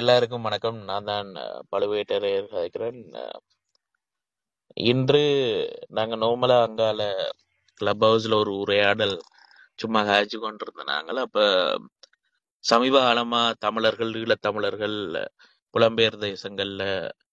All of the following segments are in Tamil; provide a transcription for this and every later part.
எல்லாருக்கும் வணக்கம். நான் தான் அ பழுவேட்டரையர் கதைக்கிறேன். அ இன்று நாங்க நார்மலா அங்கால கிளப் ஹவுஸ்ல ஒரு உரையாடல் சும்மா காய்ச்சி கொண்டிருந்தோம் நாங்கள். அப்ப சமீப காலமா தமிழர்கள், ஈழத்தமிழர்கள் புலம்பெயர் தேசங்கள்ல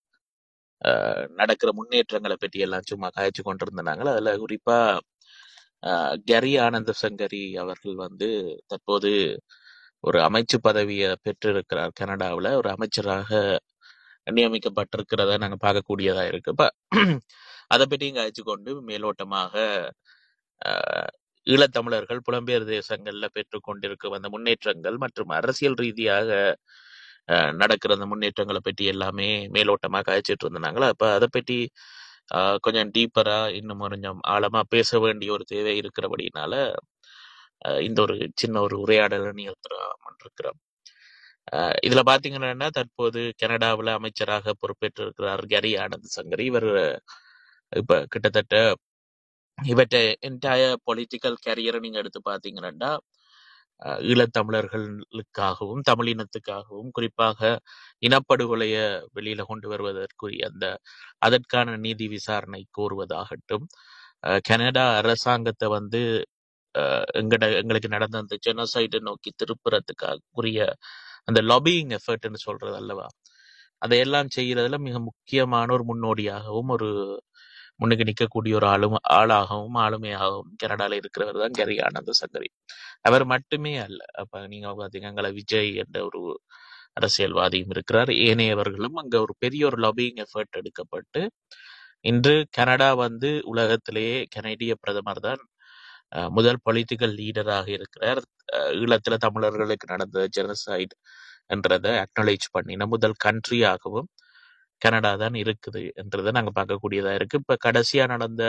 அ நடக்கிற முன்னேற்றங்கள பற்றி எல்லாம் சும்மா காய்ச்சி கொண்டிருந்தோம் நாங்கள். அதுல குறிப்பா அ கரி ஆனந்த சங்கரி அவர்கள் வந்து தற்போது ஒரு அமைச்சு பதவிய பெற்றிருக்கிறார் கனடாவுல. ஒரு அமைச்சராக நியமிக்கப்பட்டிருக்கிறத நாங்க பார்க்கக்கூடியதா இருக்கு. இப்ப அத பற்றியும் காய்ச்சி கொண்டு மேலோட்டமாக அ ஈழத்தமிழர்கள் புலம்பெயர் தேசங்கள்ல பெற்றுக் கொண்டிருக்கும் அந்த முன்னேற்றங்கள் மற்றும் அரசியல் ரீதியாக அ நடக்கிற அந்த முன்னேற்றங்கள பற்றி எல்லாமே மேலோட்டமா காய்ச்சிட்டு இருந்தாங்களா. அப்ப அத பற்றி அ கொஞ்சம் டீப்பரா இன்னும் கொஞ்சம் ஆழமா பேச வேண்டிய ஒரு தேவை இருக்கிறபடியினால, அ இந்த ஒரு சின்ன ஒரு உரையாடல நிகழ்த்தலாம்னு இருக்கிறோம். அ இதுல பார்த்தீங்கன்னா, தற்போது கனடாவுல அமைச்சராக பொறுப்பேற்றிருக்கிறார் கரி ஆனந்த் சங்கரி. இவர் இப்ப கிட்டத்தட்ட இவற்ற என்டையர் பொலிட்டிக்கல் கேரியர நீங்க எடுத்து பார்த்தீங்கன்னா, அ ஈழத்தமிழர்களுக்காகவும், தமிழினத்துக்காகவும், குறிப்பாக இனப்படுகொலைய வெளியில கொண்டு வருவதற்குரிய அந்த அதற்கான நீதி விசாரணை கோருவதாகட்டும், அ கனடா அரசாங்கத்த வந்து அ எங்கட எங்களுக்கு நடந்த அந்த ஜெனோசைட நோக்கி திருப்புறதுக்காக உரிய அந்த லாபியிங் எஃபர்ட்ன்னு சொல்றது அல்லவா? அதையெல்லாம் செய்யறதுல மிக முக்கியமான ஒரு முன்னோடியாகவும், ஒரு முன்னுக்கு நிக்கக்கூடிய ஒரு ஆளும் ஆளாகவும், ஆளுமையாகவும் கனடால இருக்கிறவர் தான் கரி ஆனந்த சங்கரி. அவர் மட்டுமே அல்ல. அப்ப நீங்க பார்த்தீங்கன்னா, விஜய் என்ற ஒரு அரசியல்வாதியும் இருக்கிறார். ஏனையவர்களும் அங்க ஒரு பெரிய ஒரு லாபியிங் எஃபர்ட் எடுக்கப்பட்டு, இன்று கனடா வந்து உலகத்திலேயே கனேடிய பிரதமர் தான் அ முதல் பொலிட்டிக்கல் லீடராக இருக்கிறார். அ ஈழத்துல தமிழர்களுக்கு நடந்த ஜெனோசைட் என்றத அக்னாலெட்ஜ் பண்ணின முதல் கண்ட்ரியாகவும் கனடா தான் இருக்குது என்றத நாங்க பார்க்கக்கூடியதா இருக்கு. இப்ப கடைசியா நடந்த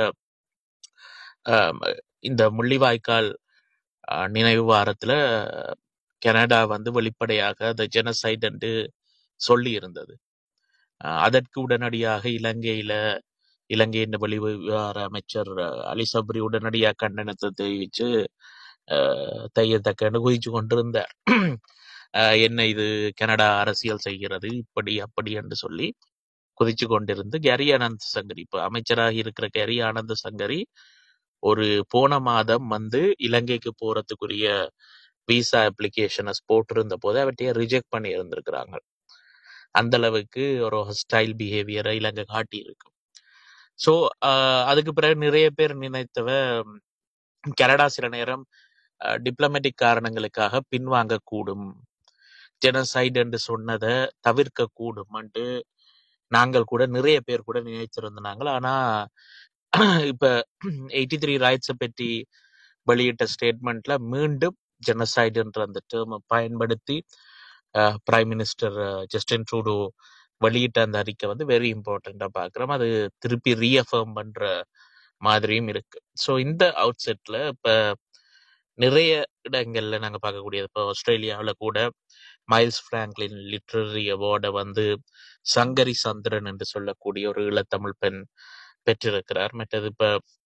அ இந்த முள்ளிவாய்க்கால் அ நினைவு வாரத்துல கனடா வந்து வெளிப்படையாக அந்த ஜெனோசைட் என்று சொல்லி இருந்தது. அ அதற்கு உடனடியாக இலங்கையில இலங்கையின் வெளிவிவகார அமைச்சர் அலி சப்ரி உடனடியா கண்டனத்த தெரிவிச்சு, அ தையத்தக்கன்னு குதிச்சு கொண்டிருந்தார். அ என்ன இது கனடா அரசியல் செய்கிறது, இப்படி அப்படி என்று சொல்லி குதிச்சு கொண்டிருந்து கரி ஆனந்த் சங்கரி இப்ப அமைச்சராக இருக்கிற கரி ஆனந்த சங்கரி ஒரு போன மாதம் வந்து இலங்கைக்கு போறதுக்குரிய விசா அப்ளிகேஷன போட்டிருந்த போது அவற்றைய ரிஜெக்ட் பண்ணி இருந்திருக்கிறாங்க. அந்த அளவுக்கு ஒரு ஹாஸ்டைல் பிஹேவியர இலங்கை காட்டியிருக்கு. சோ அ அதுக்கு பிறகு நிறைய பேர் நினைத்தவ கனடா சில நேரம் அ டிப்ளமேட்டிக் காரணங்களுக்காக பின்வாங்கக்கூடும். ஜெனோசைட் என்று சொன்னத தவிர்க்கக்கூடும்ன்ட்டு நாங்கள் கூட நிறைய பேர் கூட நினைச்சிருந்தாங்க. ஆனா இப்ப 83 ரைட்ஸ பற்றி வெளியிட்ட ஸ்டேட்மெண்ட்ல மீண்டும் ஜெனோசைட் என்ற அந்த டெர்ம பயன்படுத்தி a prime minister Justin Trudeau வெளியிட்ட அந்த அறிக்கை வந்து வெரி இம்பார்ட்டன்ட்டா பார்க்கிறோம். அது திருப்பி ரீஅஃபர்ம் பண்ற மாதிரியும் இருக்கு. சோ இந்த அவுட்செட்ல இப்ப நிறைய இடங்கள்ல நாங்க பார்க்கக்கூடியது. இப்ப ஆஸ்திரேலியாவுல கூட மைல்ஸ் பிராங்க்லின் லிட்டரரி அவார்ட வந்து சங்கரி சந்திரன் என்று சொல்லக்கூடிய ஒரு ஈழத்தமிழ் பெண் பெற்றிருக்கிறார். மற்றது இப்ப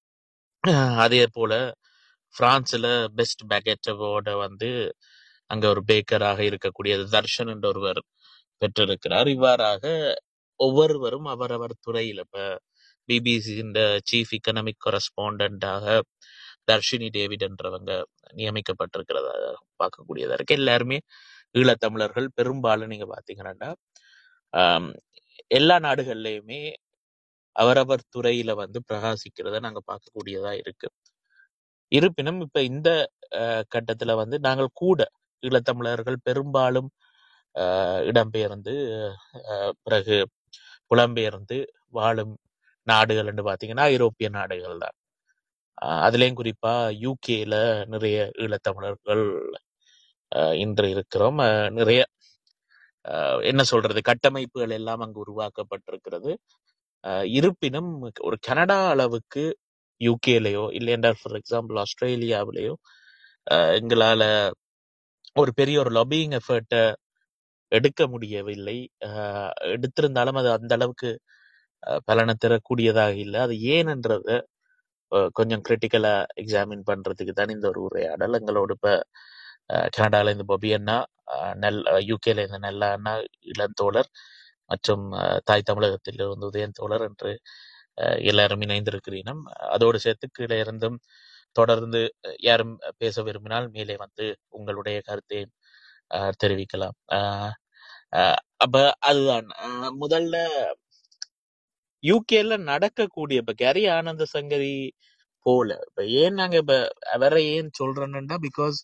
அதே போல பிரான்ஸ்ல பெஸ்ட் பேகெட் அவார்ட வந்து அங்க ஒரு பேக்கராக இருக்கக்கூடிய தர்ஷன் என்ற ஒருவர் பெற்றிருக்கிறார். இவ்வாறாக ஒவ்வொருவரும் அவரவர் துறையில இப்ப பிபிசியின் சீஃப் எக்கனாமிக் கரஸ்பாண்டன்டாக தர்ஷினி டேவிட் என்றவங்க நியமிக்கப்பட்டிருக்கிறதா பார்க்கக்கூடியதா இருக்கு. எல்லாருமே ஈழத்தமிழர்கள் பெரும்பாலும் நீங்க பார்த்தீங்கன்னா, ஆம், எல்லா நாடுகள்லயுமே அவரவர் துறையில வந்து பிரகாசிக்கிறத நாங்க பார்க்கக்கூடியதா இருக்கு. இருப்பினும் இப்ப இந்த அ கட்டத்துல வந்து நாங்கள் கூட ஈழத்தமிழர்கள் பெரும்பாலும் அ இடம்பெயர்ந்து அ பிறகு புலம்பெயர்ந்து வாழும் நாடுகள் என்று பார்த்தீங்கன்னா, ஐரோப்பிய நாடுகள் தான். அ அதுலயும் குறிப்பா யுகேல நிறைய ஈழத்தமிழர்கள் அ இன்று இருக்கிறோம். அ நிறைய அ என்ன சொல்றது கட்டமைப்புகள் எல்லாம் அங்கு உருவாக்கப்பட்டிருக்கிறது. அ இருப்பினும் ஒரு கனடா அளவுக்கு யுகேலயோ இல்லையென்றால் ஃபார் எக்ஸாம்பிள் ஆஸ்திரேலியாவிலயோ அ எங்களால ஒரு பெரிய ஒரு லாபியிங் எஃபர்ட்ட எடுக்க முடியவில்லை. அ எடுத்திருந்தாலும் அது அந்த அளவுக்கு அ பலன தரக்கூடியதாக இல்ல. அது ஏனென்றத அ கொஞ்சம் கிரிட்டிக்கலா எக்ஸாமின் பண்றதுக்கு தான் இந்த ஒரு உரையாடல். எங்களோட இப்ப அ கனடால இருந்து பொபி அண்ணா, அஹ், நெல் யூகேல இருந்த நெல்ல அண்ணா இளந்தோழர் மற்றும் அஹ், தாய் தமிழகத்தில் இருந்து உதயன் தோழர் என்று அஹ், எல்லாரும் இணைந்திருக்கிறீனும் அதோடு சேர்த்து கீழே இருந்தும் தொடர்ந்து அஹ், யாரும் பேச விரும்பினால் மேலே வந்து உங்களுடைய கருத்தை அஹ், தெரிவிக்கலாம் அஹ், அஹ், அப்ப அதுதான் அஹ், முதல்ல யூகேல நடக்கக்கூடிய இப்ப கரி ஆனந்த சங்கரி போல இப்ப ஏன் நாங்க இப்ப அவரை ஏன் சொல்றோம்னா பிகாஸ்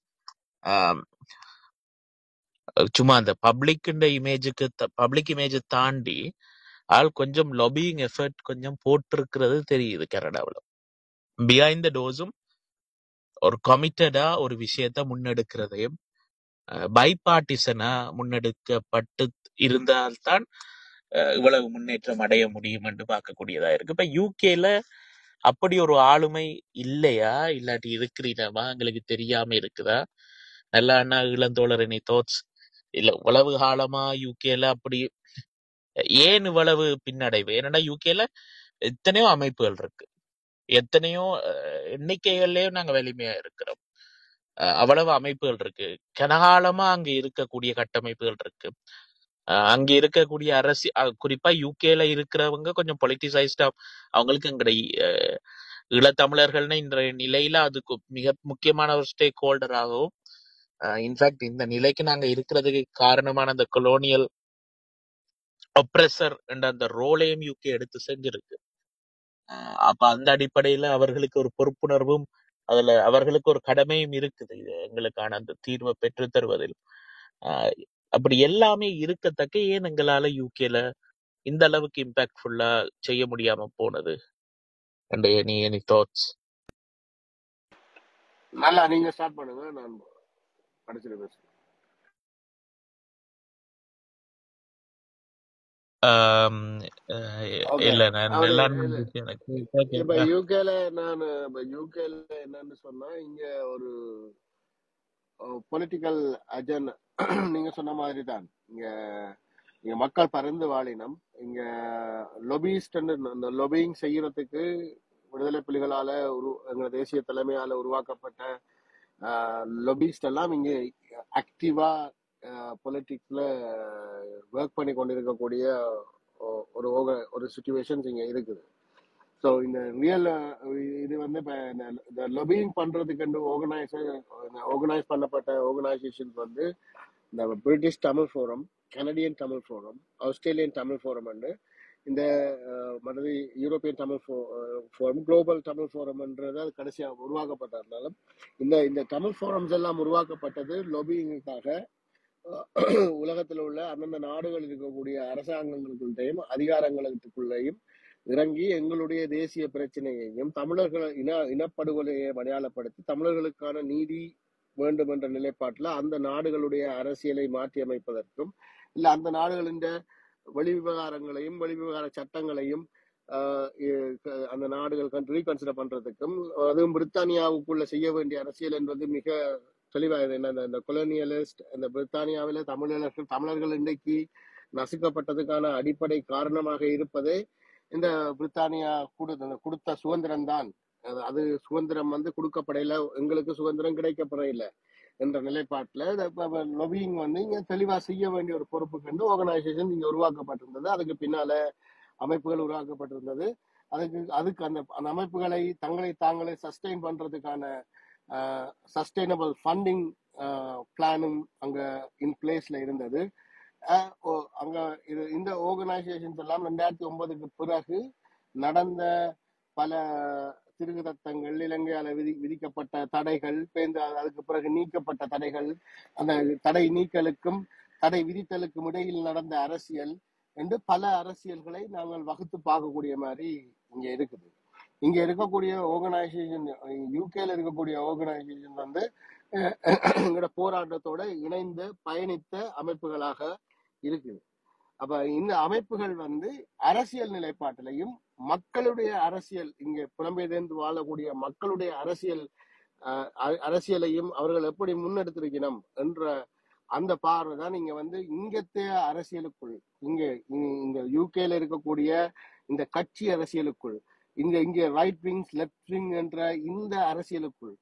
சும்மா அந்த பப்ளிக் இமேஜுக்கு பப்ளிக் இமேஜ் தாண்டி ஆள் கொஞ்சம் லொபியிங் எஃபர்ட் கொஞ்சம் போட்டிருக்கிறது தெரியுது கனடாவில் பிஹைண்ட் த டோஸும் ஒரு கமிட்டடா ஒரு விஷயத்த முன்னெடுக்கிறதையும் பைபார்ட்டிசனா முன்னெடுக்கப்பட்டு இருந்தால்தான் அஹ், இவ்வளவு முன்னேற்றம் அடைய முடியும் என்று பார்க்கக்கூடியதா இருக்கு இப்ப யூகேல அப்படி ஒரு ஆளுமை இல்லையா இல்லாட்டி இருக்கிறீனவா எங்களுக்கு தெரியாம இருக்குதா நல்ல அண்ணா இளந்தோழர் எனி தோட்ஸ் இல்ல இவ்வளவு காலமா யூகேல அப்படி ஏன் இவ்வளவு பின்னடைவு ஏன்னா யூகேல எத்தனையோ அமைப்புகள் இருக்கு எத்தனையோ அஹ், எண்ணிக்கைகள்லயும் நாங்க வலிமையா இருக்கிறோம் அஹ், அவ்வளவு அமைப்புகள் இருக்கு கனகாலமா அங்க இருக்கக்கூடிய கட்டமைப்புகள் இருக்கு அஹ், அங்க இருக்கக்கூடிய அரசு அஹ், குறிப்பா யூகேல இருக்கிறவங்க கொஞ்சம் பொலிட்டிசைஸ்டா அவங்களுக்கு எங்கட அஹ், ஈழத்தமிழர்கள்னு இன்றைய நிலையில அதுக்கு மிக முக்கியமான ஒரு ஸ்டேக் ஹோல்டராகவும் இன்ஃபேக்ட் இந்த நிலைக்கு நாங்க இருக்கிறதுக்கு காரணமான அந்த கொலோனியல் ஒப்ரெசர் என்ற அந்த ரோலையும் யூகே எடுத்து செஞ்சிருக்கு அஹ் அப்ப அந்த அடிப்படையில அவர்களுக்கு ஒரு பொறுப்புணர்வும் அதுல அவர்களுக்கு ஒரு கடமையும் இருக்குது இது எங்களுக்கான அந்த தீர்வை பெற்றுத் தருவதில் அஹ் அப்படி எல்லாமே இருக்கத்தக்க ஏன் எங்களால யூகேல இந்த அளவுக்கு இம்பாக்ட்ஃபுல்லா செய்ய முடியாம போனது அண்ட் எனி எனி தாட்ஸ் நல்லா நீங்க ஸ்டார்ட் பண்ணுங்க நான் படிச்சுட்டு பேசுறேன் ஓகே இல்ல நான் அவரு நல்லா இல்ல இருந்துச்சு எனக்கு இப்ப கேட்க யூகேல நான் இப்ப யூகேல என்னன்னு சொன்னா இங்க ஒரு பொலிட்டிக்கல் அஜெண்ட் நீங்க சொன்ன மாதிரி தான் இங்க இங்க மக்கள் பறந்து வாழினம் இங்க லொபிஸ்ட் இந்த லொபிங் செய்யறதுக்கு விடுதலை புலிகளால உரு எங்க தேசிய தலைமையால உருவாக்கப்பட்ட லொபிஸ்ட் எல்லாம் இங்க ஆக்டிவா பொலிட்டிக்ஸ்ல ஒர்க் பண்ணி கொண்டிருக்கக்கூடிய ஒ- ஒரு orga- ஒரு சுச்சுவேஷன்ஸ் இங்க இருக்குது ஸோ இந்த ரியல் இது வந்து இப்போ இந்த லொபியிங் பண்றதுக்கு ஆர்கனைசர் ஆர்கனைஸ் பண்ணப்பட்ட ஆர்கனைசேஷன்ஸ் வந்து இந்த British Tamil forum Canadian Tamil forum Australian Tamil forum and இந்த அஹ், மற்றது European Tamil forum global Tamil ஃபோரம்ன்றது அது கடைசியாக உருவாக்கப்பட்டதுனாலும் இந்த இந்த தமிழ் ஃபோரம்ஸ் எல்லாம் உருவாக்கப்பட்டது லொபியிங்குக்காக உலகத்தில் உள்ள அந்தந்த நாடுகள் இருக்கக்கூடிய அரசாங்கங்களுக்குள்ளேயும் அதிகாரங்களுக்குள்ளேயும் இறங்கி எங்களுடைய தேசிய பிரச்சனையையும் தமிழர்கள் இன இனப்படுகொலையை அடையாளப்படுத்தி தமிழர்களுக்கான நீதி வேண்டும் என்ற நிலைப்பாட்டில் அந்த நாடுகளுடைய அரசியலை மாற்றி அமைப்பதற்கும் இல்ல அந்த நாடுகளின் வெளிவிவகாரங்களையும் வெளிவிவகார சட்டங்களையும் ஆஹ் இ- க- அந்த நாடுகள் ரீகன்சிடர் பண்றதுக்கும் அதுவும் பிரித்தானியாவுக்குள்ள செய்ய வேண்டிய அரசியல் என்பது மிக தெளிவாக என்ன இந்த- இந்த கொலோனியலிஸ்ட் இந்த பிரித்தானியாவில தமிழர்கள் தமிழர்கள் இன்றைக்கு நசுக்கப்பட்டதுக்கான அடிப்படை காரணமாக இருப்பதே இந்த பிரித்தானியா கொடுத்த கொடுத்த சுதந்திரம் தான் அது அது சுதந்திரம் வந்து கொடுக்கப்படையில எங்களுக்கு சுதந்திரம் கிடைக்கப்படையில என்ற நிலைப்பாட்டுல லொபியிங் வந்து இங்க தெளிவா செய்ய வேண்டிய ஒரு பொறுப்பு கண்டு ஆர்கனைசேஷன் இங்க உருவாக்கப்பட்டிருந்தது அதுக்கு பின்னால அமைப்புகள் உருவாக்கப்பட்டிருந்தது அதுக்கு அதுக்கு அந்த அந்த அமைப்புகளை தங்களை தாங்களே சஸ்டெயின் பண்றதுக்கான சஸ்டைனபிள் ஃபண்டிங் பிளானும் அங்க இன் பிளேஸ்ல இருந்தது அஹ் ஓ- அங்க இது இந்த ஆர்கனைசேஷன்ஸ் எல்லாம் ரெண்டாயிரத்தி ஒன்பதுக்கு பிறகு நடந்த பல திருகுதத்தங்கள் இலங்கையால விதி விதிக்கப்பட்ட தடைகள் பேருந்து அதுக்கு பிறகு நீக்கப்பட்ட தடைகள் அந்த தடை நீக்கலுக்கும் தடை விதித்தலுக்கும் இடையில் நடந்த அரசியல் என்று பல அரசியல்களை நாங்கள் வகுத்து பார்க்கக்கூடிய மாதிரி இங்க இருக்குது இங்க இருக்கக்கூடிய ஆர்கனைசேஷன் யூகேல இருக்கக்கூடிய ஆர்கனைசேஷன் வந்து அஹ், எங்களோட போராட்டத்தோட இணைந்து பயணித்த அமைப்புகளாக இருக்குது அப்ப இந்த அமைப்புகள் வந்து அரசியல் நிலைப்பாட்டிலையும் மக்களுடைய அரசியல் இங்க புலம்பெயர்ந்து வாழக்கூடிய மக்களுடைய அரசியல் அஹ், அ- அரசியலையும் அவர்கள் எப்படி முன்னெடுத்திருக்கணும் என்ற அந்த பார்வை தான் இங்க வந்து இங்கத்தைய அரசியலுக்குள் இங்க இ- இந்த யூகேல இருக்கக்கூடிய இந்த கட்சி அரசியலுக்குள் இங்க இங்க ரைட் விங்ஸ் லெஃப்ட் விங் என்ற இந்த அரசியலுக்குள்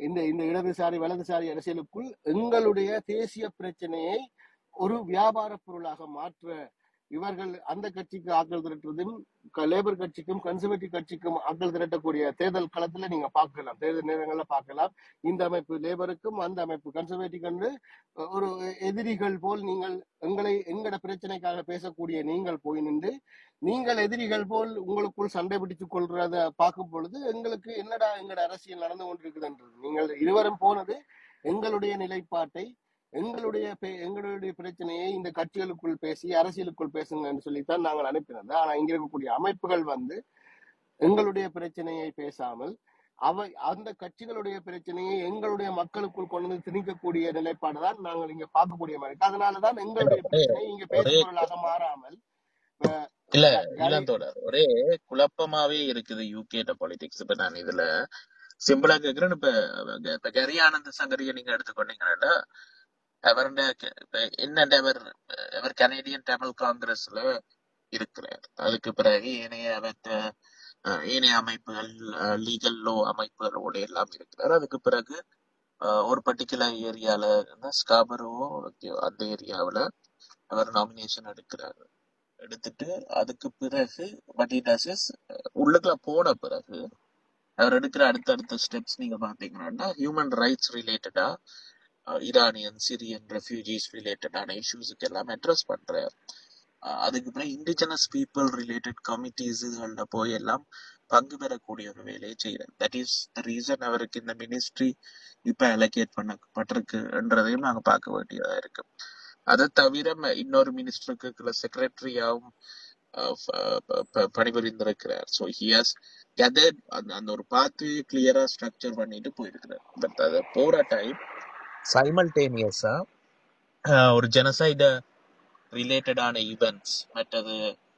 இந்த இந்த இடதுசாரி வலதுசாரி அரசியலுக்குள் எங்களுடைய தேசிய பிரச்சனையை ஒரு வியாபார பொருளாக மாற்ற இவர்கள் அந்த கட்சிக்கு ஆட்கள் திரட்டுறதும் க- லேபர் கட்சிக்கும் கன்சர்வேட்டிவ் கட்சிக்கும் ஆட்கள் திரட்டக்கூடிய தேர்தல் களத்துல நீங்க பார்க்கலாம் தேர்தல் நேரங்கள்ல பார்க்கலாம் இந்த அமைப்பு லேபருக்கும் அந்த அமைப்பு கன்சர்வேட்டிவ் என்று ஒரு எதிரிகள் போல் நீங்கள் எங்களை எங்கட பிரச்சனைக்காக பேசக்கூடிய நீங்கள் போய் நின்று நீங்கள் எதிரிகள் போல் உங்களுக்குள் சண்டை பிடித்துக் கொள்றத பார்க்கும் பொழுது எங்களுக்கு என்னடா எங்கட அரசியல் நடந்து கொண்டிருக்குதுன்றது நீங்கள் இருவரும் போனது எங்களுடைய நிலைப்பாட்டை எங்களுடைய பே- எங்களுடைய பிரச்சனையை இந்த கட்சிகளுக்குள் பேசி அரசியலுக்குள் பேசுங்கன்னு சொல்லித்தான் நாங்கள் அனுப்பினது ஆனா இங்க இருக்கக்கூடிய அமைப்புகள் வந்து எங்களுடைய பிரச்சனையை பேசாமல் அவை அந்த கட்சிகளுடைய பிரச்சனையை எங்களுடைய மக்களுக்குள் கொண்டு வந்து திணிக்கக்கூடிய நிலைப்பாடு தான் நாங்கள் இங்க பார்க்கக்கூடிய மாதிரி இருக்கு அதனாலதான் இல்ல எங்களுடைய ஒரே பிரச்சனை இங்க ஒரே பேசுபொருளாக மாறாமல் அஹ், இல்ல க- கரி இளந்தோடர் ஒரே குழப்பமாவே இருக்குது யூகேட பாலிடிக்ஸ் இப்ப நான் இதுல சிம்பிளா கேக்குறேன் இப்ப இப்ப கரி ஆனந்த சங்கரிய நீங்க எடுத்துக்கொண்டீங்கன்னா அவருடைய க- இப்ப என்னண்ட அவர் அவர் கனேடியன் தமிழ் காங்கிரஸ்ல இருக்கிறார் அதுக்கு பிறகு ஏனைய அவற்ற அஹ், ஏனைய அமைப்புகள் லீகல் லோ அமைப்புகளோட எல்லாம் இருக்கிறார் அதுக்கு பிறகு அஹ், ஒரு பர்டிகுலர் ஏரியால ஸ்காபரோ அந்த ஏரியாவுல அவர் நாமினேஷன் எடுக்கிறார் எடுத்துட்டு அதுக்கு பிறகு what he does is உள்ளுக்குள்ள போன பிறகு அவர் எடுக்கிற அடுத்தடுத்த ஸ்டெப்ஸ் நீங்க பாத்தீங்கன்னா ஹியூமன் ரைட்ஸ் ரிலேட்டடா ஈரானியன் சிரியன் ரெஃப்யூஜிஸ் ரிலேட்டடான இஷ்யூஸுக்கு எல்லாம் அட்ரஸ் பண்றாரு அஹ் அதுக்கு பிறகு இண்டிஜினஸ் பீப்புள் ரிலேட்டட் கமிட்டிஸ் இதுகள்ல போய் எல்லாம் பங்கு பெறக்கூடிய ஒரு வேலையை செய்யறாரு தட் இஸ் த ரீசன் அவருக்கு இந்த மினிஸ்ட்ரி இப்ப அலோகேட் பண்ணப்பட்டிருக்குன்றதையும் நாங்க பார்க்க வேண்டியதா இருக்கு அதை தவிர ம- இன்னொரு மினிஸ்டருக்கு செக்ரட்டரியாவும் பணிபுரிந்திருக்கிறார் ஸோ ஹியஸ் கெதர்ட் அந்த அந்த ஒரு பார்த்து கிளியரா ஸ்ட்ரக்சர் பண்ணிட்டு போயிருக்கிறார் பட் அது போற டைம் சைமல்டேனியஸா ஒரு ஜெனசைட ரிலேட்டடான ஈவெண்ட்ஸ் மற்றது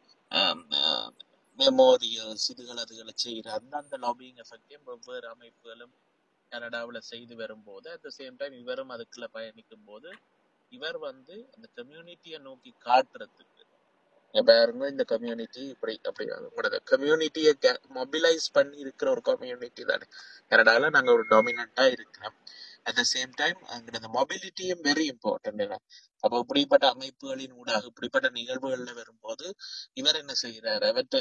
மெமோரியல்ஸ் இதுகள் அதுகளை செய்கிற அந்தந்த லாபிங் எஃபெக்டையும் வெவ்வேறு அமைப்புகளும் கனடாவில் செய்து வரும்போது அட் த சேம் டைம் இவரும் அதுக்குள்ள பயணிக்கும் போது இவர் வந்து அந்த கம்யூனிட்டியை நோக்கி காட்டுறதுக்கு இங்க பாருங்க இந்த கம்யூனிட்டி இப்படி அப்படி உங்களோட கம்யூனிட்டியை மொபிலைஸ் பண்ணி இருக்கிற ஒரு கம்யூனிட்டி தானே கனடால நாங்க ஒரு டாமினண்டா இருக்கிறோம் அட் த சேம் டைம் அங்க மொபிலிட்டியும் வெரி இம்பார்ட்டன்ட் அப்போ இப்படிப்பட்ட அமைப்புகளின் ஊடாக இப்படிப்பட்ட நிகழ்வுகள்ல வரும்போது இவர் என்ன செய்யறாரு அவற்ற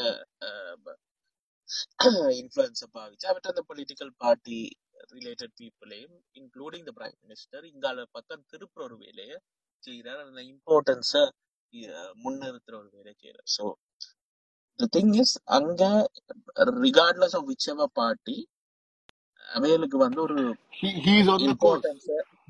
இன்ஃபுளுன்ஸை பாவிச்சு அவற்ற அந்த பொலிட்டிக்கல் பார்ட்டி ரிலேட்டட் பீப்புளையும் இன்க்ளூடிங் த பிரைம் மினிஸ்டர் இங்கால பார்த்தா திருப்புற ஒரு வேலையை செய்யறாரு அந்த இம்பார்ட்டன்ஸை முன்னிறுத்துற ஒரு வேலையை செய்யறாரு ஸோ த திங் இஸ் அங்க regardless of whichever party அவைகளுக்கு வந்து ஒரு he is on the course importance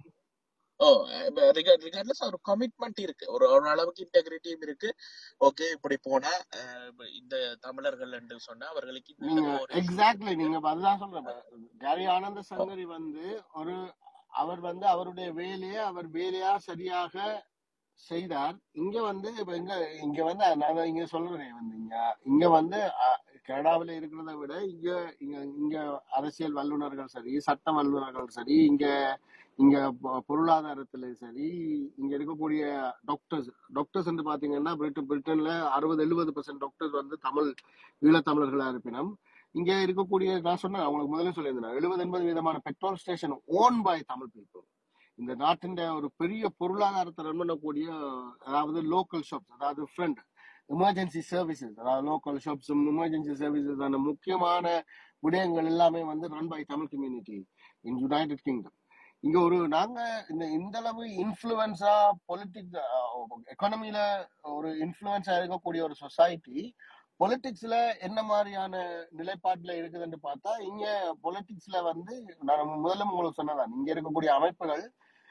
ஓ ரிகார்ட்லெஸ் ஒரு கமிட்மெண்ட் இருக்கு ஒரு ஒரு அளவுக்கு இன்டெகிரிட்டியும் இருக்கு ஓகே இப்படி போனா அஹ், இப்ப இந்த தமிழர்கள் என்று சொன்னா அவர்களுக்கு இந்த நீங்க அளவு ஒரு இஷ்யூ எக்ஸாக்ட்லி இருக்கு நீங்க அதுதான் சொல்றேன் கேரி ஆனந்த சங்கரி வந்து ஒரு அவர் வந்து அவருடைய வேலையை அவர் வேலையா சரியாக செய்தார் இங்க வந்து இப்ப இங்க இங்க வந்து நான் இங்க சொல்றேன் வந்து இங்க இங்க வந்து அஹ், கனடாவுல இருக்கிறத விட இங்க இங்க இங்க அரசியல் வல்லுநர்கள் சரி சட்ட வல்லுநர்கள் சரி இங்க இங்க பொ- பொருளாதாரத்துல சரி இங்க இருக்கக்கூடிய டாக்டர்ஸ் டாக்டர்ஸ் வந்து பாத்தீங்கன்னா பிரிட்டன் பிரிட்டன்ல அறுபது எழுபது பர்சன்ட் டாக்டர்ஸ் வந்து தமிழ் ஈழத்தமிழர்களா இருப்பினும் இங்க இருக்கக்கூடிய நான் சொன்னேன் அவங்களுக்கு முதல்ல சொல்லியிருந்தேன் எழுபது எண்பது விதமான petrol station own by Tamil people இந்த நாட்டின் ஒரு பெரிய பொருளாதாரத்தை ரன் பண்ணக்கூடிய அதாவது லோக்கல் ஷாப்ஸ் அதாவது ஃப்ரெண்ட் எமர்ஜென்சி சர்வீசஸ் அதாவது லோக்கல் ஷாப்ஸும் எமர்ஜென்சி சர்வீசஸ் அந்த முக்கியமான விடயங்கள் எல்லாமே வந்து run by Tamil community in United Kingdom இங்க ஒரு நாங்க இந்த இந்த அளவு இன்ஃபுளுன்ஸா பொலிட்டிக்ஸ் எக்கானமில ஒரு இன்ஃபுளுன்ஸா இருக்கக்கூடிய ஒரு சொசைட்டி பொலிட்டிக்ஸ்ல என்ன மாதிரியான நிலைப்பாட்டுல இருக்குதுன்னு பார்த்தா இங்க பொலிட்டிக்ஸ்ல வந்து நான் முதல்ல உங்களுக்கு சொன்னதான் இங்க இருக்கக்கூடிய அமைப்புகள்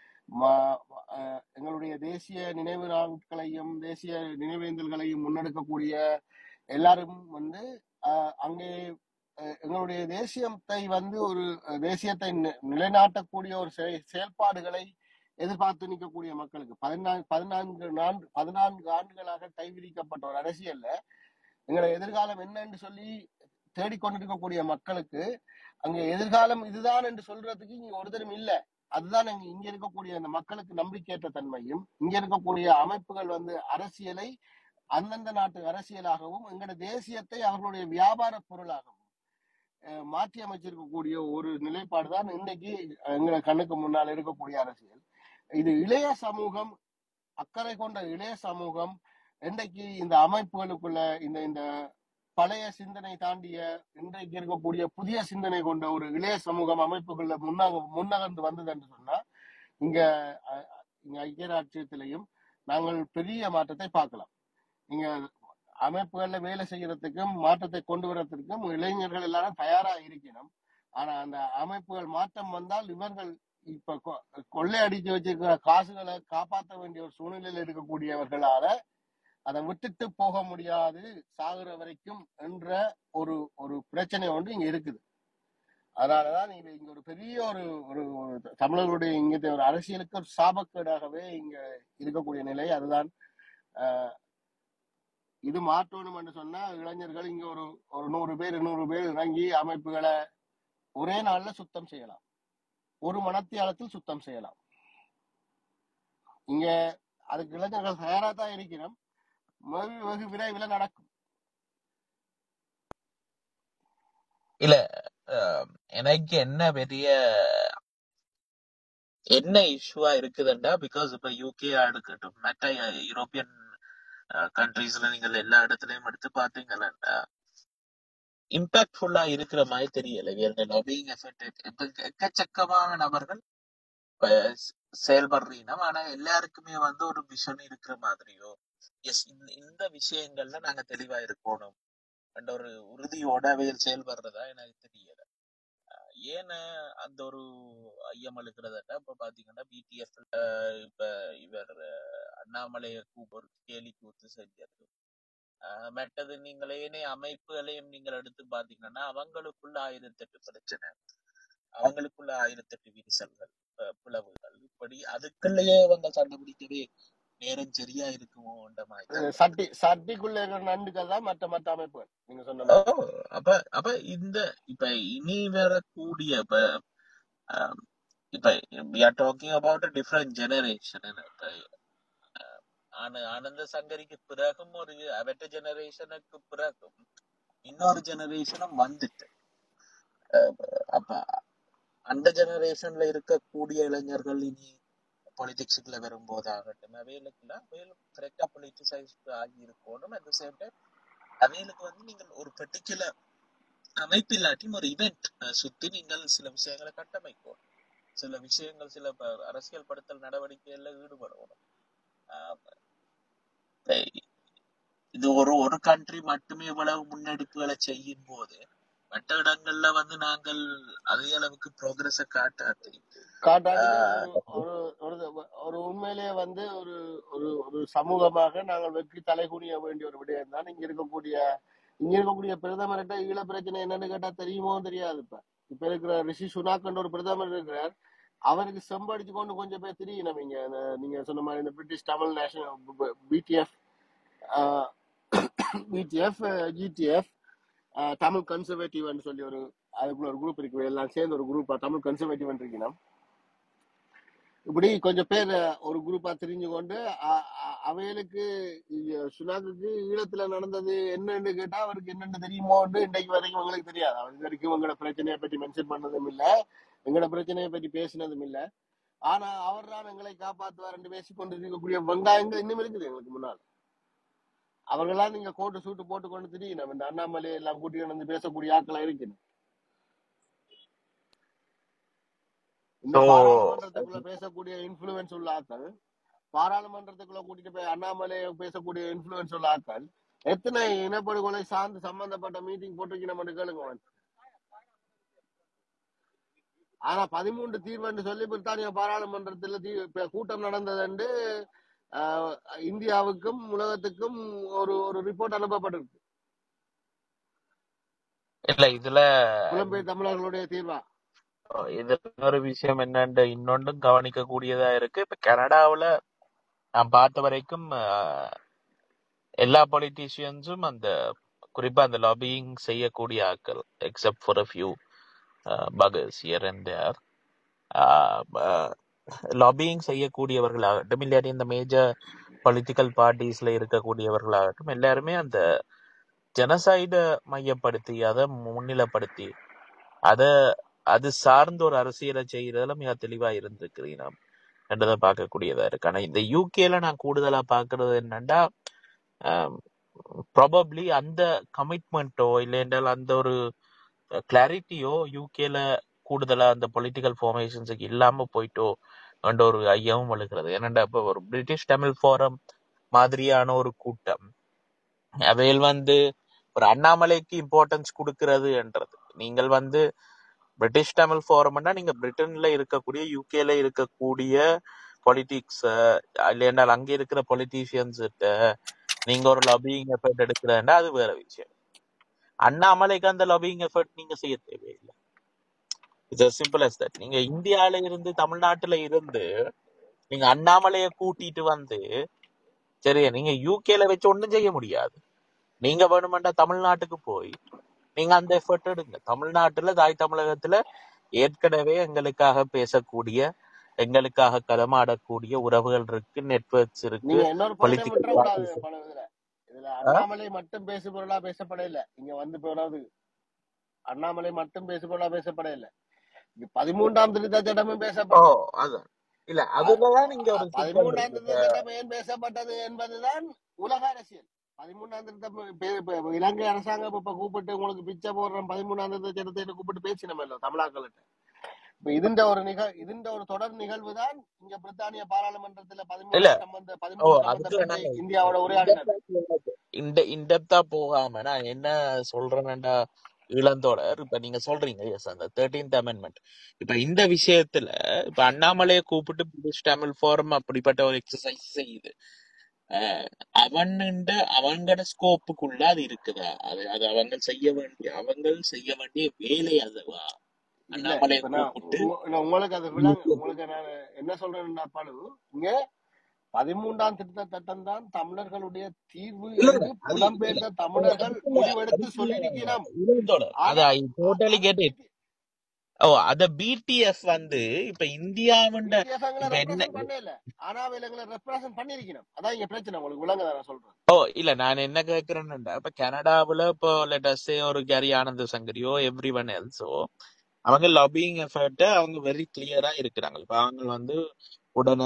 ம- அஹ் எங்களுடைய தேசிய நினைவு நாட்களையும் தேசிய நினைவேந்தல்களையும் முன்னெடுக்கக்கூடிய எல்லாரும் வந்து அஹ், அங்கே அஹ், எங்களுடைய தேசியத்தை வந்து ஒரு அஹ், தேசியத்தை நி- நிலைநாட்டக்கூடிய ஒரு செய- செயல்பாடுகளை எதிர்பார்த்து நிற்கக்கூடிய மக்களுக்கு பதினான்கு பதினான்கு நான்கு பதினான்கு ஆண்டுகளாக கைவிதிக்கப்பட்ட ஒரு அரசியல்ல எங்களோட எதிர்காலம் என்னன்னு சொல்லி தேடிக்கொண்டிருக்கக்கூடிய மக்களுக்கு அங்க எதிர்காலம் இதுதான் என்று சொல்றதுக்கு இங்க ஒருத்தரும் இல்ல அதுதான் இங்க இங்க இருக்கக்கூடிய அந்த மக்களுக்கு நம்பிக்கையற்ற தன்மையும் இங்க இருக்கக்கூடிய அமைப்புகள் வந்து அரசியலை அந்தந்த நாட்டு அரசியலாகவும் எங்களோட தேசியத்தை அவர்களுடைய வியாபார பொருளாகவும் அஹ், மாற்றி அமைச்சிருக்கக்கூடிய ஒரு நிலைப்பாடு தான் இன்னைக்கு எங்களை கண்ணுக்கு முன்னால் இருக்கக்கூடிய அரசியல் இது இளைய சமூகம் அக்கறை கொண்ட இளைய சமூகம் இன்றைக்கு இந்த அமைப்புகளுக்குள்ள இந்த இந்த பழைய சிந்தனை தாண்டிய இன்றைக்கு இருக்கக்கூடிய புதிய சிந்தனை கொண்ட ஒரு இளைய சமூகம் அமைப்புகள்ல முன்னாக முன்னகர்ந்து வந்தது என்று சொன்னா இங்க அஹ், இங்க ஐக்கிய ராட்சியத்திலையும் நாங்கள் பெரிய மாற்றத்தை பார்க்கலாம் இங்க அமைப்புகள்ல வேலை செய்யறதுக்கும் மாற்றத்தை கொண்டு வரதுக்கும் இளைஞர்கள் எல்லாரும் தயாரா இருக்கணும் ஆனா அந்த அமைப்புகள் மாற்றம் வந்தால் இவர்கள் இப்ப கொ- கொள்ளையடிச்சு வச்சிருக்கிற காசுகளை காப்பாற்ற வேண்டிய ஒரு சூழ்நிலையில் இருக்கக்கூடியவர்களால அதை விட்டுட்டு போக முடியாது சாகுற வரைக்கும் என்ற ஒரு ஒரு பிரச்சனை ஒன்று இங்க இருக்குது அதனாலதான் இது இங்க ஒரு பெரிய ஒரு ஒரு ஒரு தமிழர்களுடைய இங்க ஒரு அரசியலுக்கு ஒரு சாபக்கேடாகவே இங்க இருக்கக்கூடிய நிலை அதுதான் அஹ், இது மாற்றணும் என்று சொன்னா இளைஞர்கள் இங்க ஒரு ஒரு நூறு பேர் நூறு பேர் இறங்கி அமைப்புகளை ஒரே நாள்ல சுத்தம் செய்யலாம் ஒரு மனத்தியாலத்தில் சுத்தம் செய்யலாம் இங்க அதுக்கு இளைஞர்கள் தயாரா தான் இருக்கிறோம் வெகு வெகு விரைவில் நடக்கும் இல்ல அஹ், எனக்கு என்ன பெரிய என்ன இஷ்யூவா இருக்குதுண்டா பிகாஸ் இப்ப யூகே எடுக்கட்டும் மற்ற யூரோப்பியன் கண்ட்ரீஸ்ல நீங்கள் எல்லா இடத்துலயும் எடுத்து பாத்தீங்கன்னா இம்பாக்ட்ஃபுல்லா இருக்கிற மாதிரி தெரியல வேற லாபிங் எஃபெக்ட் இப்ப எக்கச்சக்கமான நபர்கள் இப்ப ஸ்- செயல்படுறீங்க ஆனா எல்லாருக்குமே வந்து ஒரு விஷன் இருக்கிற மாதிரியோ எஸ் இந்த விஷயங்கள்ல நாங்க தெளிவா இருக்கணும் என்ற ஒரு உறுதியோட அவையில் செயல்படுறதா எனக்கு தெரியல ஏன்னு அந்த ஒரு ஐயம் அழுக்கிறதா இப்ப பாத்தீங்கன்னா பிடிஎஃப் இப்ப இவர் அஹ், அண்ணாமலையை கூ- ஒரு கேலி கூத்து செஞ்சது அஹ், மற்றது நீங்கள் ஏனைய அமைப்புகளையும் நீங்கள் எடுத்து பாத்தீங்கன்னா அவங்களுக்குள்ள ஆயிரத்தெட்டு பிரச்சனை அவங்களுக்குள்ள ஆயிரத்தெட்டு விரிசல்கள் அஹ், பிளவுகள் இப்படி அதுக்குள்ளேயே இவங்க சண்டை பிடிக்கவே நேரம் சரியா இருக்குமோன்ற மாதிரி தான் அஹ் இருக்கு சட்டி சட்டிக்குள்ள இருக்கிற நண்டுகள் தான் மற்ற மற்ற அமைப்புகள் நீங்க சொன்ன ஓ மாதிரி அப்ப அப்ப இந்த இப்ப இனி வரக்கூடிய இப்ப ஆம், இப்ப we are talking about a different generation இப்ப ஆன- ஆனந்த சங்கரிக்கு பிறகும் ஒரு அவற்ற ஜெனரேஷனுக்கு பிறகும் இன்னொரு ஜெனரேஷனும் வந்துட்டு அஹ் அப்ப அந்த ஜெனரேஷன்ல இருக்கக்கூடிய இளைஞர்கள் இனி பொலிட்டிக்ஸுக்குள்ள வரும்போதாகட்டும் அவைகளுக்குலாம் அவைகளும் கரெக்டா பொலிட்டிசைஸ் ஆகி இருக்கணும் அட் சேம் டைம் அவைகளுக்கு வந்து நீங்கள் ஒரு பர்டிகுலர் அமைப்பு இல்லாட்டியும் ஒரு இவெண்ட் சுத்தி நீங்கள் சில விஷயங்களை கட்டமைக்கணும் சில விஷயங்கள் சில ப- அரசியல் படுத்தல் நடவடிக்கைகள்ல ஈடுபடணும் ஆஹ் இப்ப இது ஒரு ஒரு கண்ட்ரி மட்டுமே இவ்வளவு முன்னெடுப்புகளை செய்யும் போது மற்ற இடங்கள்ல வந்து நாங்கள் அதே அளவுக்கு ப்ரோக்ரஸ காட்டாட்டி காட்டாட்டியும் ஆஹ் ஒரு ஒரு ஒரு ஒரு உண்மையிலேயே வந்து ஒரு ஒரு ஒரு சமூகமாக நாங்கள் வெற்றி தலைகுனிய வேண்டிய ஒரு விடயம் தான் இங்க இருக்கக்கூடிய இங்க இருக்கக்கூடிய பிரதமர்கிட்ட ஈழ பிரச்சனை என்னன்னு கேட்டா தெரியுமோ தெரியாது இப்ப இப்ப இருக்கிற ரிஷி சுனாக்ன்ற ஒரு பிரதமர் இருக்கிறார் அவருக்கு செம்படிச்சு கொண்டு கொஞ்சம் பேர் தெரியணும் இங்க இந்த நீங்க சொன்ன மாதிரி இந்த British Tamil national PDF PDF GTF Tamil கன்சர்வேட்டிவ்னு சொல்லி ஒரு அதுக்குள்ள ஒரு குரூப் இருக்கு எல்லாம் சேர்ந்து ஒரு குரூப்பா தமிழ் கன்சர்வேட்டிவ் இருக்கணும் இப்படி கொஞ்சம் பேர் ஒரு குரூப்பா தெரிஞ்சு கொண்டு அ- அ- அவைகளுக்கு இ- சுனாக்குக்கு ஈழத்துல நடந்தது என்னன்னு கேட்டா அவருக்கு என்னென்னு தெரியுமோன்னு இன்றைக்கு வரைக்கும் உங்களுக்கு தெரியாது அவர் இது வரைக்கும் எங்களோட பிரச்சனையை பற்றி மென்ஷன் பண்ணதும் இல்ல எங்களோட பிரச்சனையை பற்றி பேசினதும் இல்ல ஆனா அவர் தான் எங்களை காப்பாற்றுவார் என்று பேசிக் கொண்டு இருக்கக்கூடிய வெங்காயங்கள் இன்னும் இருக்குது எங்களுக்கு முன்னால் அவர்களாம் நீங்க கோட்டு சூட்டு போட்டு கொண்டு திரியணும் இந்த அண்ணாமலை எல்லாம் கூட்டிட்டு வந்து பேசக்கூடிய ஆட்களா இருக்கணும் இந்த ஸோ பாராளுமன்றத்துக்குள்ள பேசக்கூடிய இன்ஃபுளுன்ஸ் உள்ள ஆட்கள் பாராளுமன்றத்துக்குள்ள கூட்டிட்டு போய் அண்ணாமலையை பேசக்கூடிய இன்ஃபுளுன்ஸ் உள்ள ஆட்கள் எத்தனை இனப்படுகொலை சார்ந்து சம்பந்தப்பட்ட மீட்டிங் போட்டிருக்கணும் கேளுங்க அவன். ஆனா பதிமூன்று தீர்வுன்னு சொல்லி பிரித்தானிய பாராளுமன்றத்துல தீ இப்ப கூட்டம் நடந்ததுண்டு ஆஹ், இந்தியாவுக்கும் உலகத்துக்கும் ஒரு ஒரு ரிப்போர்ட் அனுப்பப்பட்டிருக்கு இல்ல இதுல புலம்பெயர் தமிழர்களுடைய தீர்வா இது இன்னொரு விஷயம் என்னன்னு இன்னொன்றும் கவனிக்க கூடியதா இருக்கு இப்ப கனடாவுல நான் பார்த்த வரைக்கும் ஆஹ், எல்லா பொலிட்டீஷியன்ஸும் அந்த குறிப்பா அந்த லாபியிங் செய்யக்கூடிய ஆட்கள் except for a few buggers here and there lobbying செய்யக்கூடியவர்களாகட்டும் இல்லாட்டி இந்த மேஜர் பொலிட்டிக்கல் பார்ட்டிஸ்ல இருக்கக்கூடியவர்களாகட்டும் எல்லாருமே அந்த ஜெனசைட மையப்படுத்தி அதை முன்னிலைப்படுத்தி அத அது சார்ந்த ஒரு அரசியலை செய்யறதுல மிக தெளிவா இருந்திருக்கிறீங்க நாம் என்றதை பார்க்கக்கூடியதா இருக்கு ஆனா இந்த யூகேல நான் கூடுதலா பாக்குறது என்னன்னா ப்ராபப்ளி அந்த கமிட்மெண்ட்டோ இல்லை என்றால் அந்த ஒரு கிளாரிட்டியோ யூகேல கூடுதலா அந்த பொலிட்டிக்கல் ஃபார்மேஷன்ஸுக்கு இல்லாம போயிட்டோ என்ற ஒரு ஐயமும் எழுகிறது ஏனண்டா இப்ப ஒரு பிரிட்டிஷ் தமிழ் ஃபோரம் மாதிரியான ஒரு கூட்டம் அவையில் வந்து ஒரு அண்ணாமலைக்கு இம்பார்ட்டன்ஸ் கொடுக்கிறது என்றது நீங்கள் வந்து பிரிட்டிஷ் தமிழ் ஃபோரம்னா நீங்க பிரிட்டன்ல இருக்கக்கூடிய யூகேல இருக்கக்கூடிய பொலிட்டிக்ஸ் இல்லைன்னா அங்க இருக்கிற பொலிட்டீஷியன்ஸ் நீங்க ஒரு லபிங் எஃபர்ட் எடுக்கிறேன்னா அது வேற விஷயம் அண்ணாமலைக்கு அந்த லபிங் எஃபர்ட் நீங்க செய்ய தேவையில்லை இட்ஸ் சிம்பிள் as தட் நீங்க இந்தியால இருந்து தமிழ்நாட்டுல இருந்து நீங்க அண்ணாமலைய கூட்டிட்டு வந்து சரி நீங்க யூகேல வச்சு ஒண்ணும் செய்ய முடியாது நீங்க வேணுமெண்டா தமிழ்நாட்டுக்கு போய் நீங்க அந்த எஃபர்ட் எடுங்க தமிழ்நாட்டுல தாய் தமிழகத்துல ஏற்கனவே எங்களுக்காக பேசக்கூடிய எங்களுக்காக களமாடக்கூடிய உறவுகள் இருக்கு நெட்வொர்க்ஸ் இருக்கு நீங்க இன்னொரு பாயிண்ட் பொலிட்டிக்கல் விட்டுறக்கூடாது பார்ட்டிஸ் பல இதுல இதுல அண்ணாமலை மட்டும் பேசு பொருளா பேசப்பட இல்ல இங்க வந்து போறாது அண்ணாமலை மட்டும் பேசு பொருளா பேசப்பட இல்ல இங்க பதிமூன்றாம் திருத்த சட்டமும் ஓ பேசப்பட்டது அதான் இல்ல அ- அதுலதான் நீங்க அ- ஒரு சிக்கல் பதிமூன்றாம் இருக்கு திருத்த சட்டம் ஏன் பேசப்பட்டது என்பதுதான் உலக அரசியல் பதிமூன்றாம் திருத்தம் பே- பே- இலங்கை அரசாங்கம் இப்ப கூப்பிட்டு உங்களுக்கு பிச்சை போடுற பதிமூன்றாம் திருத்த சட்டத்தை கூப்பிட்டு பேசினோம் தமிழாக்கள்கிட்ட இப்ப இதுண்ட ஒரு நிக இதுண்ட ஒரு தொடர் நிகழ்வு தான் இங்க பிரித்தானிய பாராளுமன்றத்துல இல்ல பதிமூன்று சம்பந்த ஓ பதிமூன்று அதுக்கு சம்பந்தப்பட்ட நாங்க இந்தியாவோட உரையாடினது இந்த இன்டெப்தா போகாம நான் என்ன சொல்றேன்டா இளந்தோடர் இப்ப நீங்க சொல்றீங்க எஸ் அந்த தேர்டீன்த் அமெண்ட்மெண்ட் இப்ப இந்த விஷயத்துல இப்ப அண்ணாமலையை கூப்பிட்டு பிரிட்டிஷ் தமிழ் ஃபோரம் அப்படிப்பட்ட ஒரு எக்ஸசைஸ் செய்யுது அஹ் அவன்கிட்ட அவங்களோட ஸ்கோப்புக்குள்ள அது இருக்குதா அது அது அவங்க செய்ய வேண்டிய அவங்க செய்ய வேண்டிய வேலை அதுவா இல்ல அண்ணாமலையை இப்ப நான் கூப்பிட்டு உங்க- இல்ல, உங்களுக்கு அது விளங்கு உங்களுக்கு நான் என்ன சொல்றேன்னா பழு இங்க பதிமூன்றாம் திருத்த சட்டம் தான் தமிழர்களுடைய தீர்வு இல்ல இல்ல என்று அது இல்ல புலம்பெயர்ந்த ஓ தமிழர்கள் அதுக்குள்ள முடிவெடுத்து அதுக்குள்ள சொல்லியிருக்கிறோம் இளந்தோடர் அது ஆனா ஐ டோட்டலி அந்த கெட் இட் பிடி ஓ அத பிடிஎஃப் வந்து இப்ப இந்தியாவுண்ட பிடிஎஃப் எங்களை இப்ப என்ன ரெப்ரசன்ட் பண்ணல ஆனா அவ எங்களை ரெப்ரசன்ட் பண்ணிருக்கணும் அதான் இங்க பிரச்சனை உங்களுக்கு விளங்குதா நான் சொல்றேன் ஓ இல்ல நான் என்ன கேக்குறேன்னா இப்ப கனடாவுல இப்போ லெட்டஸ்டே ஒரு கேரி ஆனந்த சங்கரியோ எவ்ரி ஒன் எல்ஸோ அவங்க லாபிங் எஃபர்ட் அவங்க வெரி கிளியரா இருக்கிறாங்க இப்ப அவங்க வந்து உடனே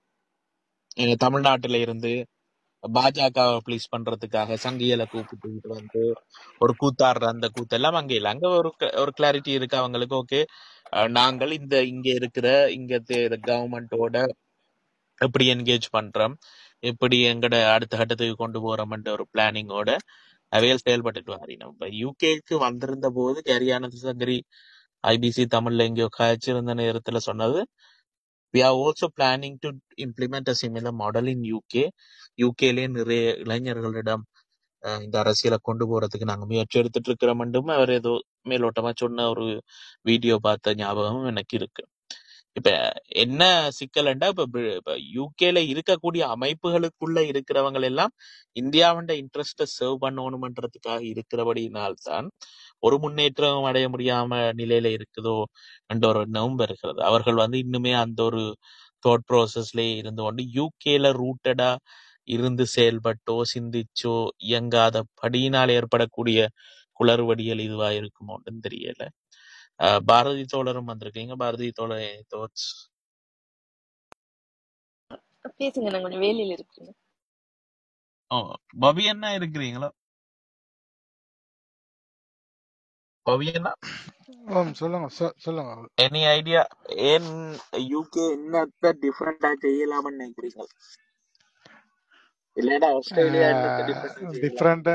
எங்க தமிழ்நாட்டுல இருந்து பாஜகவை ப்ளீஸ் பண்றதுக்காக சங்கிகளை கூப்பிட்டு வந்து ஒரு கூத்தாடுற அந்த கூத்தெல்லாம் அங்க இல்ல அங்க ஒரு க- ஒரு கிளாரிட்டி இருக்கு அவங்களுக்கு ஓகே நாங்கள் இந்த இங்க இருக்கிற இங்க கவர்மெண்டோட எப்படி என்கேஜ் பண்றோம் எப்படி எங்கட அடுத்த கட்டத்துக்கு கொண்டு போறோம்ன்ற ஒரு பிளானிங்கோட அவையில் செயல்பட்டுட்டு வரணும் இப்ப யூகேக்கு வந்திருந்த போது கேரியானந்த சங்கரி ஐபிசி தமிழ்ல எங்கேயோ காய்ச்சிருந்த நேரத்துல சொன்னது we are also planning to implement a similar model in UK யூகேலயே நிறைய இளைஞர்களிடம் அஹ், இந்த அரசியலை கொண்டு போறதுக்கு நாங்க முயற்சி எடுத்துட்டு இருக்கிறோம் அவர் ஏதோ மேலோட்டமா சொன்ன ஒரு வீடியோ பார்த்த ஞாபகம் எனக்கு இருக்கு இப்ப என்ன சிக்கல்ண்டா இப்ப பி- இப்ப யூகேல இருக்கக்கூடிய அமைப்புகளுக்குள்ள இருக்கிறவங்க எல்லாம் இந்தியாவோட இன்ட்ரெஸ்ட சர்வ் பண்ணணுமன்றதுக்காக இருக்கிறபடியினால்தான் ஒரு முன்னேற்றம் அடைய முடியாம நிலையில இருக்குதோ என்ற ஒரு எண்ணமும் வருகிறது அவர்கள் வந்து இன்னுமே அந்த ஒரு தாட் ப்ராசஸ்லயே இருந்து கொண்டு யூகேல ரூட்டடா இருந்து செயல்பட்டோ சிந்திச்சோ இயங்காத படியினால் ஏற்படக்கூடிய குளறுபடிகள் இதுவா இருக்குமோன்னு தெரியல அஹ் பாரதி தோழரும் வந்திருக்கீங்க பாரதி தோழர் தோட்ஸ் பேசுங்க நான் கொஞ்சம் வேலையில இருக்கேன் ஓ பவி அண்ணா இருக்கிறீங்களா பவி அண்ணா ஓம் சொல்லுங்க சொ- சொல்லுங்க எனி ஐடியா ஏன் யூகே என்னத்த டிஃப்ரெண்டா செய்யலாம்னு நினைக்கிறீங்க இல்லைன்னா ஆஸ்திரேலியா என்னத்த டிஃப்ரெண்டா செய்யலாம் டிஃப்ரெண்ட்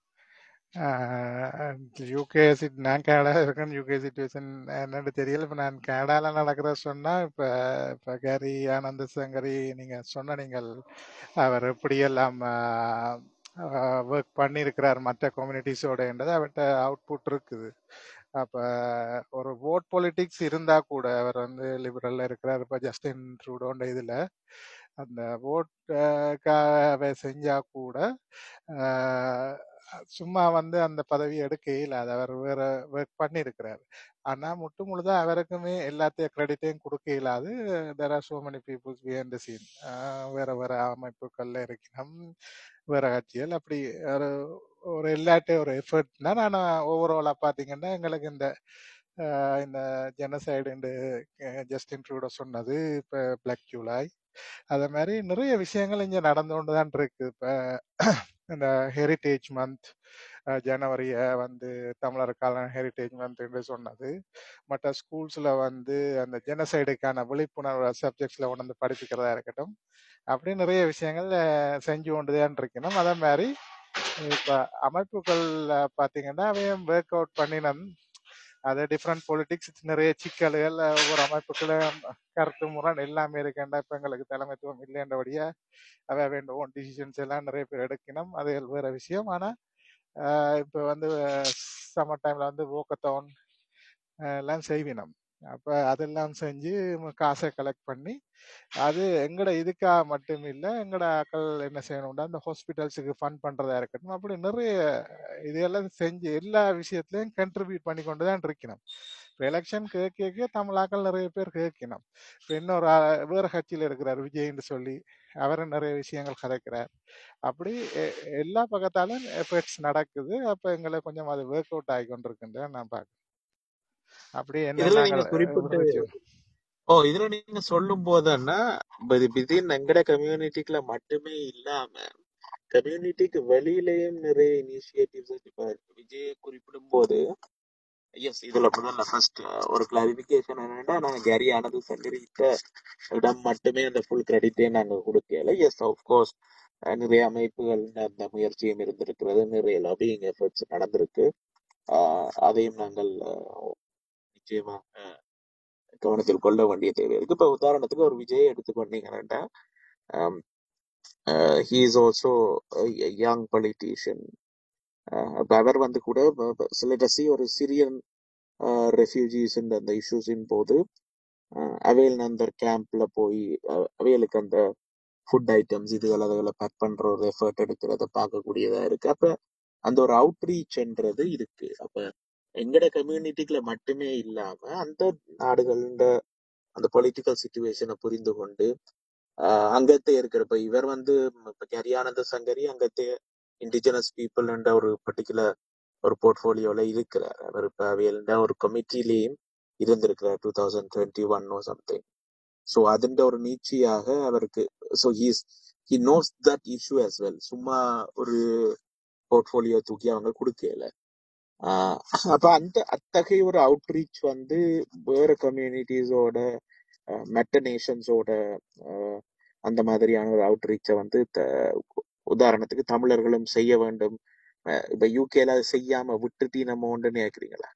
யூகே சிட் நான் கனடா இருக்கேன் யூகே சுச்சுவேஷன் என்னன்னு தெரியல இப்போ நான் கனடால நடக்கிற சொன்னா இப்போ இப்போ கேரி ஆனந்த் சங்கரி நீங்க சொன்ன நீங்கள் அவர் எப்படியெல்லாம் ஒர்க் பண்ணியிருக்கிறார் மற்ற கம்யூனிட்டிஸோடன்றது அவர்கிட்ட அவுட்புட் இருக்குது அப்ப ஒரு ஓட் பொலிட்டிக்ஸ் இருந்தா கூட அவர் வந்து லிபரல்ல இருக்கிறார் இப்ப ஜஸ்டின் ட்ரூடோன்ற இதுல அந்த ஓட் செஞ்சா கூட அஹ், சும்மா வந்து அந்த பதவி எடுக்க இயலாது அவர் வேற ஒர்க் பண்ணியிருக்கிறார் ஆனா முட்டு முழுதா அவருக்குமே எல்லாத்தையும் கிரெடிட்டையும் கொடுக்க இயலாது there are so many peoples behind the scene வேற வேற அமைப்புகள்ல இருக்கணும் வேற கட்சிகள் அப்படி ஒரு ஒரு எல்லாட்டையும் ஒரு எஃபர்ட்னா நான் ஓவராலா பாத்தீங்கன்னா எங்களுக்கு இந்த ஆஹ் இந்த ஜெனசைடு ஜஸ்டின் ட்ரூடோ சொன்னது இப்போ பிளாக் ஜூலை அதே மாதிரி நிறைய விஷயங்கள் இங்கே நடந்து கொண்டு தான் இருக்கு இப்போ இந்த ஹெரிட்டேஜ் மந்த் ஜனவரிய வந்து தமிழருக்கான ஹெரிட்டேஜ் மந்த் என்று சொன்னது மற்ற ஸ்கூல்ஸில் வந்து அந்த ஜெனசைடுக்கான விழிப்புணர்வு சப்ஜெக்ட்ஸில் கொண்டு வந்து படிப்பிக்கிறதா இருக்கட்டும் அப்படி நிறைய விஷயங்கள் அஹ், செஞ்சு கொண்டு தான் இருக்கணும் அதே மாதிரி இப்போ அமைப்புகள் பார்த்தீங்கன்னா அவையும் ஒர்க் அவுட் பண்ணினோம் அது டிஃப்ரெண்ட் பொலிட்டிக்ஸ் நிறைய சிக்கல்கள் அஹ், ஒவ்வொரு அமைப்புகளும் கருத்து முரண் எல்லாமே இருக்கேன்டா இப்போ எங்களுக்கு தலைமைத்துவம் இல்லைன்றபடியா அவை வேண்டும் ஓன் டிசிஷன்ஸ் எல்லாம் நிறைய பேர் எடுக்கணும் அது வேற விஷயம் ஆனால் இப்போ வந்து சம்மர் டைம்ல வந்து walkathon அஹ் எல்லாம் செய்வினோம் அப்போ அதெல்லாம் செஞ்சு ம- காசை கலெக்ட் பண்ணி அது எங்கட இதுக்காக மட்டும் இல்லை எங்கட ஆக்கள் என்ன செய்யணும்னா இந்த ஹாஸ்பிட்டல்ஸுக்கு ஃபண்ட் பண்ணுறதா இருக்கட்டும் அப்படி நிறைய இதெல்லாம் செஞ்சு எல்லா விஷயத்துலையும் கண்ட்ரிபியூட் பண்ணி கொண்டு தான் இருக்கணும் இப்போ எலெக்ஷன் கேட்க தமிழாக்கள் நிறைய பேர் கேட்கணும் இப்போ இன்னொரு ஆ- வேற கட்சியில் இருக்கிறார் விஜய்ன்னு சொல்லி அவரும் நிறைய விஷயங்கள் கதைக்கிறார் அப்படி எ- எல்லா பக்கத்தாலும் எஃபர்ட்ஸ் நடக்குது அப்போ எங்களை கொஞ்சம் அது ஒர்க் அவுட் ஆகி கொண்டிருக்குன்றத நான் பார்க்குறேன் அப்படி என்ன இதுல நீங்க நாங்கள் குறிப்பிட்டு விரும்பிச்சோம் ஓ இதுல நீங்க சொல்லும் போதுன்னா விதின் எங்கட கம்யூனிட்டிக்குள்ள மட்டுமே இல்லாம கம்யூனிட்டிக்கு வெளியிலயும் நிறைய இனிஷியேட்டிவ்ஸ் இப்ப விஜய் குறிப்பிடும் போது எஸ் இதுல முதல்ல ஃபர்ஸ்ட் ஒரு கிளாரிபிகேஷன் என்னன்னா நாங்க கேரி ஆனது சங்கரித்த இடம் மட்டுமே அந்த ஃபுல் கிரெடிட்டே நாங்க கொடுக்கல எஸ் கோர்ஸ் நிறைய அமைப்புகள் அந்த முயற்சியும் இருந்திருக்கிறது நிறைய லாபிங் எஃபர்ட்ஸ் நடந்திருக்கு ஆஹ் அதையும் நாங்கள் ஆஹ், நிச்சயமா ஆஹ், கவனத்தில் கொள்ள வேண்டிய தேவை இருக்கு இப்ப உதாரணத்துக்கு ஒரு விஜய் எடுத்துக்கொண்டீங்கன்னா he is also young politician அப்ப அவர் வந்து கூட சிலடசி ஒரு சிரியன் ரெஃப்யூஜிஸ் அந்த இஷ்யூஸின் போது அஹ், அவையில் அந்த கேம்ப்ல போய் அஹ், அவைகளுக்கு அந்த ஃபுட் ஐட்டம்ஸ் இதுகள் அதுகளை பேக் பண்ற ஒரு எஃபர்ட் எடுக்கிறத பார்க்கக்கூடியதா இருக்கு அப்ப அந்த ஒரு அவுட்ரீச்ன்றது இருக்கு அப்ப எங்கட கம்யூனிட்டிக்குள்ள மட்டுமே இல்லாம அந்த நாடுகள அந்த பொலிட்டிக்கல் சுச்சுவேஷனை புரிந்து கொண்டு ஆஹ் அங்கத்தே இருக்கிற இப்ப இவர் வந்து ம், இப்ப கரியானந்த சங்கரி அங்கத்தே இண்டிஜினஸ் பீப்புள் என்ற ஒரு பர்டிகுலர் ஒரு போர்ட்ஃபோலியோல இருக்கிறார் அவர் இப்ப அவையில ஒரு கமிட்டிலையும் இருந்திருக்கிறார் two thousand twenty one or something so അതിന്റെ ஒரு நீட்சியாக அவருக்கு so he's he knows that issue as well சும்மா ஒரு போர்ட்ஃபோலியோ தூக்கி அவங்க கொடுக்கல ஆஹ் அப்ப அந்த அத்தகைய ஒரு அவுட்ரீச் வந்து வேற கம்யூனிட்டிஸோட மெட்ட நேஷன்ஸோட அந்த மாதிரியான ஒரு அவுட்ரீச்சை வந்து த- உதாரணத்துக்கு தமிழர்களும் செய்ய வேண்டும் அஹ் இப்ப யூகேல அதை செய்யாம விட்டுட்டு நம்ம ஒன்று நினைக்கிறீங்களா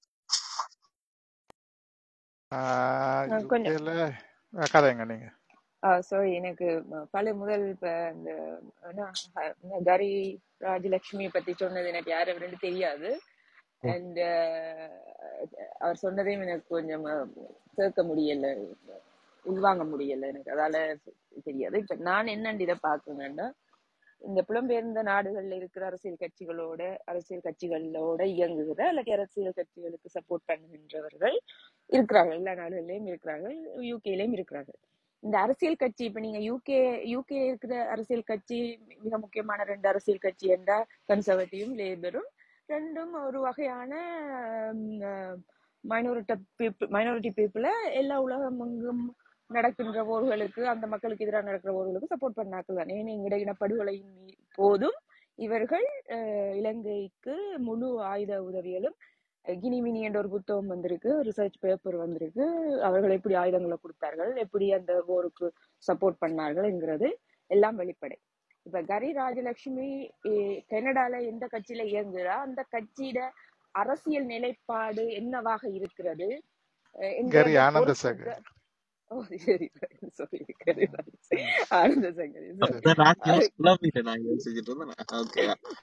நான் கொஞ்சம் யூகேல கதைங்க நீங்க சாரி எனக்கு ம- பல முதல் இப்ப இந்த என்ன, ஹ- இந்த கரி ராஜலட்சுமியை பத்தி சொன்னது எனக்கு யாரும் ரெண்டு தெரியாது அண்ட் அவர் சொன்னதையும் எனக்கு கொஞ்சம் அஹ், கேட்க முடியல உள்வாங்க முடியல எனக்கு அதால தெரியாது இப்ப நான் என்னண்டு இதை பார்க்கணும்னா இந்த புலம்பெயர்ந்த நாடுகள்ல இருக்கிற அரசியல் கட்சிகளோட அரசியல் கட்சிகளோட இயங்குகிற அல்லது அரசியல் கட்சிகளுக்கு சப்போர்ட் பண்ணுகின்றவர்கள் இருக்கிறார்கள் எல்லா நாடுகள்லயும் இருக்கிறார்கள் யூகேலயும் இருக்கிறார்கள் இந்த அரசியல் கட்சி இப்ப நீங்க யூகே யூகே இருக்கிற அரசியல் கட்சி மிக முக்கியமான ரெண்டு அரசியல் கட்சி என்றா கன்சர்வேட்டிவும் லேபரும் ரெண்டும் ஒரு வகையான மைனாரிட்டி பீப்புள் மைனாரிட்டி பீப்புளை எல்லா உலகமெங்கும் நடக்கின்ற போர்களுக்கு அந்த மக்களுக்கு எதிராக நடக்கிற போர்களுக்கு சப்போர்ட் பண்ணாக்கள் தான் ஏன் எங்கட இனப்படுகொலையின் மீ- போதும் இவர்கள் அஹ், இலங்கைக்கு முழு ஆயுத உதவிகளும் கினிமினி என்ற ஒரு புத்தகம் வந்திருக்கு ரிசர்ச் பேப்பர் வந்திருக்கு அவர்கள் எப்படி ஆயுதங்களை கொடுத்தார்கள் எப்படி அந்த போருக்கு சப்போர்ட் பண்ணார்கள் என்கிறது எல்லாம் வெளிப்படை இப்ப கரி ராஜலட்சுமி eh, கனடால எந்த கட்சியில இயங்குறா அந்த கட்சியிட அரசியல் நிலைப்பாடு என்னவாக இருக்கிறது அஹ் கரி என்கிறத ஆனந்த பொறுத்து சேகர் ஓ சரி சாரி கரி ராஜலட்சுமி ஆனந்த சங்கரி சாரி அதான் நான் யோசி- குழம்பிட்டேன் நான் யோசிச்சுட்டு இருந்தேன் ஓகே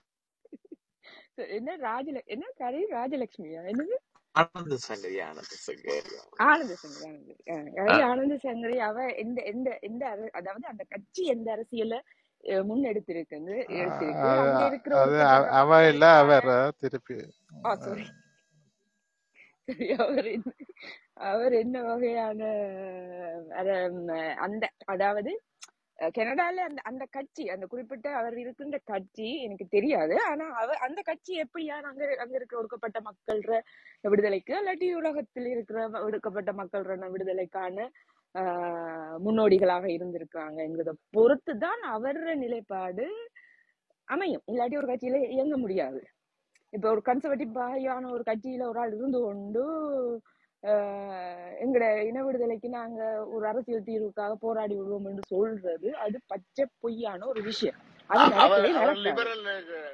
என்ன ராஜல என்ன கரி ராஜலட்சுமியா என்னது ஆனந்த சங்கரி ஆனந்த சங்கரி ஆனந்த சங்கரி ஆனந்த அஹ் கரி ஆனந்த சங்கரி அவ எந்த எந்த எந்த அர- அதாவது அந்த கட்சி எந்த அரசியல அஹ், முன்னெடுத்திருக்கு எடுத்திருக்கு அது அங்க இருக்கிற அது ஒரு அவ அவ இல்ல அவர் திருப்பி ஆ சாரி சரி அவர் என்ன அவர் என்ன வகையான அத- ம், அந்த அதாவது அஹ் கனடால அந்த அந்த கட்சி அந்த குறிப்பிட்ட அவர் இருக்கின்ற கட்சி எனக்கு தெரியாது ஆனா அவர் அந்த கட்சி எப்படியான அங்க அங்க இருக்கிற ஒடுக்கப்பட்ட மக்கள்ற விடுதலைக்கு இல்லாட்டி உலகத்தில் இருக்கிற ஒடுக்கப்பட்ட மக்கள்ற விடுதலைக்கான ஆஹ் முன்னோடிகளாக இருந்திருக்காங்க என்கிறத பொறுத்து தான் அவர நிலைப்பாடு அமையும் இல்லாட்டி ஒரு கட்சியில இயங்க முடியாது இப்ப ஒரு கன்சர்வேட்டிவ் பாயான ஒரு கட்சியில ஒரு ஆள் இருந்து கொண்டு ஆஹ் எங்கட இன விடுதலைக்கு நாங்க ஒரு அரசியல் தீர்வுக்காக போராடி விடுவோம் என்று சொல்றது அது பச்சை பொய்யான ஒரு விஷயம் அது அ- அவர் நடக்கவே அவர் நடக்காது லிபரல்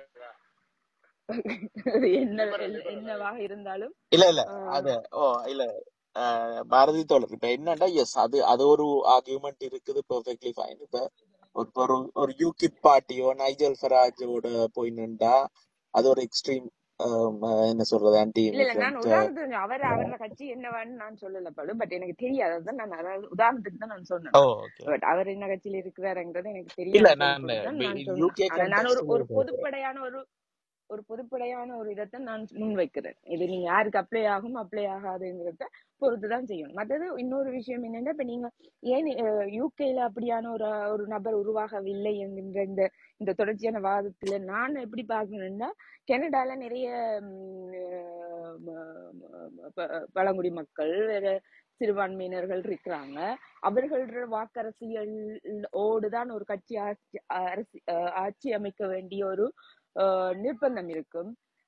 அது என்ன லிபரல் லிபரல் என்னவாக இருந்தாலும் இல்ல இல்ல ஆஹ் அது ஓ இல்ல அஹ், பாரதி தோழர் இப்ப என்னன்னா எஸ் அது அது ஒரு ஆர்கியூமெண்ட் இருக்குது பெர்ஃபெக்ட்லி ஃபைன் இப்ப ஒரு ஒரு ஒரு யூகிப் பார்ட்டியோ நைஜல் ஃபராஜோட போய் நின்றா அது ஒரு எக்ஸ்ட்ரீம் என்ன சொல்றது ஆன்டி இல்ல இல்ல நான் இமிகிரண்ட் உதாரணத்துக்கு அவர் அவரோட கட்சி என்னவான்னு நான் சொல்லல படு பட் எனக்கு தெரியாது அதுதான் நான் அதாவது உதாரணத்துக்கு தான் நான் ஓ சொன்னேன் ஓகே பட் அவர் என்ன கட்சியில இருக்கிறாருங்கிறது எனக்கு இல்ல தெரியாத நான் பொறுப்பு தான் நான் சொன்னேன் யூகே ஆனா நான் ஒரு ஒரு கண்டெக்ஸ்ட் பொதுப்படையான ஒரு ஒரு பொதுப்படையான ஒரு இதைத்தான் நான் முன்வைக்கிறேன் இது நீங்க யாருக்கு அப்ளை ஆகும் அப்ளை ஆகாதுங்கிறத பொறுத்து தான் செய்யணும் மற்றது இன்னொரு விஷயம் என்னன்னா இப்ப நீங்க ஏன் யூகேல அப்படியான ஒரு ஒரு நபர் உருவாகவில்லை என்கின்ற இந்த இந்த தொடர்ச்சியான வாதத்துல நான் எப்படி பார்க்கணும்னா கனடால நிறைய ம், அஹ், ம- ம- ப- பழங்குடி மக்கள் வேற சிறுபான்மையினர்கள் இருக்கிறாங்க அவர்களோட வாக்கரசியல் ஓடுதான் ஒரு கட்சி ஆட்சி அரசி அஹ் ஆட்சி அமைக்க வேண்டிய ஒரு அஹ், நிர்பந்தம் இருக்கும்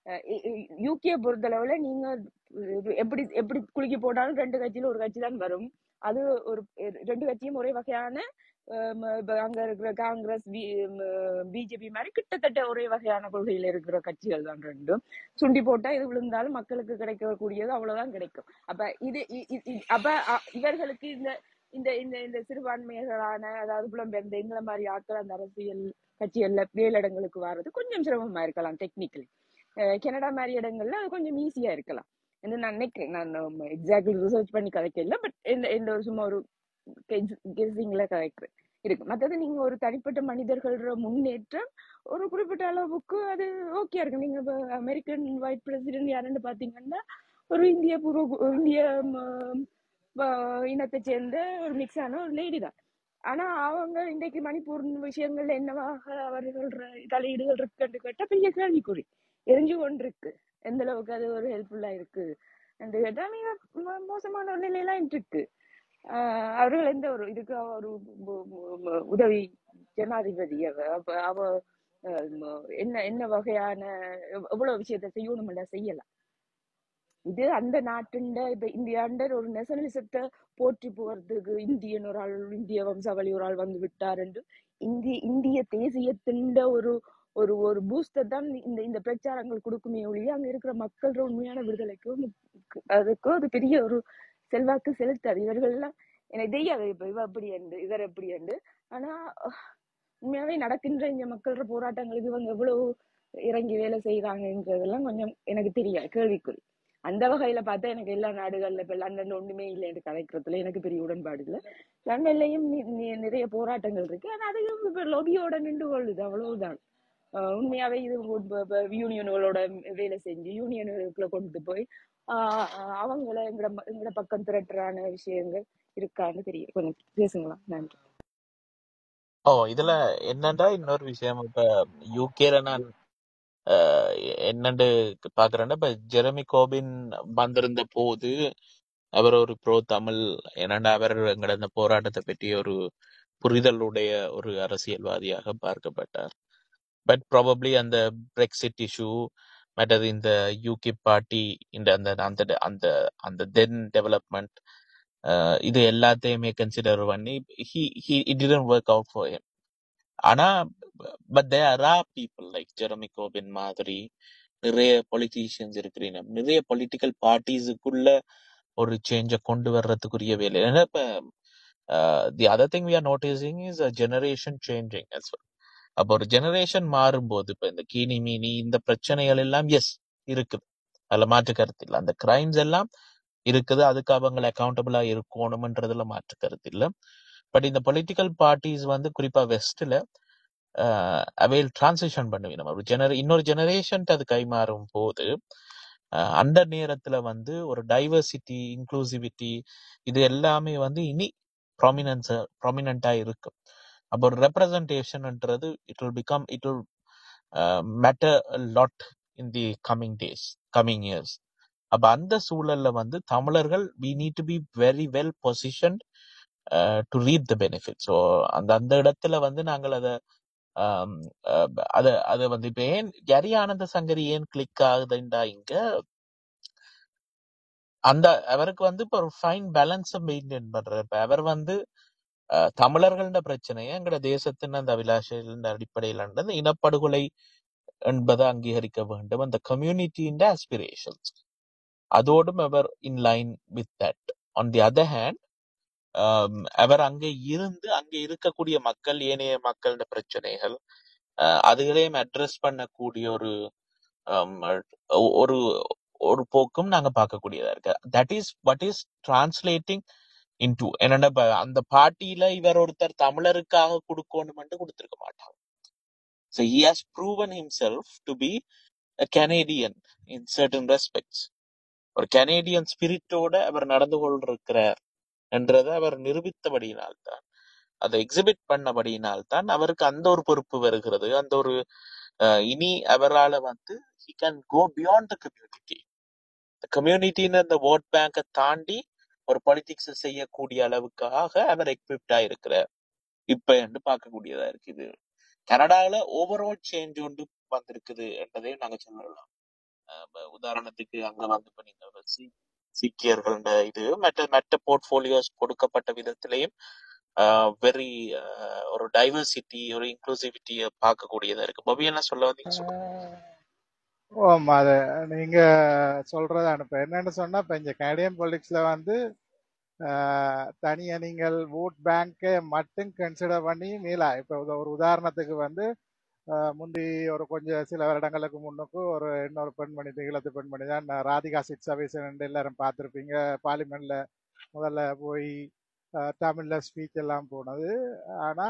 யூகே பொறுத்தளவுல நீங்க அஹ், எப்படி எப்படி குலுக்கி போட்டாலும் ரெண்டு கட்சியில ஒரு கட்சி தான் வரும் அது ஒரு ரெண்டு கட்சியும் ஒரே வகையான அஹ், ம- இப்ப அங்க இருக்கிற காங்கிரஸ் பிஜேபி மாதிரி கிட்டத்தட்ட ஒரே வகையான கொள்கையில இருக்கிற கட்சிகள் தான் ரெண்டும் சுண்டி போட்டா இது விழுந்தாலும் மக்களுக்கு கிடைக்கக்கூடியது அவ்வளவுதான் கிடைக்கும் அப்ப இது இ- இ- இ- அப்ப அ- இவர்களுக்கு இந்த இந்த இந்த இந்த சிறுபான்மையர்களான அதாவது புலம்பெயர்ந்த எங்களை மாதிரி ஆட்கள் அந்த அரசியல் கட்சிகள்ல மேலிடங்களுக்கு வர்றது கொஞ்சம் சிரமமா இருக்கலாம் டெக்னிக்கலி கனடா மாதிரி இடங்கள்ல அது கொஞ்சம் ஈஸியா இருக்கலாம் என்று நான் நினைக்கிறேன் நான் எக்ஸாக்ட்லி ரிசர்ச் பண்ணி கதைக்கல பட் இந்த இந்த ஒரு சும்மா ஒரு கெஸிங்ல கதைக்கிறேன் இருக்கு மற்றது நீங்க ஒரு தனிப்பட்ட மனிதர்களோட முன்னேற்றம் ஒரு குறிப்பிட்ட அளவுக்கு அது ஓகே இருக்கு நீங்க இப்ப அமெரிக்கன் ஒயிட் பிரசிடென்ட் யாருன்னு பாத்தீங்கன்னா ஒரு இந்திய பூர்வ கு- இந்திய ம- ம- இனத்தை சேர்ந்த ஒரு மிக்ஸ் ஆன ஒரு லேடி தான் ஆனா அவங்க இன்றைக்கு மணிப்பூர் விஷயங்கள்ல என்னவாக அவர்கள் தலையீடுகள் இருக்குன்னு கேட்டா பெரிய கேள்விக்குறி எரிஞ்சு கொண்டிருக்கு எந்த அளவுக்கு அது ஒரு ஹெல்ப்ஃபுல்லா இருக்கு என்று கேட்டா மிக மோ- மோசமான ஒரு நிலையெல்லாம் இருக்கு ஆஹ் அவர்கள் எந்த ஒரு இதுக்கு அவ ஒரு மு- மு- மு- உதவி ஜனாதிபதி அவ அப்ப அவ ஆஹ் ம- என்ன என்ன வகையான எவ்- எவ்வளவு விஷயத்த செய்யணும்ல செய்யலாம் இது அந்த நாட்டுண்ட இப்ப இந்தியாண்ட ஒரு நேஷனலிசத்தை போற்றி போறதுக்கு இந்தியன் ஒரு ஆள் இந்திய வம்சாவளி ஒரு ஆள் வந்து விட்டார் என்று இந்திய இந்திய தேசியத்திண்ட ஒரு ஒரு ஒரு பூஸ்டர் தான் இந்த இந்த பிரச்சாரங்கள் கொடுக்குமே ஒழிய அங்க இருக்கிற மக்களோட உண்மையான விடுதலைக்கும் முக்- அதுக்கும் அது பெரிய ஒரு செல்வாக்கு செலுத்தாது இவர்கள் எல்லாம் எனக்கு தெரியாது இப்ப இவ அப்படி என்று இவர் எப்படி என்று ஆனா அஹ், உண்மையாவே நடக்கின்ற இந்த மக்களோட போராட்டங்களுக்கு இவங்க எவ்வளவு இறங்கி வேலை செய்யறாங்கன்றதெல்லாம் கொஞ்சம் எனக்கு தெரியாது கேள்விக்குறி அந்த வகையில பார்த்தா எனக்கு எல்லா நாடுகள்ல இப்ப லண்டன்ல ஒண்ணுமே இல்லை என்று கதைக்கிறதுல எனக்கு பெரிய உடன்பாடு இல்லை லண்டன்லயும் நி- நி- நிறைய போராட்டங்கள் இருக்கு ஆனா அதுக்கு இப்ப லொபியோட நின்று கொள்ளுது அவ்வளவுதான் ஆஹ் உண்மையாவே இது யூனியன்களோட வேலை செஞ்சு யூனியனுக்குள்ள கொண்டு போய் ஆஹ் ஆஹ் அவங்கள எங்கட ம- எங்கட பக்கம் திரட்டுறான விஷயங்கள் இருக்கான்னு தெரியும் கொஞ்சம் பேசுங்களா நன்றி ஓ இதுல என்னண்டா இன்னொரு விஷயம் இப்ப யூகேல நான் அஹ், என்னண்டு பாக்குறேன்னா இப்ப ஜெரமி கோபின் வந்திருந்த போது அவர் ஒரு ப்ரோ தமிழ் என்னண்டா அவர் எங்கட இந்த போராட்டத்தை பற்றி ஒரு புரிதலுடைய ஒரு அரசியல்வாதியாக பார்க்கப்பட்டார் பட் ப்ராபப்ளி அந்த பிரெக்சிட் இஷ்யூ மற்றது இந்த யூகே பார்ட்டி இந்த அந்த அந்த அந்த அந்த தென் டெவலப்மெண்ட் இது எல்லாத்தையுமே கன்சிடர் பண்ணி he he it didn't work out for him ஆனா but there are people like Jeremy Corbyn மாதிரி நிறைய பொலிட்டீஷியன்ஸ் இருக்கிறீங்க நிறைய பொலிட்டிக்கல் பார்ட்டிஸுக்குள்ள ஒரு சேஞ்ச கொண்டு வர்றதுக்குரிய வேலை ஏன்னா இப்ப the other thing we are noticing is generation changing as well அப்போ ஒரு ஜெனரேஷன் மாறும்போது இப்ப இந்த கீனி மீனி இந்த பிரச்சனைகள் எல்லாம் எஸ் இருக்குது அதுல மாற்று கருத்து இல்லை அந்த கிரைம்ஸ் எல்லாம் இருக்குது அதுக்கு அவங்க அக்கௌண்டபிளா இருக்கணும்ன்றதுல மாற்று கருத்து இல்லை பட் இந்த பொலிட்டிக்கல் பார்ட்டிஸ் வந்து குறிப்பா வெஸ்ட்ல அவைல் டிரான்சிஷன் பண்ணுவீங்க ஒரு ஜெனரே இன்னொரு ஜெனரேஷன் அது கைமாறும் போது அஹ், அந்த நேரத்துல வந்து ஒரு டைவர்சிட்டி இன்க்ளூசிவிட்டி இது எல்லாமே வந்து இனி ப்ராமினன்ஸ் ப்ராமினண்டா இருக்கும் அப்போ ஒரு ரெப்ரசன்டேஷன்ன்றது it will become it will matter lot in the coming days coming years அப்ப அந்த சூழல்ல வந்து தமிழர்கள் we need to be very well position to reap the benefit so அந்த அந்த இடத்துல வந்து நாங்கள் அதை அத அத வந்து இப்ப ஏன் ஜரி ஆனந்த சங்கரி ஏன் கிளிக் ஆகுதுண்டா இங்க அந்த அவருக்கு வந்து இப்ப ஒரு ஃபைன் பேலன்ஸ் மெயின்டைன் பண்றாரு இப்ப அவர் வந்து அஹ், தமிழர்கள்ட பிரச்சனையை எங்கட தேசத்தின் அந்த அபிலாஷைகளின் அடிப்படையில் அந்த இனப்படுகொலை என்பதை அங்கீகரிக்க வேண்டும் அந்த கம்யூனிட்டியின் ஆஸ்பிரேஷன்ஸ் அதோடும் அவர் in line with that on the other hand அவர் அங்கே இருந்து அங்கே இருக்கக்கூடிய மக்கள் ஏனைய மக்களோட பிரச்சனைகள் அஹ், அதுகளையும் அட்ரஸ் பண்ணக்கூடிய ஒரு um, ஒரு ஒரு போக்கும் நாங்க பார்க்கக்கூடியதா இருக்கு that is what is translating into என்னோட ப- அந்த பார்ட்டியில இவர் ஒருத்தர் தமிழருக்காக கொடுக்கணும்னு கொடுத்திருக்க மாட்டாங்க so he has proven himself to be a Canadian in certain respects ஒரு கனேடியன் ஸ்பிரிட்டோட அவர் நடந்து கொண்டிருக்கிறார் என்றதை அவர் நிரூபித்தபடியினால் தான் அதை எக்ஸிபிட் பண்ணபடியினால் தான் அவருக்கு அந்த ஒரு பொறுப்பு வருகிறது அந்த ஒரு அஹ், இனி அவரால வந்து he can go beyond the community கம்யூனிட்டின்னு அந்த ஓட் பேங்கை தாண்டி ஒரு பாலிடிக்ஸ் செய்யக்கூடிய அளவுக்காக அவர் எக்விப்டா இருக்கிறார் இப்ப என்று பார்க்கக்கூடியதா இருக்கு இது கனடால ஓவரால் சேஞ்ச் ஒன்று வந்திருக்குது என்பதையும் நாங்க சொல்லலாம் அஹ் இப்ப உதாரணத்துக்கு அங்க வந்து இப்ப நீங்க சீ சீக்கியர்கள் இது மற்ற மற்ற போர்ட்போலியோஸ் கொடுக்கப்பட்ட விதத்திலையும் வெரி ஒரு டைவர்சிட்டி ஒரு இன்க்ளூசிவிட்டியை பார்க்கக்கூடியதா இருக்கு பவி என்ன சொல்ல வந்தீங்க சொல்லுங்க ஓம் அது நீங்க சொல்றது அனுப்ப என்னன்னு சொன்னா இப்ப இந்த கனடியன் பொலிட்டிக்ஸ்ல வந்து ஆஹ், தனியா நீங்கள் ஓட் பேங்கை மட்டும் கன்சிடர் பண்ணி மீளா இப்ப உத- ஒரு உதாரணத்துக்கு வந்து ஆஹ், முந்தி ஒரு கொஞ்சம் சில வருடங்களுக்கு முன்னுக்கு ஒரு இன்னொரு பெண்மணி ஈழத்து பெண்மணி தான் ராதிகா சிட் சபீசன் எல்லாரும் பார்த்துருப்பீங்க பார்லிமெண்ட்ல முதல்ல போய் ஆஹ், தமிழ்ல ஸ்பீச் எல்லாம் போனது ஆனா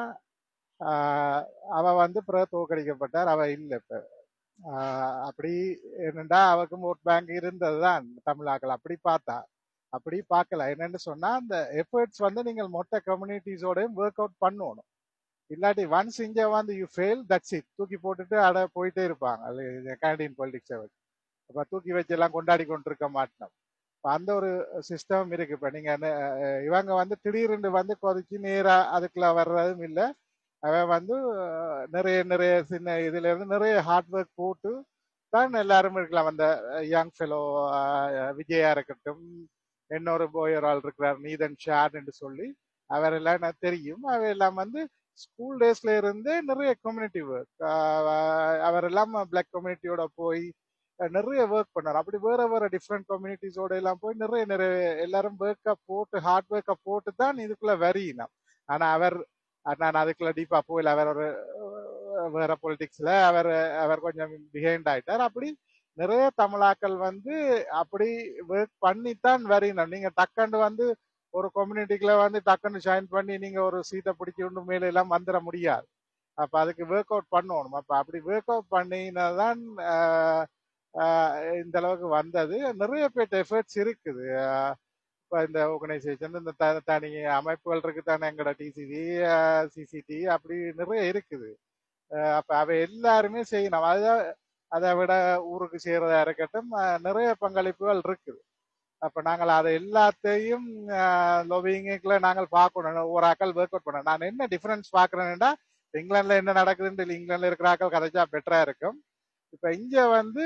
ஆஹ், அவ வந்து பிறகு தோற்கடிக்கப்பட்டார் அவ இல்லை இப்ப ஆஹ் அப்படி என்னண்டா அவருக்கும் ஓட் பேங்க் இருந்ததுதான் தமிழாக்கள் அப்படி பார்த்தா அப்படி பார்க்கல என்னன்னு சொன்னா அந்த எஃபர்ட்ஸ் வந்து நீங்கள் மொத்த கம்யூனிட்டிஸோடயும் ஒர்க் அவுட் பண்ணணும் இல்லாட்டி ஒன்ஸ் இங்க வந்து யூ ஃபெயில் தட்ஸ் இட் தூக்கி போட்டுட்டு அட போயிட்டே இருப்பாங்க அது கேண்டீன் பாலிடிக்ஸை வச்சு அப்ப தூக்கி வச்சு எல்லாம் கொண்டாடி கொண்டிருக்க மாட்டோம் இப்ப அந்த ஒரு சிஸ்டம் இருக்கு இப்ப நீங்க நெ- அஹ் இவங்க வந்து திடீர்னு வந்து கொதிச்சு நேரா அதுக்குள்ள வர்றதும் இல்லை அவன் வந்து அஹ், நிறைய நிறைய சின்ன இதுல இருந்து நிறைய ஹார்ட் ஒர்க் போட்டு தான் எல்லாரும் இருக்கலாம் அந்த யங் ஃபெலோ விஜயா இருக்கட்டும் இன்னொரு போயர் ஆள் இருக்கிறார் நீதன் ஷாட் என்று சொல்லி அவரெல்லாம் எனக்கு தெரியும் அவரெல்லாம் வந்து ஸ்கூல் டேஸ்ல இருந்து நிறைய கம்யூனிட்டி ஒர்க் அவரெல்லாம் பிளாக் கம்யூனிட்டியோட போய் அஹ், நிறைய ஒர்க் பண்ணார் அப்படி வேற வேற டிஃப்ரெண்ட் கம்யூனிட்டிஸோட எல்லாம் போய் நிறைய நிறைய எல்லாரும் ஒர்க்கை போட்டு ஹார்ட் ஒர்க்கை போட்டு தான் இதுக்குள்ள வரியினம் ஆனா அவர் அஹ், நான் அதுக்குள்ள டீப்பா போயில அவர் ஒரு அஹ், வேற பொலிட்டிக்ஸ்ல அவர் அவர் கொஞ்சம் பிஹைண்ட் ஆயிட்டார் அப்படி நிறைய தமிழாக்கள் வந்து அப்படி ஒர்க் பண்ணித்தான் வரையணும் நீங்க டக்குன்னு வந்து ஒரு கம்யூனிட்டிக்குள்ள வந்து டக்குன்னு ஜாயின் பண்ணி நீங்க ஒரு சீட்டை பிடிக்கணும் மேல எல்லாம் வந்துட முடியாது அப்ப அதுக்கு ஒர்க் அவுட் பண்ணணும் அப்ப அப்படி ஒர்க் அவுட் பண்ணினதான் ஆஹ், ஆஹ், இந்த அளவுக்கு வந்தது நிறைய பேர்ட்ட எஃபர்ட்ஸ் இருக்குது ஆஹ், இப்ப இந்த ஆர்கனைசேஷன் இந்த த- தனி அமைப்புகள் இருக்கு தானே எங்கட டிசிசி சிசிடி அப்படி நிறைய இருக்குது அஹ் அப்ப அவ எல்லாருமே செய்யணும் அதை அதை விட ஊருக்கு செய்யறதா இருக்கட்டும் அஹ் நிறைய பங்களிப்புகள் இருக்குது அப்ப நாங்கள் அதை எல்லாத்தையும் லோபிங்குல நாங்கள் பார்க்கணும் ஒரு ஆக்கள் ஒர்க் அவுட் பண்ணணும் நான் என்ன டிஃபரன்ஸ் பாக்குறேன்னா இங்கிலாந்துல என்ன நடக்குதுன்னு இல்லை இங்கிலாந்துல இருக்கிற ஆக்கள் கதைச்சா பெட்டரா இருக்கும் இப்ப இங்க வந்து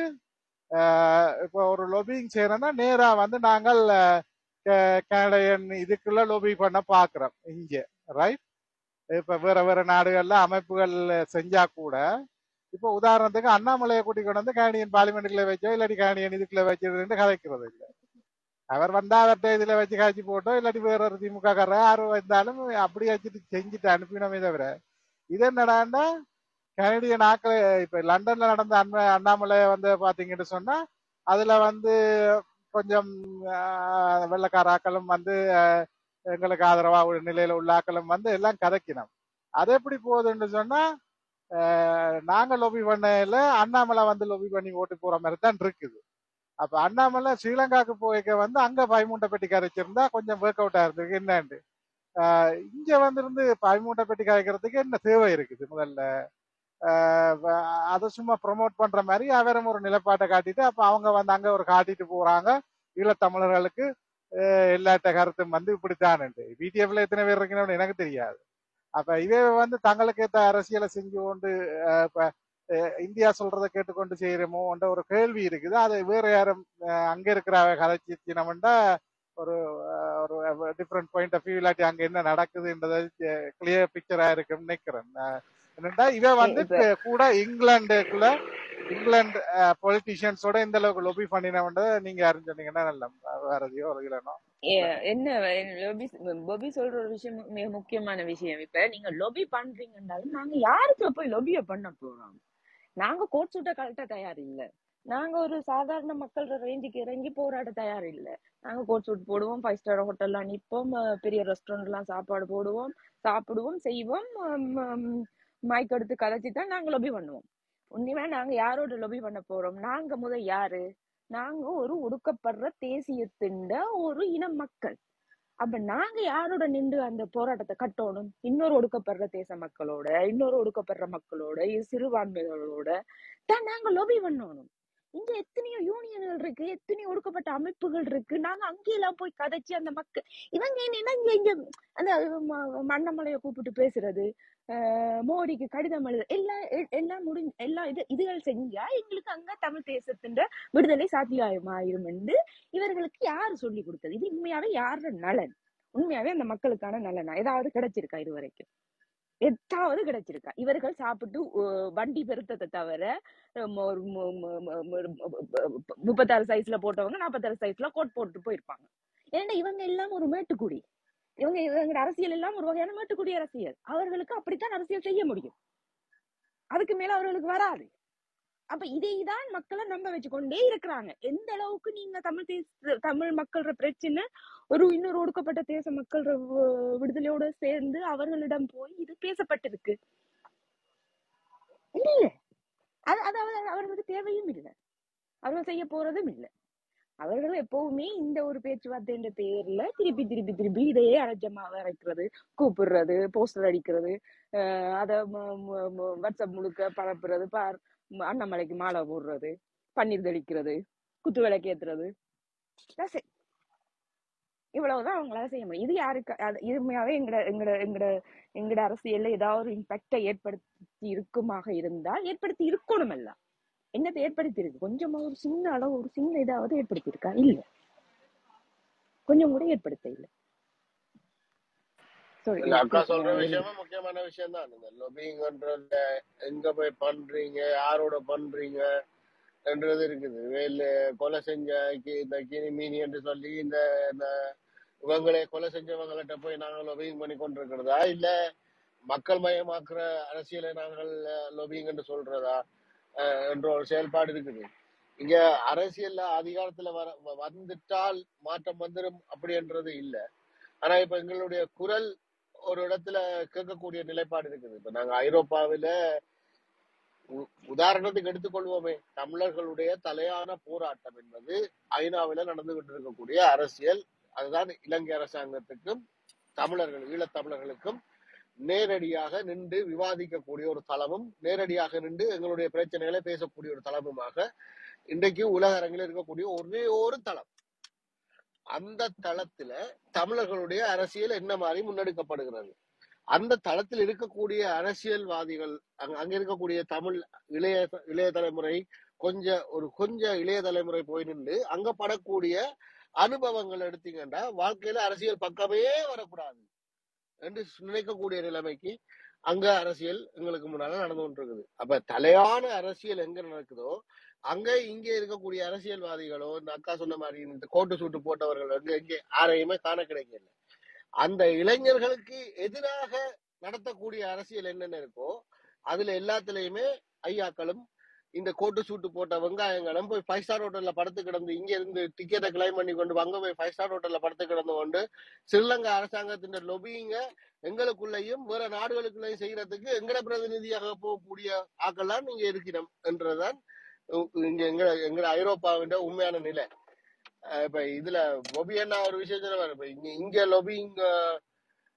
அஹ் இப்போ ஒரு லொபிங் செய்யறோம்னா நேரா வந்து நாங்கள் கனடியன் இதுக்குள்ள லொபி பண்ண பாக்குறோம் இங்க ரைட் இப்ப வேற வேற நாடுகள்ல அமைப்புகள் செஞ்சா கூட இப்போ உதாரணத்துக்கு அண்ணாமலையை கூட்டி கொண்டு வந்து கேனியன் பார்லிமெண்ட்டுக்குள்ள வச்சோ இல்லாட்டி கேனியன் இதுக்குள்ள வச்சிருந்து கதைக்கிறது இல்லை அவர் வந்தா அவர்கிட்ட இதுல வச்சு காய்ச்சி போட்டோ இல்லாட்டி வேற ஒரு திமுக காரர் யாரு வந்தாலும் அப்படி வச்சுட்டு செஞ்சுட்டு அனுப்பினோமே தவிர இது என்னடான்னா கனடியன் ஆக்கள் இப்ப லண்டன்ல நடந்த அண்ணா அண்ணாமலை வந்து பாத்தீங்கன்னு சொன்னா அதுல வந்து கொஞ்சம் ஆஹ், வெள்ளைக்கார ஆக்களும் வந்து ஆஹ், எங்களுக்கு ஆதரவா ஒரு நிலையில உள்ள ஆக்களும் வந்து எல்லாம் கதைக்கினோம் அது எப்படி போகுதுன்னு சொன்னா ஆஹ், நாங்க லொபி பண்ணல அண்ணாமலை வந்து லொபி பண்ணி ஓட்டு போற மாதிரி தான் இருக்குது அப்ப அண்ணாமலை ஸ்ரீலங்காக்கு போய்க்க வந்து அங்க பயமுண்டை பெட்டி கரைச்சிருந்தா கொஞ்சம் ஒர்க் அவுட் ஆயிருந்திருக்கு என்னன்னு ஆஹ் இங்க வந்திருந்து பாய்மூட்டை பெட்டி காய்க்கிறதுக்கு என்ன தேவை இருக்குது முதல்ல ஆஹ் வ- அதை சும்மா ப்ரோமோட் பண்ற மாதிரி அவரும் ஒரு நிலைப்பாட்டை காட்டிட்டு அப்ப அவங்க வந்து அங்க ஒரு காட்டிட்டு போறாங்க ஈழத்தமிழர்களுக்கு ஆஹ் எல்லாட்ட கருத்தும் வந்து இப்படித்தான் பிடிஎஃப்ல எத்தனை பேர் இருக்கணும்னு எனக்கு தெரியாது அப்ப இதே வந்து தங்களுக்கு ஏத்த அரசியலை செஞ்சு கொண்டு ஆஹ் இப்ப ஆஹ் இந்தியா சொல்றதை கேட்டுக்கொண்டு செய்யறோமோன்ற ஒரு கேள்வி இருக்குது அது வேற யாரும் ஆஹ் அங்க இருக்கிற கதைச்சினம்டா ஒரு ஆஹ் ஒரு டிஃப்ரெண்ட் பாயிண்ட் ஆஃப் வியூ இல்லாட்டி அங்க என்ன நடக்குதுன்றதை கிளியர் பிக்சரா இருக்குன்னு நினைக்கிறேன் ஆஹ் என்னடா இவ ஏ, வந்து இப்ப கு- கூட இங்கிலாந்துக்குள்ள இங்கிலாந்து பொலிட்டிஷியன்ஸோட இந்த அளவுக்கு லொபி பண்ணினவன்றதை நீங்க அறிஞ்சீங்கன்னா நல்ல வேற எதையோ ஒரு இல்லைனோ ஏ, என்ன லொபி பொபி சொல்ற ஒரு விஷயம் மிக முக்கியமான விஷயம் இப்ப நீங்க லொபி பண்றீங்கன்னாலும் நாங்க யாருக்கு போய் லொபிய பண்ண போறோம் நாங்க கோட் சூட்ட கழட்ட தயார் இல்ல நாங்க ஒரு சாதாரண மக்கள் ரேஞ்சுக்கு இறங்கி போராட தயார் இல்ல நாங்க கோட் சூட் போடுவோம் ஃபைவ் ஸ்டார் ஹோட்டல்ல நிப்போம் அஹ் பெரிய ரெஸ்டாரண்ட் எல்லாம் சாப்பாடு போடுவோம் சாப்பிடுவோம் செய்வோம் மைக் எடுத்து கதைச்சு தான் நாங்க லொபி பண்ணுவோம் உண்மையா நாங்க யாரோட லொபி பண்ண போறோம் நாங்க முத யாரு நாங்க ஒரு ஒடுக்கப்படுற தேசியத்திண்ட ஒரு இன மக்கள் அப்ப நாங்க யாரோட நின்று அந்த போராட்டத்தை கட்டணும் இன்னொரு ஒடுக்கப்படுற தேச மக்களோட இன்னொரு ஒடுக்கப்படுற மக்களோட இ- சிறுபான்மைகளோட தான் நாங்க லொபி பண்ணணும் இங்க எத்தனையோ யூனியன்கள் இருக்கு எத்தனையோ ஒடுக்கப்பட்ட அமைப்புகள் இருக்கு நாங்க அங்கெல்லாம் போய் கதைச்சு அந்த மக்கள் இவங்க என்னன்னா இங்க இங்க அந்த ம- மண்ணமலையை கூப்பிட்டு பேசுறது அஹ் மோடிக்கு கடிதம் எழுது எல்லாம் எ- எல்லாம் முடிஞ்ச எல்லா இது இதுகள் செஞ்சா எங்களுக்கு அங்க தமிழ் தேசத்தின் விடுதலை சாத்தியமாயிரும் என்று இவர்களுக்கு யாரு சொல்லி கொடுத்தது இது உண்மையாவே யாரோட நலன் உண்மையாவே அந்த மக்களுக்கான நலனா ஏதாவது கிடைச்சிருக்கா இது வரைக்கும் எத்தாவது கிடைச்சிருக்கா இவர்கள் சாப்பிட்டு அஹ், வண்டி பெருத்தத்தை தவிர அஹ், ம- ஒரு மு- மு- மு- மு- மு- முப்பத்தாறு சைஸ்ல போட்டவங்க நாற்பத்தாறு சைஸ்ல கோட் போட்டு போயிருப்பாங்க ஏன்னா இவங்க எல்லாம் ஒரு மேட்டுக்குடி இவங்க இவங்க அரசியல் எல்லாம் ஒரு வகையான மேட்டுக்குடி அரசியல் அவர்களுக்கு அப்படித்தான் அரசியல் செய்ய முடியும் அதுக்கு மேல அவர்களுக்கு வராது அப்ப இதைதான் மக்களை நம்ப வச்சு கொண்டே இருக்கிறாங்க எந்த அளவுக்கு நீங்க தமிழ் தேச தமிழ் மக்களோட பிரச்சனை ஒரு இன்னொரு ஒடுக்கப்பட்ட தேச மக்கள் விடுதலையோட சேர்ந்து அவர்களிடம் போய் இது பேசப்பட்டிருக்கு இல்ல அது அது அவர்- அவர்களுக்கு தேவையும் இல்லை அவர்கள் செய்ய போறதும் இல்லை அவர்கள் எப்பவுமே இந்த ஒரு பேச்சுவார்த்தைன்ற பேர்ல திருப்பி திருப்பி திருப்பி இதையே அரைஜமா அரைக்கிறது கூப்பிடுறது போஸ்டர் அடிக்கிறது அஹ் அத ம- ம- ம- வாட்ஸ்அப் முழுக்க பரப்புறது பார் ம- அண்ணாமலைக்கு மாலை போடுறது பன்னீர் தெளிக்கிறது குத்து விளக்கு ஏத்துறது That's it. இவ்வளவுதான் அவங்களால செய்ய முடியும் இது யாருக்கு அது இதுமையாவே எங்கட எங்கட எங்கட எங்கட அரசியல்ல ஏதாவது ஒரு இம்பாக்டை ஏற்படுத்தி இருக்குமாக இருந்தால் ஏற்படுத்தி இருக்கணும் எல்லாம் என்னத்தை ஏற்படுத்தி இருக்கு கொஞ்சமா ஒரு சின்ன அளவு ஒரு சின்ன இதாவது ஏற்படுத்தி இருக்கா இல்ல கொஞ்சம் கூட ஏற்படுத்த இல்ல சாரி இல்ல அக்கா எனக்கு சொல்ற கொஞ்சம் வெளி விஷயமும் முக்கியமான விஷயம் தான் இந்த லொபிங்ன்றத எங்க போய் பண்றீங்க யாரோட பண்றீங்க என்றது இருக்குது வேலு கொலை செஞ்ச கி- இந்த கினி மீனி என்று சொல்லி இந்த இந்த இவங்களை கொலை செஞ்சவங்கள்ட்ட போய் நாங்கள் லொபிங் பண்ணி கொண்டிருக்கிறதா இல்ல மக்கள் மயமாக்குற அரசியலை நாங்கள் லொபிங் என்று சொல்றதா அஹ், என்ற ஒரு செயல்பாடு இருக்குது இங்க அரசியல்ல அதிகாரத்துல வர வ- வந்துட்டால் மாற்றம் வந்துடும் அப்படின்றது இல்ல ஆனா இப்ப எங்களுடைய குரல் ஒரு இடத்துல கேட்கக்கூடிய நிலைப்பாடு இருக்குது இப்ப நாங்க ஐரோப்பாவில உ- உதாரணத்துக்கு எடுத்துக்கொள்வோமே தமிழர்களுடைய தலையான போராட்டம் என்பது ஐநாவில நடந்துகிட்டு இருக்கக்கூடிய அரசியல் அதுதான் இலங்கை அரசாங்கத்துக்கும் தமிழர்கள் ஈழத்தமிழர்களுக்கும் நேரடியாக நின்று விவாதிக்கக்கூடிய ஒரு தளமும் நேரடியாக நின்று எங்களுடைய பிரச்சனைகளை பேசக்கூடிய ஒரு தளமுமாக இன்றைக்கு உலக அரங்கில் இருக்கக்கூடிய ஒரே ஒரு தளம் அந்த தளத்துல தமிழர்களுடைய அரசியல் என்ன மாதிரி முன்னெடுக்கப்படுகிறது அந்த தளத்தில் இருக்கக்கூடிய அரசியல்வாதிகள் அங்க அங்க இருக்கக்கூடிய தமிழ் இளைய இளைய தலைமுறை கொஞ்ச ஒரு கொஞ்ச இளைய தலைமுறை போய் நின்று அங்க படக்கூடிய அனுபவங்கள் எடுத்தீங்கன்னா வாழ்க்கையில அரசியல் பக்கமே வரக்கூடாது என்று நினைக்கக்கூடிய நிலைமைக்கு அங்க அரசியல் எங்களுக்கு முன்னால நடந்து கொண்டிருக்குது அப்ப தலையான அரசியல் எங்க நடக்குதோ அங்க இங்க இருக்கக்கூடிய அரசியல்வாதிகளோ இந்த அக்கா சொன்ன மாதிரி இந்த கோட்டு சூட்டு போட்டவர்கள் வந்து எங்க யாரையுமே காண கிடைக்கல அந்த இளைஞர்களுக்கு எதிராக நடத்தக்கூடிய அரசியல் என்னென்ன இருக்கோ அதுல எல்லாத்துலயுமே ஐயாக்களும் இந்த கோட்டு சூட்டு போட்ட வெங்காயங்களும் போய் ஃபைவ் ஸ்டார் ஹோட்டல்ல படுத்து கிடந்து இங்க இருந்து டிக்கெட்டை கிளைம் பண்ணி கொண்டு அங்க போய் ஃபைவ் ஸ்டார் ஹோட்டல்ல படுத்து கிடந்து கொண்டு ஸ்ரீலங்கா அரசாங்கத்தின் லொபிங்க எங்களுக்குள்ளேயும் வேற நாடுகளுக்குள்ளேயும் செய்யறதுக்கு எங்கட பிரதிநிதியாக போகக்கூடிய ஆக்கெல்லாம் நீங்க இருக்கணும் என்றதுதான் உ- இங்க எங்க எங்க ஐரோப்பாவின் உண்மையான நிலை அஹ் இப்ப இதுல லொபி என்ன ஒரு விஷயம் சொல்லுவாரு இப்ப இங்க இங்க லொபி இங்க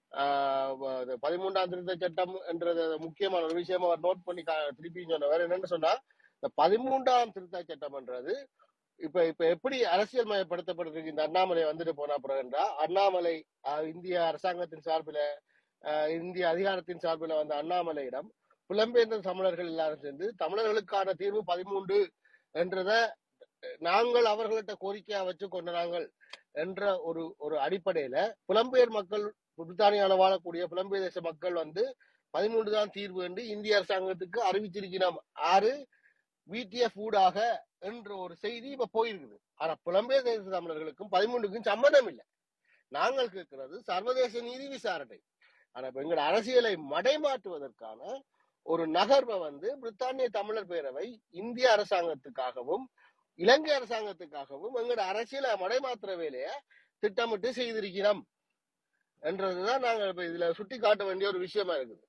ஆஹ் வ- அது பதிமூன்றாம் திருத்த சட்டம் என்றது முக்கியமான ஒரு விஷயமா அவர் நோட் பண்ணி கா- திருப்பி சொன்னவர் என்னன்னு சொன்னா இந்த பதிமூன்றாம் திருத்த சட்டம் என்றது இப்ப இப்ப எப்படி அரசியல் மயப்படுத்தப்பட்டிருக்கு இந்த அண்ணாமலை வந்துட்டு போனா அப்புறம் என்றா அண்ணாமலை ஆஹ் இந்திய அரசாங்கத்தின் சார்பில் ஆஹ் இந்திய அதிகாரத்தின் சார்பில் வந்த அண்ணாமலையிடம் புலம்பெயர்ந்த தமிழர்கள் எல்லாரும் சேர்ந்து தமிழர்களுக்கான தீர்வு பதிமூன்று என்றத நாங்கள் அவர்கள்ட்ட கோரிக்கையா வச்சு கொண்ட நாங்கள் என்ற ஒரு ஒரு அடிப்படையில புலம்பெயர் மக்கள் பிரித்தானியால வாழக்கூடிய புலம்பெயர் தேச மக்கள் வந்து பதிமூன்று தான் தீர்வு என்று இந்திய அரசாங்கத்துக்கு அறிவிச்சிருக்கிறோம் ஆறு விடிஎஃப் ஊடாக என்ற ஒரு செய்தி இப்ப போயிருக்குது ஆனா புலம்பெயர் தேச தமிழர்களுக்கும் பதிமூன்றுக்கும் சம்மந்தம் இல்லை நாங்கள் கேட்கிறது சர்வதேச நீதி விசாரணை ஆனா இப்ப எங்களோட அரசியலை மடைமாற்றுவதற்கான ஒரு நகர்வை வந்து பிரித்தானிய தமிழர் பேரவை இந்திய அரசாங்கத்துக்காகவும் இலங்கை அரசாங்கத்துக்காகவும் எங்களோட அரசியலை மடைமாற்றுற வேலையை திட்டமிட்டு செய்திருக்கிறோம் என்றதுதான் நாங்க இப்ப இதுல சுட்டி காட்ட வேண்டிய ஒரு விஷயமா இருக்குது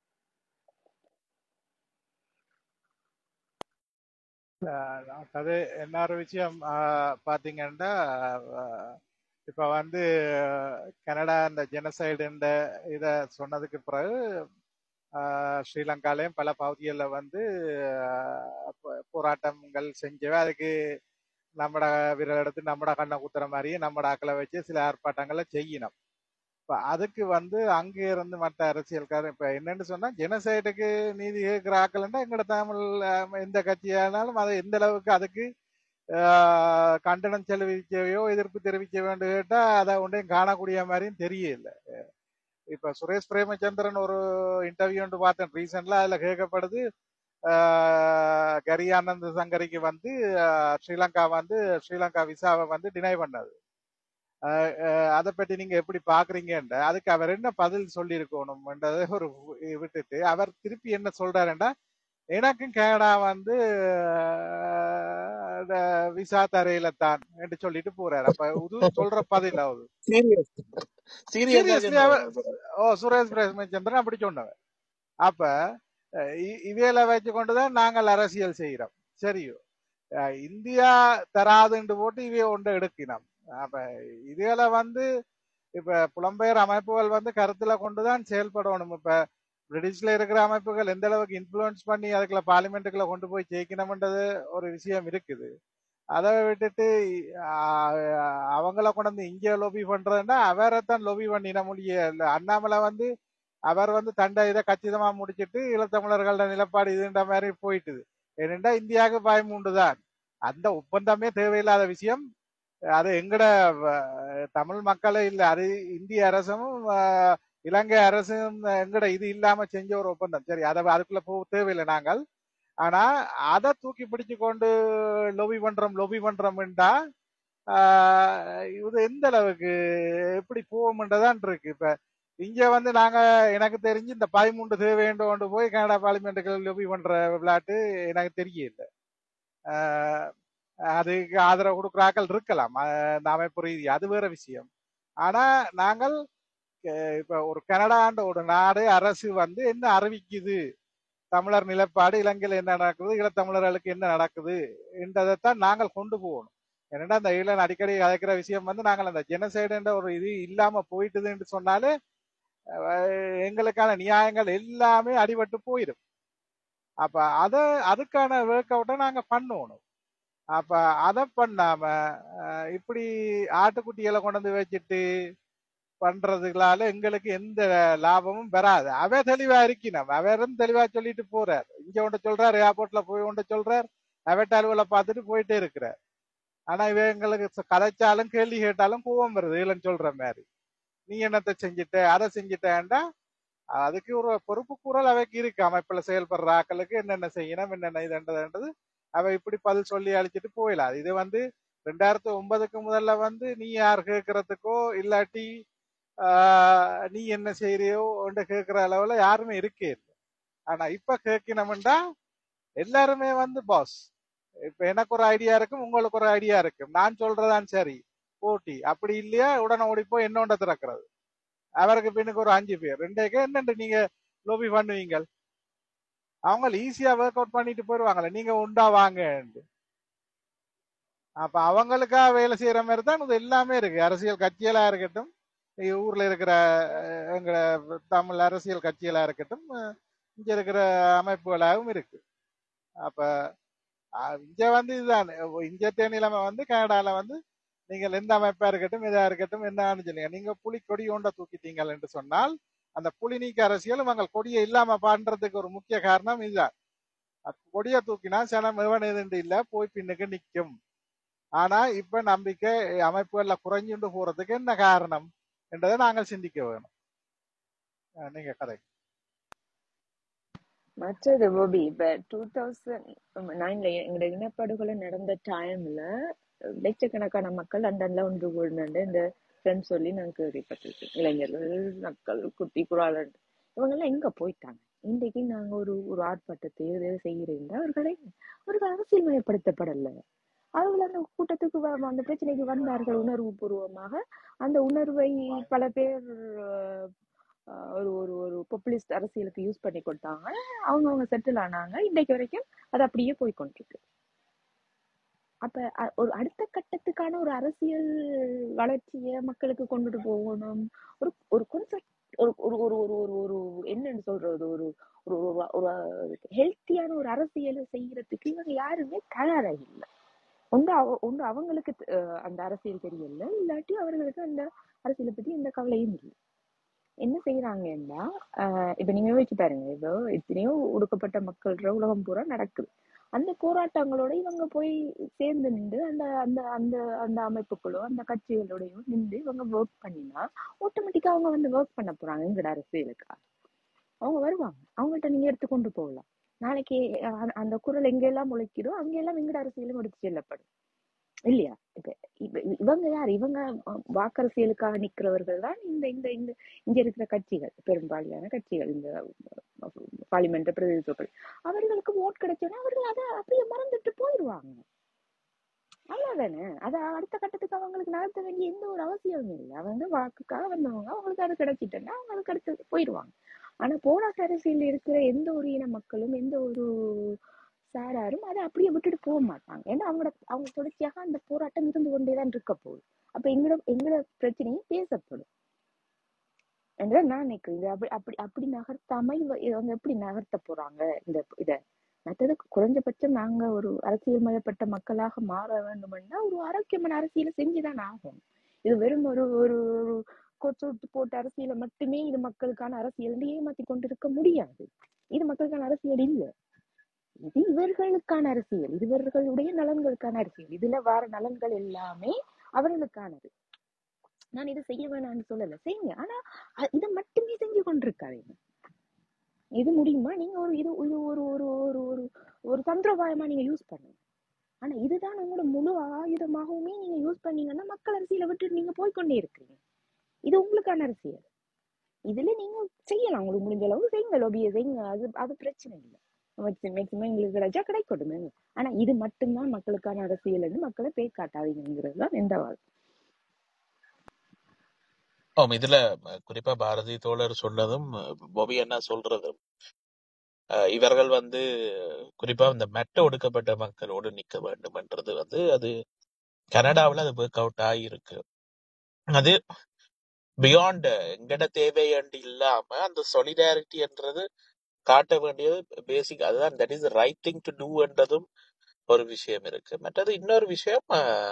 அஹ் அது என்ன ஒரு விஷயம் அஹ் பாத்தீங்கன்னா அஹ் இப்ப வந்து கனடா இந்த ஜெனசைடுன்ற இத சொன்னதுக்கு பிறகு அஹ் ஸ்ரீலங்காலையும் பல பகுதிகளில் வந்து அஹ் போ- போராட்டங்கள் செஞ்சவை அதுக்கு நம்மட விரல் எடுத்து நம்மட கண்ணை குத்துற மாதிரியே நம்மட ஆக்களை வச்சு சில ஆர்ப்பாட்டங்களை செய்யணும் இப்ப அதுக்கு வந்து அங்க இருந்து மற்ற அரசியல்காரர் இப்ப என்னன்னு சொன்னா ஜெனசைடுக்கு நீதி கேட்கிற ஆக்கள்னா எங்கட தமிழ் அஹ், எந்த கட்சியானாலும் அதை எந்த அளவுக்கு அதுக்கு ஆஹ், கண்டனம் தெரிவிக்கவையோ எதிர்ப்பு தெரிவிக்க வேண்டும் கேட்டா அதை ஒன்றையும் காணக்கூடிய மாதிரியும் தெரியல இப்ப சுரேஷ் பிரேமச்சந்திரன் ஒரு இன்டர்வியூ ஒன்று பார்த்தேன் ரீசெண்ட்ல அதுல கேட்கப்படுது ஆஹ், கரி ஆனந்த் சங்கரிக்கு வந்து ஆஹ், ஸ்ரீலங்கா வந்து ஸ்ரீலங்கா விசாவை வந்து டினை பண்ணது அதை பற்றி நீங்க எப்படி பாக்குறீங்கன்ற அதுக்கு அவர் என்ன பதில் சொல்லியிருக்கணும்ன்றதை ஒரு விட்டுட்டு அவர் திருப்பி என்ன சொல்றாருன்னா எனக்கும் கனடா வந்து ஆஹ், விசா தரையில தான் என்று சொல்லிட்டு போறாரு அப்ப இது சொல்ற பதில் அவரு சீரியஸ் சீரியஸா சீரியஸ்லி அவர் சொன்னவர் ஓ சுரேஷ் பிரேமச்சந்திரன் அப்படி சொன்னவர் அப்ப அஹ், இ- இவையில வச்சு கொண்டுதான் நாங்கள் அரசியல் செய்யறோம் சரியோ அஹ், இந்தியா தராதுன்னு போட்டு இவைய ஒன்றை எடுக்கினோம் அப்ப இதுல வந்து இப்ப புலம்பெயர் அமைப்புகள் வந்து கருத்துல கொண்டுதான் செயல்படணும் இப்ப பிரிட்டிஷ்ல இருக்கிற அமைப்புகள் எந்த அளவுக்கு இன்ஃபுளுன்ஸ் பண்ணி அதுக்குள்ள பார்லிமெண்ட்டுக்குள்ள கொண்டு போய் ஜெயிக்கணும்ன்றது ஒரு விஷயம் இருக்குது அதை விட்டுட்டு ஆஹ், அவங்கள கொண்டு வந்து இங்கே லோபி பண்றதுன்னா அவரை தான் லோபி பண்ணிட முடியல அண்ணாமலை வந்து அவர் வந்து தண்டை இதை கச்சிதமா முடிச்சிட்டு ஈழத்தமிழர்களோட நிலப்பாடு இதுன்ற மாதிரி போயிட்டுது ஏனென்றா இந்தியாவுக்கு பயமுண்டு தான் அந்த ஒப்பந்தமே தேவையில்லாத விஷயம் அது எங்கட அஹ், தமிழ் மக்களே இல்லை அது இந்திய அரசும் அஹ், இலங்கை அரசும் எங்கட இது இல்லாம செஞ்ச ஒரு ஒப்பந்தம் சரி அதை அதுக்குள்ள போக தேவையில்லை நாங்கள் ஆனா அதை தூக்கி பிடிச்சு கொண்டு லொபி பண்றோம் லொபி பண்றோம்டா ஆஹ் இது எந்த அளவுக்கு எப்படி போவோம்ன்றதான் இருக்கு இப்ப இங்க வந்து நாங்க எனக்கு தெரிஞ்சு இந்த பதிமூன்று தேவையண்டு கொண்டு போய் கனடா பார்லிமெண்ட்டுக்கு லொபி பண்ற விளையாட்டு எனக்கு தெரியல ஆஹ் அதுக்கு ஆதரவு கொடுக்குற ஆக்கள் இருக்கலாம் ஆஹ் இந்த அமைப்பு ரீதியா அது வேற விஷயம் ஆனா நாங்கள் அஹ் இப்ப ஒரு கனடான்ற ஒரு நாடு அரசு வந்து என்ன அறிவிக்குது தமிழர் நிலப்பாடு இலங்கையில் என்ன நடக்குது ஈழத்தமிழர்களுக்கு என்ன நடக்குது என்றதைத்தான் நாங்கள் கொண்டு போகணும் ஏன்னா அந்த ஈழன் அடிக்கடி கதைக்கிற விஷயம் வந்து நாங்கள் அந்த ஜெனசைடுன்ற ஒரு இது இல்லாம போயிட்டுதுன்னு சொன்னாலே அஹ் எங்களுக்கான நியாயங்கள் எல்லாமே அடிபட்டு போயிடும் அப்ப அத அதுக்கான ஒர்க் அவுட்டை நாங்க பண்ணணும் அப்ப அதை பண்ணாம அஹ் இப்படி ஆட்டுக்குட்டிகளை கொண்டு வந்து வச்சுட்டு பண்றதுகளால எங்களுக்கு எந்த லாபமும் வராது அவ தெளிவா இருக்கணும் அவரும் தெளிவா சொல்லிட்டு போறார் இங்க ஒன்று சொல்றாரு ஏர்போர்ட்ல போய் ஒன்று சொல்றார் அவட்ட அலுவலை பார்த்துட்டு போயிட்டே இருக்கிறார் ஆனா இவ எங்களுக்கு ச- கதைச்சாலும் கேள்வி கேட்டாலும் கோவம் வருது இல்லைன்னு சொல்ற மாதிரி நீ என்னத்தை செஞ்சுட்ட அதை செஞ்சுட்டேன்டா அதுக்கு ஒரு பொறுப்பு கூறல் அவைக்கு இருக்கு அமைப்புல செயல்படுற ஆக்களுக்கு என்னென்ன செய்யணும் என்னென்ன இதுன்றதுன்றது அவ இப்படி பதில் சொல்லி அழிச்சிட்டு போயிடலாம் இது வந்து ரெண்டாயிரத்தி ஒன்பதுக்கு முதல்ல வந்து நீ யார் கேட்கறதுக்கோ இல்லாட்டி ஆஹ், நீ என்ன செய்யறியோ ஒன்று கேட்கிற அளவுல யாருமே இருக்கே இல்லை ஆனா இப்ப கேட்கணும்டா எல்லாருமே வந்து பாஸ் இப்ப எனக்கு ஒரு ஐடியா இருக்கும் உங்களுக்கு ஒரு ஐடியா இருக்கும் நான் சொல்றதான் சரி போட்டி அப்படி இல்லையா உடனே ஓடி போய் என்னோண்ட திறக்கிறது அவருக்கு பின்னுக்கு ஒரு அஞ்சு பேர் ரெண்டேக்கு என்னண்டு நீங்க லோபி பண்ணுவீங்க அவங்க ஈஸியா ஒர்க் அவுட் பண்ணிட்டு போயிருவாங்களே நீங்க உண்டா வாங்க அப்ப அவங்களுக்கா வேலை செய்யற மாதிரி தான் இது எல்லாமே இருக்கு அரசியல் கட்சிகளா இருக்கட்டும் இ- ஊர்ல இருக்கிற அஹ், எங்க தமிழ் அரசியல் கட்சிகளா இருக்கட்டும் அஹ், இங்க இருக்கிற அமைப்புகளாகவும் இருக்கு அப்ப அஹ், இங்க வந்து இதுதான் அஹ், இங்க நிலைமை வந்து கனடால வந்து நீங்கள் எந்த அமைப்பா இருக்கட்டும் இதா இருக்கட்டும் என்னன்னு சொல்லுங்க நீங்க புலி கொடி ஒன்றை தூக்கிட்டீங்கள் என்று சொன்னால் அந்த புலி நீக்க அரசியல் உங்கள் கொடியை இல்லாம பண்றதுக்கு ஒரு முக்கிய காரணம் இதுதான் அது கொடியை தூக்கினா சனம் எவன் எதுண்டு இல்ல போய் பின்னுக்கு நிக்கும் ஆனா இப்ப நம்பிக்கை அமைப்புகள்ல குறைஞ்சுண்டு போறதுக்கு என்ன காரணம் என்றதை நாங்கள் சிந்திக்க வேணும் அஹ் நீங்க கதை மற்றது கோபி இப்ப டூ தௌசண்ட் நைன்ல எங்களோட இனப்படுகொலை நடந்த டைம்ல லட்சக்கணக்கான மக்கள் லண்டன்ல ஒன்று கூடினு இந்த ஃப்ரெண்ட்ஸ் சொல்லி நான் கேள்விப்பட்டிருக்கேன் இளைஞர்கள் மக்கள் குட்டி குறாளன் இவங்க எல்லாம் எங்க போயிட்டாங்க இன்றைக்கு நாங்க ஒரு ஒரு ஆர்ப்பாட்டத்தை எதாவது செய்கிறீங்க அவர்களை அவர்கள் அரசியல் மயப்படுத்தப்படல அவர்கள் அந்த கூட்டத்துக்கு வ- அந்த பிரச்சனைக்கு வந்தார்கள் உணர்வு பூர்வமாக அந்த உணர்வை பல பேர் அஹ், அஹ், ஒரு ஒரு ஒரு பாப்புலிஸ்ட் அரசியலுக்கு யூஸ் பண்ணி கொடுத்தாங்க அவங்க அவங்க செட்டில் ஆனாங்க இன்னைக்கு வரைக்கும் அது அப்படியே போய் கொண்டிருக்கு அப்ப அ- ஒரு அடுத்த கட்டத்துக்கான ஒரு அரசியல் வளர்ச்சியை மக்களுக்கு கொண்டுட்டு போகணும் ஒரு ஒரு concept- ஒரு ஒரு ஒரு ஒரு ஒரு ஒரு என்னன்னு சொல்றது ஒரு ஒரு ஒரு ஒரு ஹெல்த்தியான ஒரு அரசியலை செய்யறதுக்கு இவங்க யாருமே தயாரா இல்லை ஒன்று அவ ஒன்று அவங்களுக்கு அஹ், அந்த அரசியல் தெரியல இல்லாட்டி அவர்களுக்கு அந்த அரசியலை பத்தி எந்த கவலையும் இல்லை என்ன செய்யறாங்கன்னா ஆஹ் இப்ப நீங்க யோசிச்சு பாருங்க இப்போ எத்தனையோ ஒடுக்கப்பட்ட மக்கள்ன்ற உலகம் பூரா நடக்குது அந்த போராட்டங்களோட இவங்க போய் சேர்ந்து நின்று அந்த அந்த அந்த அந்த அமைப்புகளோ அந்த கட்சிகளோடயோ நின்று இவங்க ஒர்க் பண்ணினா ஆட்டோமேட்டிக்கா அவங்க வந்து ஒர்க் பண்ண போறாங்க எங்கட அரசியலுக்கு அவங்க வருவாங்க அவங்கள்ட்ட நீங்க எடுத்து கொண்டு போகலாம் நாளைக்கு அஹ், அந்த குரல் எங்கெல்லாம் முளைக்குதோ அங்கெல்லாம் எங்கட அரசியலும் எடுத்து செல்லப்படும் இல்லையா இப்ப இப்ப இவங்க யார் இவங்க அஹ், வாக்கரசியலுக்காக நிக்கிறவர்கள் தான் இந்த இந்த இந்த இங்க இருக்கிற கட்சிகள் பெரும்பாலான கட்சிகள் இந்த பார்லிமெண்ட் பிரதிநிதித்துவங்கள் அவர்களுக்கு ஓட் கிடைச்சோன்னா அவர்கள் அதை அப்படியே மறந்துட்டு போயிடுவாங்க அவ்வளவுதானே அது அடுத்த கட்டத்துக்கு அவங்களுக்கு நகர்த்த வேண்டிய எந்த ஒரு அவசியமும் இல்லை அவங்க வாக்குக்காக வந்தவங்க அவங்களுக்கு அது கிடைச்சிட்டேன்னா அவங்க அதுக்கு அடுத்து போயிடுவாங்க ஆனா போராட்ட அரசியல் இருக்கிற எந்த ஒரு இன மக்களும் எந்த ஒரு சாராரும் அதை அப்படியே விட்டுட்டு போக மாட்டாங்க ஏன்னா அவங்களோட அவங்க தொடர்ச்சியாக அந்த போராட்டம் இருந்து கொண்டேதான் இருக்க போகுது அப்ப எங்களோட எங்களோட பிரச்சனையும் பேசப்படும் என்று நான் நினைக்கிறேன் இது அப்படி அப்படி அப்படி நகர்த்தாம இவ இவங்க எப்படி நகர்த்த போறாங்க இந்த இத மற்றது குறைஞ்சபட்சம் நாங்க ஒரு அரசியல் மயப்பட்ட மக்களாக மாற வேண்டும்னா ஒரு ஆரோக்கியமான அரசியலை செஞ்சுதான் ஆகும் இது வெறும் ஒரு ஒரு ஒரு கொச்சு விட்டு போட்ட அரசியலை மட்டுமே இது மக்களுக்கான அரசியல் என்று ஏமாத்தி கொண்டிருக்க முடியாது இது மக்களுக்கான அரசியல் இல்ல இது இவர்களுக்கான அரசியல் இது இவர்களுடைய நலன்களுக்கான அரசியல் இதுல வர நலன்கள் எல்லாமே அவர்களுக்கானது நான் இதை செய்ய வேணாம்னு சொல்லல செய்யுங்க ஆனா அ- இதை மட்டுமே செஞ்சு கொண்டிருக்காதீங்க இது முடியுமா நீங்க ஒரு இது இது ஒரு ஒரு ஒரு ஒரு ஒரு தந்திரபாயமா நீங்க யூஸ் பண்ணுங்க ஆனா இதுதான் உங்களோட முழு ஆயுதமாகவுமே நீங்க யூஸ் பண்ணீங்கன்னா மக்கள் அரசியலை விட்டு நீங்க போய்க்கொண்டே இருக்கிறீங்க இது உங்களுக்கான அரசியல் இதுல நீங்க செய்யலாம் உங்களுக்கு முடிஞ்ச அளவு செய்யுங்க லோபியை செய்யுங்க அது அது பிரச்சனை இல்லை மேக்சிமம் எங்களுக்கு கிடைச்சா கிடைக்கட்டுமே ஆனா இது மட்டும்தான் மக்களுக்கான அரசியல்னு மக்களை பேய் காட்டாதீங்கிறது தான் எந்த வாழ் ஆம் இதுல அஹ், குறிப்பா பாரதி தோழர் சொன்னதும் அஹ், பொபி என்ன சொல்றதும் அஹ், இவர்கள் வந்து குறிப்பா இந்த மெட்ட ஒடுக்கப்பட்ட மக்களோடு நிக்க வேண்டும்ன்றது வந்து அது கனடாவுல அது ஒர்க் அவுட் ஆகியிருக்கு அது பியாண்ட் எங்கட தேவையண்டு இல்லாம அந்த சொலிடாரிட்டின்றது காட்ட வேண்டியது பேசிக் அதுதான் that is right thing to do என்றதும் ஒரு விஷயம் இருக்கு மற்றது இன்னொரு விஷயம்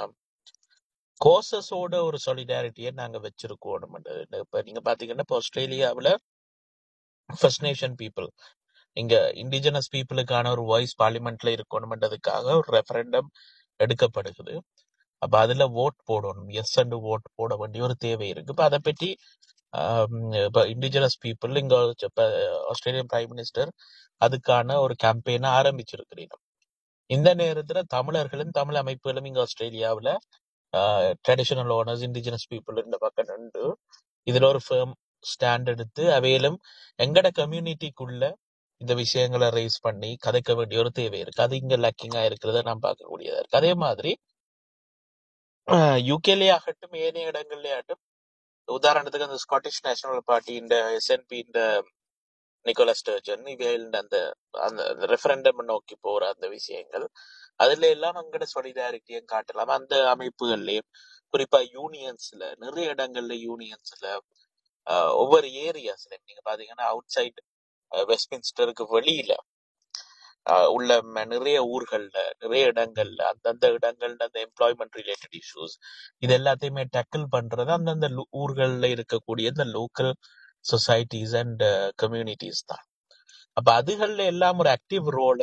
கோசஸோட ஒரு சொலிடாரிட்டியை நாங்க வச்சிருக்கோம் இப்ப நீங்க பாத்தீங்கன்னா இப்போ ஆஸ்திரேலியாவுல ஃபர்ஸ்ட் நேஷன் பீப்புள் இங்க இண்டிஜினஸ் பீப்புளுக்கான ஒரு வாய்ஸ் பார்லிமெண்ட்ல இருக்கணும்ன்றதுக்காக ஒரு ரெஃபரண்டம் எடுக்கப்படுகிறது அப்ப அதுல ஓட் போடணும் எஸ் அண்ட் ஓட் போட வேண்டிய ஒரு தேவை இருக்கு இப்ப அதை பற்றி ஆம், இப்ப இண்டிஜினஸ் பீப்புள் இங்க இப்ப ஆஸ்திரேலியன் பிரைம் மினிஸ்டர் அதுக்கான ஒரு கேம்பெயினை ஆரம்பிச்சிருக்கிறீங்க இந்த நேரத்துல தமிழர்களும் தமிழ் அமைப்புகளும் இங்க ஆஸ்திரேலியாவுல ட்ரெடிஷனல் ஓனர்ஸ் இண்டிஜினஸ் பீப்புள் இந்த பக்கம் நின்று இதுல ஒரு ஃபேம் ஸ்டாண்ட் எடுத்து அவையிலும் எங்கட கம்யூனிட்டிக்குள்ள இந்த விஷயங்களை ரைஸ் பண்ணி கதைக்க வேண்டிய ஒரு தேவை இருக்கு அது இங்க லக்கிங்கா இருக்கிறத நாம் பார்க்கக்கூடியதா இருக்கு அதே மாதிரி யூகேலே ஆகட்டும் ஏனைய இடங்கள்ல ஆகட்டும் உதாரணத்துக்கு அந்த ஸ்காட்டிஷ் நேஷனல் பார்ட்டி இந்த எஸ்என்பி இந்த நிக்கோலஸ் ஸ்டர்ஜன் இவைகள் அந்த அந்த ரெஃபரண்டம் நோக்கி போற அந்த விஷயங்கள் அதுல எல்லாம் அங்கட சொலிடாரிட்டியும் காட்டலாம் அந்த அமைப்புகள்லயும் குறிப்பா யூனியன்ஸ்ல நிறைய இடங்கள்ல யூனியன்ஸ்ல ஒவ்வொரு ஏரியாஸ்ல நீங்க பாத்தீங்கன்னா அவுட் சைட் வெஸ்ட்மின்ஸ்டருக்கு வெளியில ஆஹ் உள்ள ம- நிறைய ஊர்கள்ல நிறைய இடங்கள்ல அந்தந்த இடங்கள்ல அந்த எம்ப்ளாய்மெண்ட் ரிலேட்டட் இஷ்யூஸ் இது எல்லாத்தையுமே டேக்கிள் பண்றது அந்தந்த லு- ஊர்கள்ல இருக்கக்கூடிய இந்த லோக்கல் சொசைட்டிஸ் அண்ட் கம்யூனிட்டிஸ் தான் அப்ப அதுகள்ல எல்லாம் ஒரு ஆக்டிவ் ரோல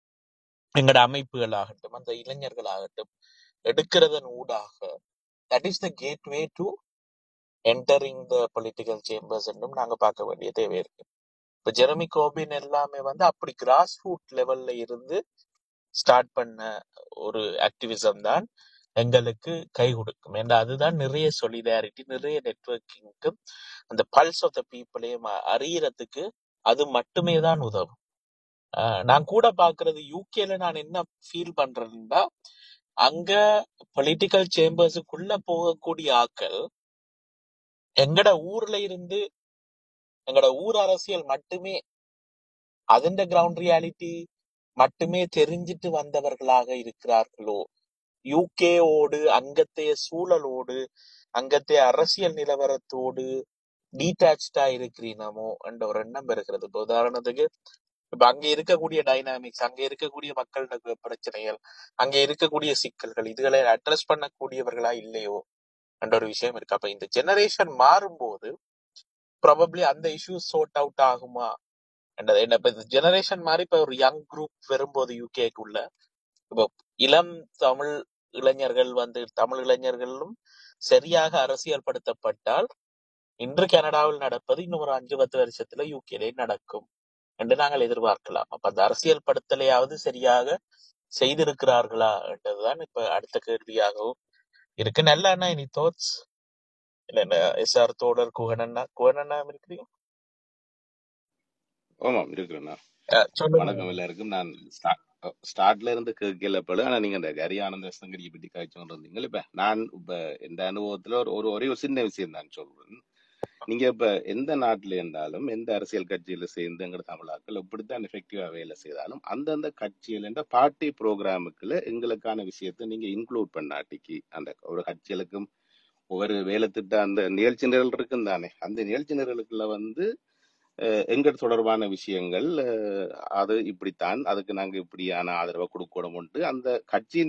எங்கட அமைப்புகள் ஆகட்டும் அந்த இளைஞர்கள் ஆகட்டும் எடுக்கிறதன் ஊடாக that is the gateway to entering the political chambers என்றும் நாங்க பார்க்க வேண்டிய தேவை இருக்கு இப்ப ஜெரமி கோபின் எல்லாமே வந்து அப்படி கிராஸ் ரூட் லெவல்ல இருந்து ஸ்டார்ட் பண்ண ஒரு ஆக்டிவிசம் தான் எங்களுக்கு கை கொடுக்கும் ஏன்னா அதுதான் நிறைய சொலிடாரிட்டி நிறைய நெட்வொர்க்கிங்க்கு அந்த பல்ஸ் ஆஃப் த பீப்புளையும் அறியறதுக்கு அது மட்டுமே தான் உதவும் ஆஹ் நான் கூட பாக்குறது யூகேல நான் என்ன ஃபீல் பண்றேன்னா அங்க பொலிட்டிக்கல் சேம்பர்ஸுக்குள்ள போகக்கூடிய ஆட்கள் எங்கட ஊர்ல இருந்து எங்கட ஊர் அரசியல் மட்டுமே அதன் கிரவுண்ட் ரியாலிட்டி மட்டுமே தெரிஞ்சிட்டு வந்தவர்களாக இருக்கிறார்களோ யூகேவோடு அங்கத்தைய சூழலோடு அங்கத்தைய அரசியல் நிலவரத்தோடு டீட்டாச்சா இருக்கிறீனமோ என்ற ஒரு எண்ணம் இருக்கிறது இப்ப உதாரணத்துக்கு இப்ப அங்க இருக்கக்கூடிய டைனாமிக்ஸ் அங்க இருக்கக்கூடிய மக்களோட பிரச்சனைகள் அங்க இருக்கக்கூடிய சிக்கல்கள் இதுகளை அட்ரஸ் பண்ணக்கூடியவர்களா இல்லையோ என்ற ஒரு விஷயம் இருக்கு அப்ப இந்த ஜெனரேஷன் மாறும்போது ப்ராபப்ளி அந்த இஷ்யூஸ் சோர்ட் அவுட் ஆகுமா என்றது என்ன இப்ப ஜெனரேஷன் மாதிரி இப்ப ஒரு யங் குரூப் வரும்போது யூகேக்குள்ள இப்போ இளம் தமிழ் இளைஞர்கள் வந்து தமிழ் இளைஞர்களும் சரியாக அரசியல் படுத்தப்பட்டால் இன்று கனடாவில் நடப்பது இன்னும் ஒரு அஞ்சு பத்து வருஷத்துல யூகேலே நடக்கும் என்று நாங்கள் எதிர்பார்க்கலாம் அப்ப அந்த அரசியல் படுத்தலையாவது சரியாக செய்திருக்கிறார்களா என்றதுதான் இப்ப அடுத்த கேள்வியாகவும் இருக்கு நல்ல அண்ணா இனி தோட்ஸ் இல்ல எஸ் ஆர் தோழர் குகனண்ணா குகனண்ணா இருக்கிறீங்க ஆமாம் இருக்கிறேண்ணா அஹ் சொல்லுங்க வணக்கம் எல்லாருக்கும் நான் ஸ்டா- ஸ்டார்ட்ல இருந்து கேட்கல போல ஆனா நீங்க அந்த கரி ஆனந்த சங்கரியை பற்றி காய்ச்சி இருந்தீங்க இப்ப நான் இப்ப இந்த அனுபவத்துல ஒரு ஒரு ஒரே ஒரு சின்ன விஷயம் தான் சொல்றேன் நீங்க இப்ப எந்த நாட்டுல இருந்தாலும் எந்த அரசியல் கட்சியில சேர்ந்து எங்கட தமிழாக்கள் எப்படித்தான் எஃபெக்டிவா வேலை செய்தாலும் அந்தந்த கட்சியில பார்ட்டி ப்ரோக்ராமுக்குள்ள எங்களுக்கான விஷயத்தை நீங்க இன்க்ளூட் பண்ணாட்டிக்கு அந்த ஒரு கட்சிகளுக்கும் ஒவ்வொரு வேலை திட்ட அந்த நிகழ்ச்சி நிரல் இருக்கும் தானே அந்த நிகழ்ச்சி நிரலுக்குள்ள வந்து அஹ் எங்கள் தொடர்பான விஷயங்கள் அஹ் அது இப்படித்தான் அதுக்கு நாங்க இப்படியான ஆதரவை கொடுக்கணும்ட்டு அந்த கட்சியின்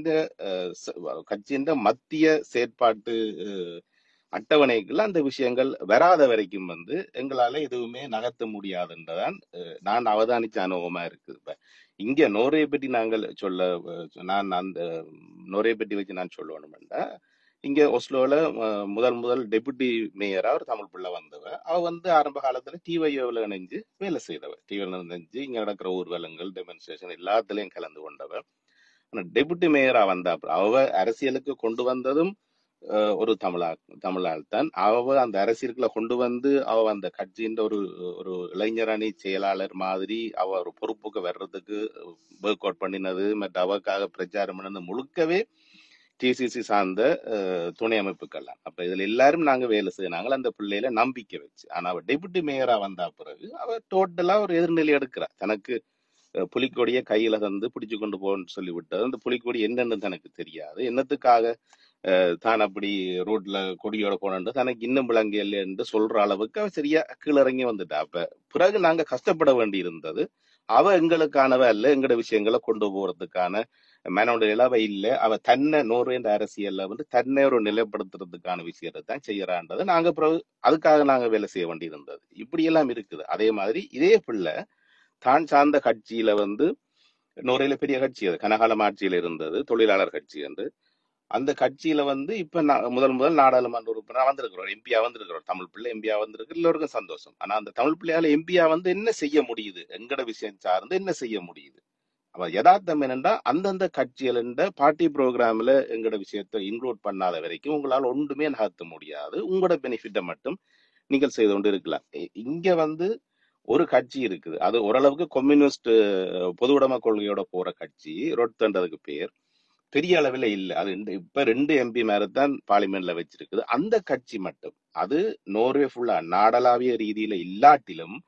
கட்சியின் மத்திய செயற்பாட்டு அஹ், அட்டவணைக்குள்ள அந்த விஷயங்கள் வராத வரைக்கும் வந்து எங்களால எதுவுமே நகர்த்த முடியாதுன்றதான் அஹ், நான் அவதானிச்ச அனுபவமா இருக்குது இப்ப இங்க நோரை பற்றி நாங்கள் சொல்ல அஹ், நான் அந்த நோரை பற்றி வச்சு நான் சொல்லணும்னா இங்க ஒஸ்லோல அஹ், முதல் முதல் டெபுட்டி மேயரா ஒரு தமிழ் பிள்ளை வந்தவ அவ வந்து ஆரம்ப காலத்துல டிவையோவில் இணைஞ்சு வேலை செய்தவ டிவையில் இணைஞ்சு இங்க நடக்கிற ஊர்வலங்கள் டெமான்ஸ்ட்ரேஷன் எல்லாத்துலயும் கலந்து கொண்டவ ஆனா டெபுட்டி மேயரா வந்தா அப்புறம் அவ அரசியலுக்கு கொண்டு வந்ததும் அஹ், ஒரு தமிழா தமிழால் தான் அவ அந்த அரசியலுக்குள்ள கொண்டு வந்து அவ அந்த கட்சியின் ஒரு ஒரு இளைஞரணி செயலாளர் மாதிரி அவ ஒரு பொறுப்புக்கு வர்றதுக்கு ஒர்க் அவுட் பண்ணினது மற்ற அவக்காக பிரச்சாரம் பண்ணது முழுக்கவே டிசிசி சார்ந்த அஹ், துணை அமைப்புகள்லாம் அப்ப இதுல எல்லாரும் நாங்க வேலை செய்யறாங்க அந்த பிள்ளையில நம்பிக்கை வச்சு ஆனா அவ டெபுட்டி மேயரா வந்தா பிறகு அவ டோட்டலா ஒரு எதிர்நிலை எடுக்கிறா தனக்கு அஹ், புலிக்கொடியை கையில தந்து பிடிச்சு கொண்டு போன்னு சொல்லி விட்டது அந்த புலிக்கொடி என்னன்னு தனக்கு தெரியாது என்னத்துக்காக அஹ், தான் அப்படி ரோட்ல கொடியோட போனது தனக்கு இன்னும் விளங்கல என்று சொல்ற அளவுக்கு அவ சரியா கீழிறங்கி வந்துட்டா அப்ப பிறகு நாங்க கஷ்டப்பட வேண்டி இருந்தது அவ எங்களுக்கானவ அல்ல எங்கட விஷயங்களை கொண்டு போறதுக்கான மனோட நிலவை இல்ல அவ தன்னை நோர்வேண்ட அரசியல்ல வந்து தன்னை ஒரு நிலைப்படுத்துறதுக்கான விஷயத்தை தான் செய்யறான்றது நாங்க பிறகு அதுக்காக நாங்க வேலை செய்ய வேண்டி இருந்தது இப்படி எல்லாம் இருக்குது அதே மாதிரி இதே பிள்ளை தான் சார்ந்த கட்சியில வந்து நோரையில பெரிய கட்சி அது கனகாலம் ஆட்சியில இருந்தது தொழிலாளர் கட்சி என்று அந்த கட்சியில வந்து இப்ப நா- முதல் முதல் நாடாளுமன்ற உறுப்பினர் வந்திருக்கிறோம் எம்பியா வந்திருக்கிறோம் தமிழ் பிள்ளை எம்பியா வந்திருக்கு எல்லோருக்கும் சந்தோஷம் ஆனா அந்த தமிழ் பிள்ளையால எம்பியா வந்து என்ன செய்ய முடியுது எங்கட விஷயம் சார்ந்து என்ன செய்ய முடியுது அவ யதார்த்தம் என்னன்னா அந்தந்த கட்சிகள பார்ட்டி ப்ரோக்ராம்ல எங்கட விஷயத்தை இன்க்ளூட் பண்ணாத வரைக்கும் உங்களால ஒன்றுமே நகர்த்த முடியாது உங்களோட பெனிஃபிட்டை மட்டும் நீங்கள் செய்து கொண்டு இருக்கலாம் இ- இங்க வந்து ஒரு கட்சி இருக்குது அது ஓரளவுக்கு கம்யூனிஸ்ட் பொதுவுடைமை கொள்கையோட போற கட்சி ரொட்தன்றதுக்கு பேர் பெரிய அளவில் இல்ல அது இந்த- இப்ப ரெண்டு எம்பி தான் பார்லிமெண்ட்ல வச்சிருக்குது அந்த கட்சி மட்டும் அது நோர்வே ஃபுல்லா நாடளாவிய ரீதியில இல்லாட்டிலும்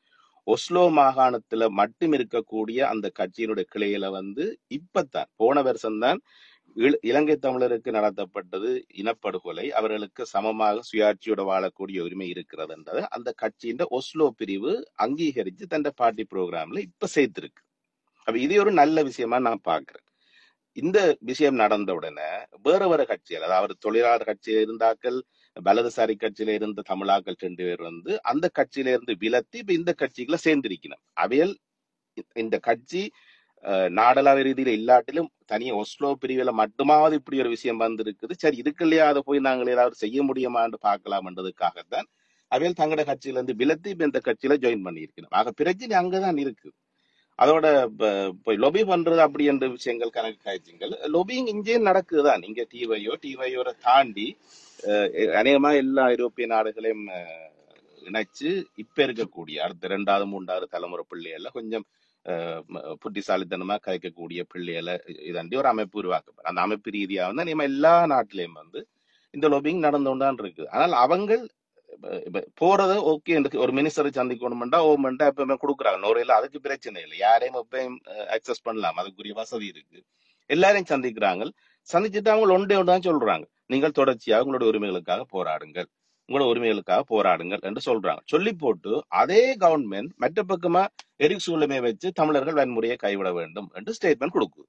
ஒஸ்லோ மாகாணத்துல மட்டும் இருக்கக்கூடிய அந்த கட்சியினுடைய கிளையில வந்து இப்பத்தான் போன வருஷம்தான் இல- இலங்கை தமிழருக்கு நடத்தப்பட்டது இனப்படுகொலை அவர்களுக்கு சமமாக சுயாட்சியோட வாழக்கூடிய உரிமை இருக்கிறது என்றதை அந்த கட்சியின் ஒஸ்லோ பிரிவு அங்கீகரிச்சு தன் பார்ட்டி ப்ரோக்ராம்ல இப்ப சேர்த்திருக்கு அப்ப இது ஒரு நல்ல விஷயமா நான் பாக்குறேன் இந்த விஷயம் நடந்த உடனே வேற வேற கட்சிகள் அதாவது தொழிலாளர் கட்சியில இருந்தாக்கள் வலதுசாரி கட்சியில இருந்த தமிழாக்கள் ரெண்டு பேர் வந்து அந்த கட்சியில இருந்து விலத்தி இப்ப இந்த கட்சிகளை சேர்ந்திருக்கணும் அவையல் இந்த கட்சி அஹ், நாடளாவிய ரீதியில இல்லாட்டிலும் தனியா ஒஸ்லோ பிரிவுல மட்டுமாவது இப்படி ஒரு விஷயம் வந்திருக்குது சரி இதுக்கு இல்லையா அதை போய் நாங்கள் ஏதாவது செய்ய முடியுமான்னு பார்க்கலாம்ன்றதுக்காகத்தான் அவையல் தங்களோட கட்சியில இருந்து விலத்தி இப்ப இந்த கட்சியில ஜாயின் பண்ணியிருக்கணும் ஆக பிரச்சனை அங்கதான் இருக்கு அதோட போய் லொபி பண்றது அப்படி என்ற விஷயங்கள் கணக்கு காய்ச்சிங்கள் லொபிங் இங்கே நடக்குதுதான் இங்க டிவையோ டிவையோட தாண்டி அஹ், அநேகமா எல்லா ஐரோப்பிய நாடுகளையும் அஹ், இணைச்சு இப்ப இருக்கக்கூடிய அடுத்த ரெண்டாவது மூன்றாவது தலைமுறை பிள்ளைகள கொஞ்சம் அஹ், ம- புத்திசாலித்தனமா கதைக்கக்கூடிய பிள்ளைகளை இதாண்டி ஒரு அமைப்பு உருவாக்கப்படும் அந்த அமைப்பு ரீதியா வந்து நம்ம எல்லா நாட்டிலையும் வந்து இந்த லொபிங் நடந்து கொண்டுதான் இருக்கு ஆனால் அவங்கள் இப்ப இப்ப போறது ஓகே ஒரு மினிஸ்டரை சந்திக்கணும்டா ஓமெண்டா எப்பவுமே கொடுக்குறாங்க நோரையில அதுக்கு பிரச்சனை இல்லை யாரையும் எப்பயும் அக்சஸ் பண்ணலாம் அதுக்குரிய வசதி இருக்கு எல்லாரையும் சந்திக்கிறாங்க சந்திச்சுட்டு அவங்க ஒன்றே ஒன்று தான் சொல்றாங்க நீங்கள் தொடர்ச்சியாக உங்களுடைய உரிமைகளுக்காக போராடுங்கள் உங்களோட உரிமைகளுக்காக போராடுங்கள் என்று சொல்றாங்க சொல்லி போட்டு அதே கவர்மெண்ட் மற்ற பக்கமா எரிக் சூழமை வச்சு தமிழர்கள் வன்முறையை கைவிட வேண்டும் என்று ஸ்டேட்மெண்ட் கொடுக்குது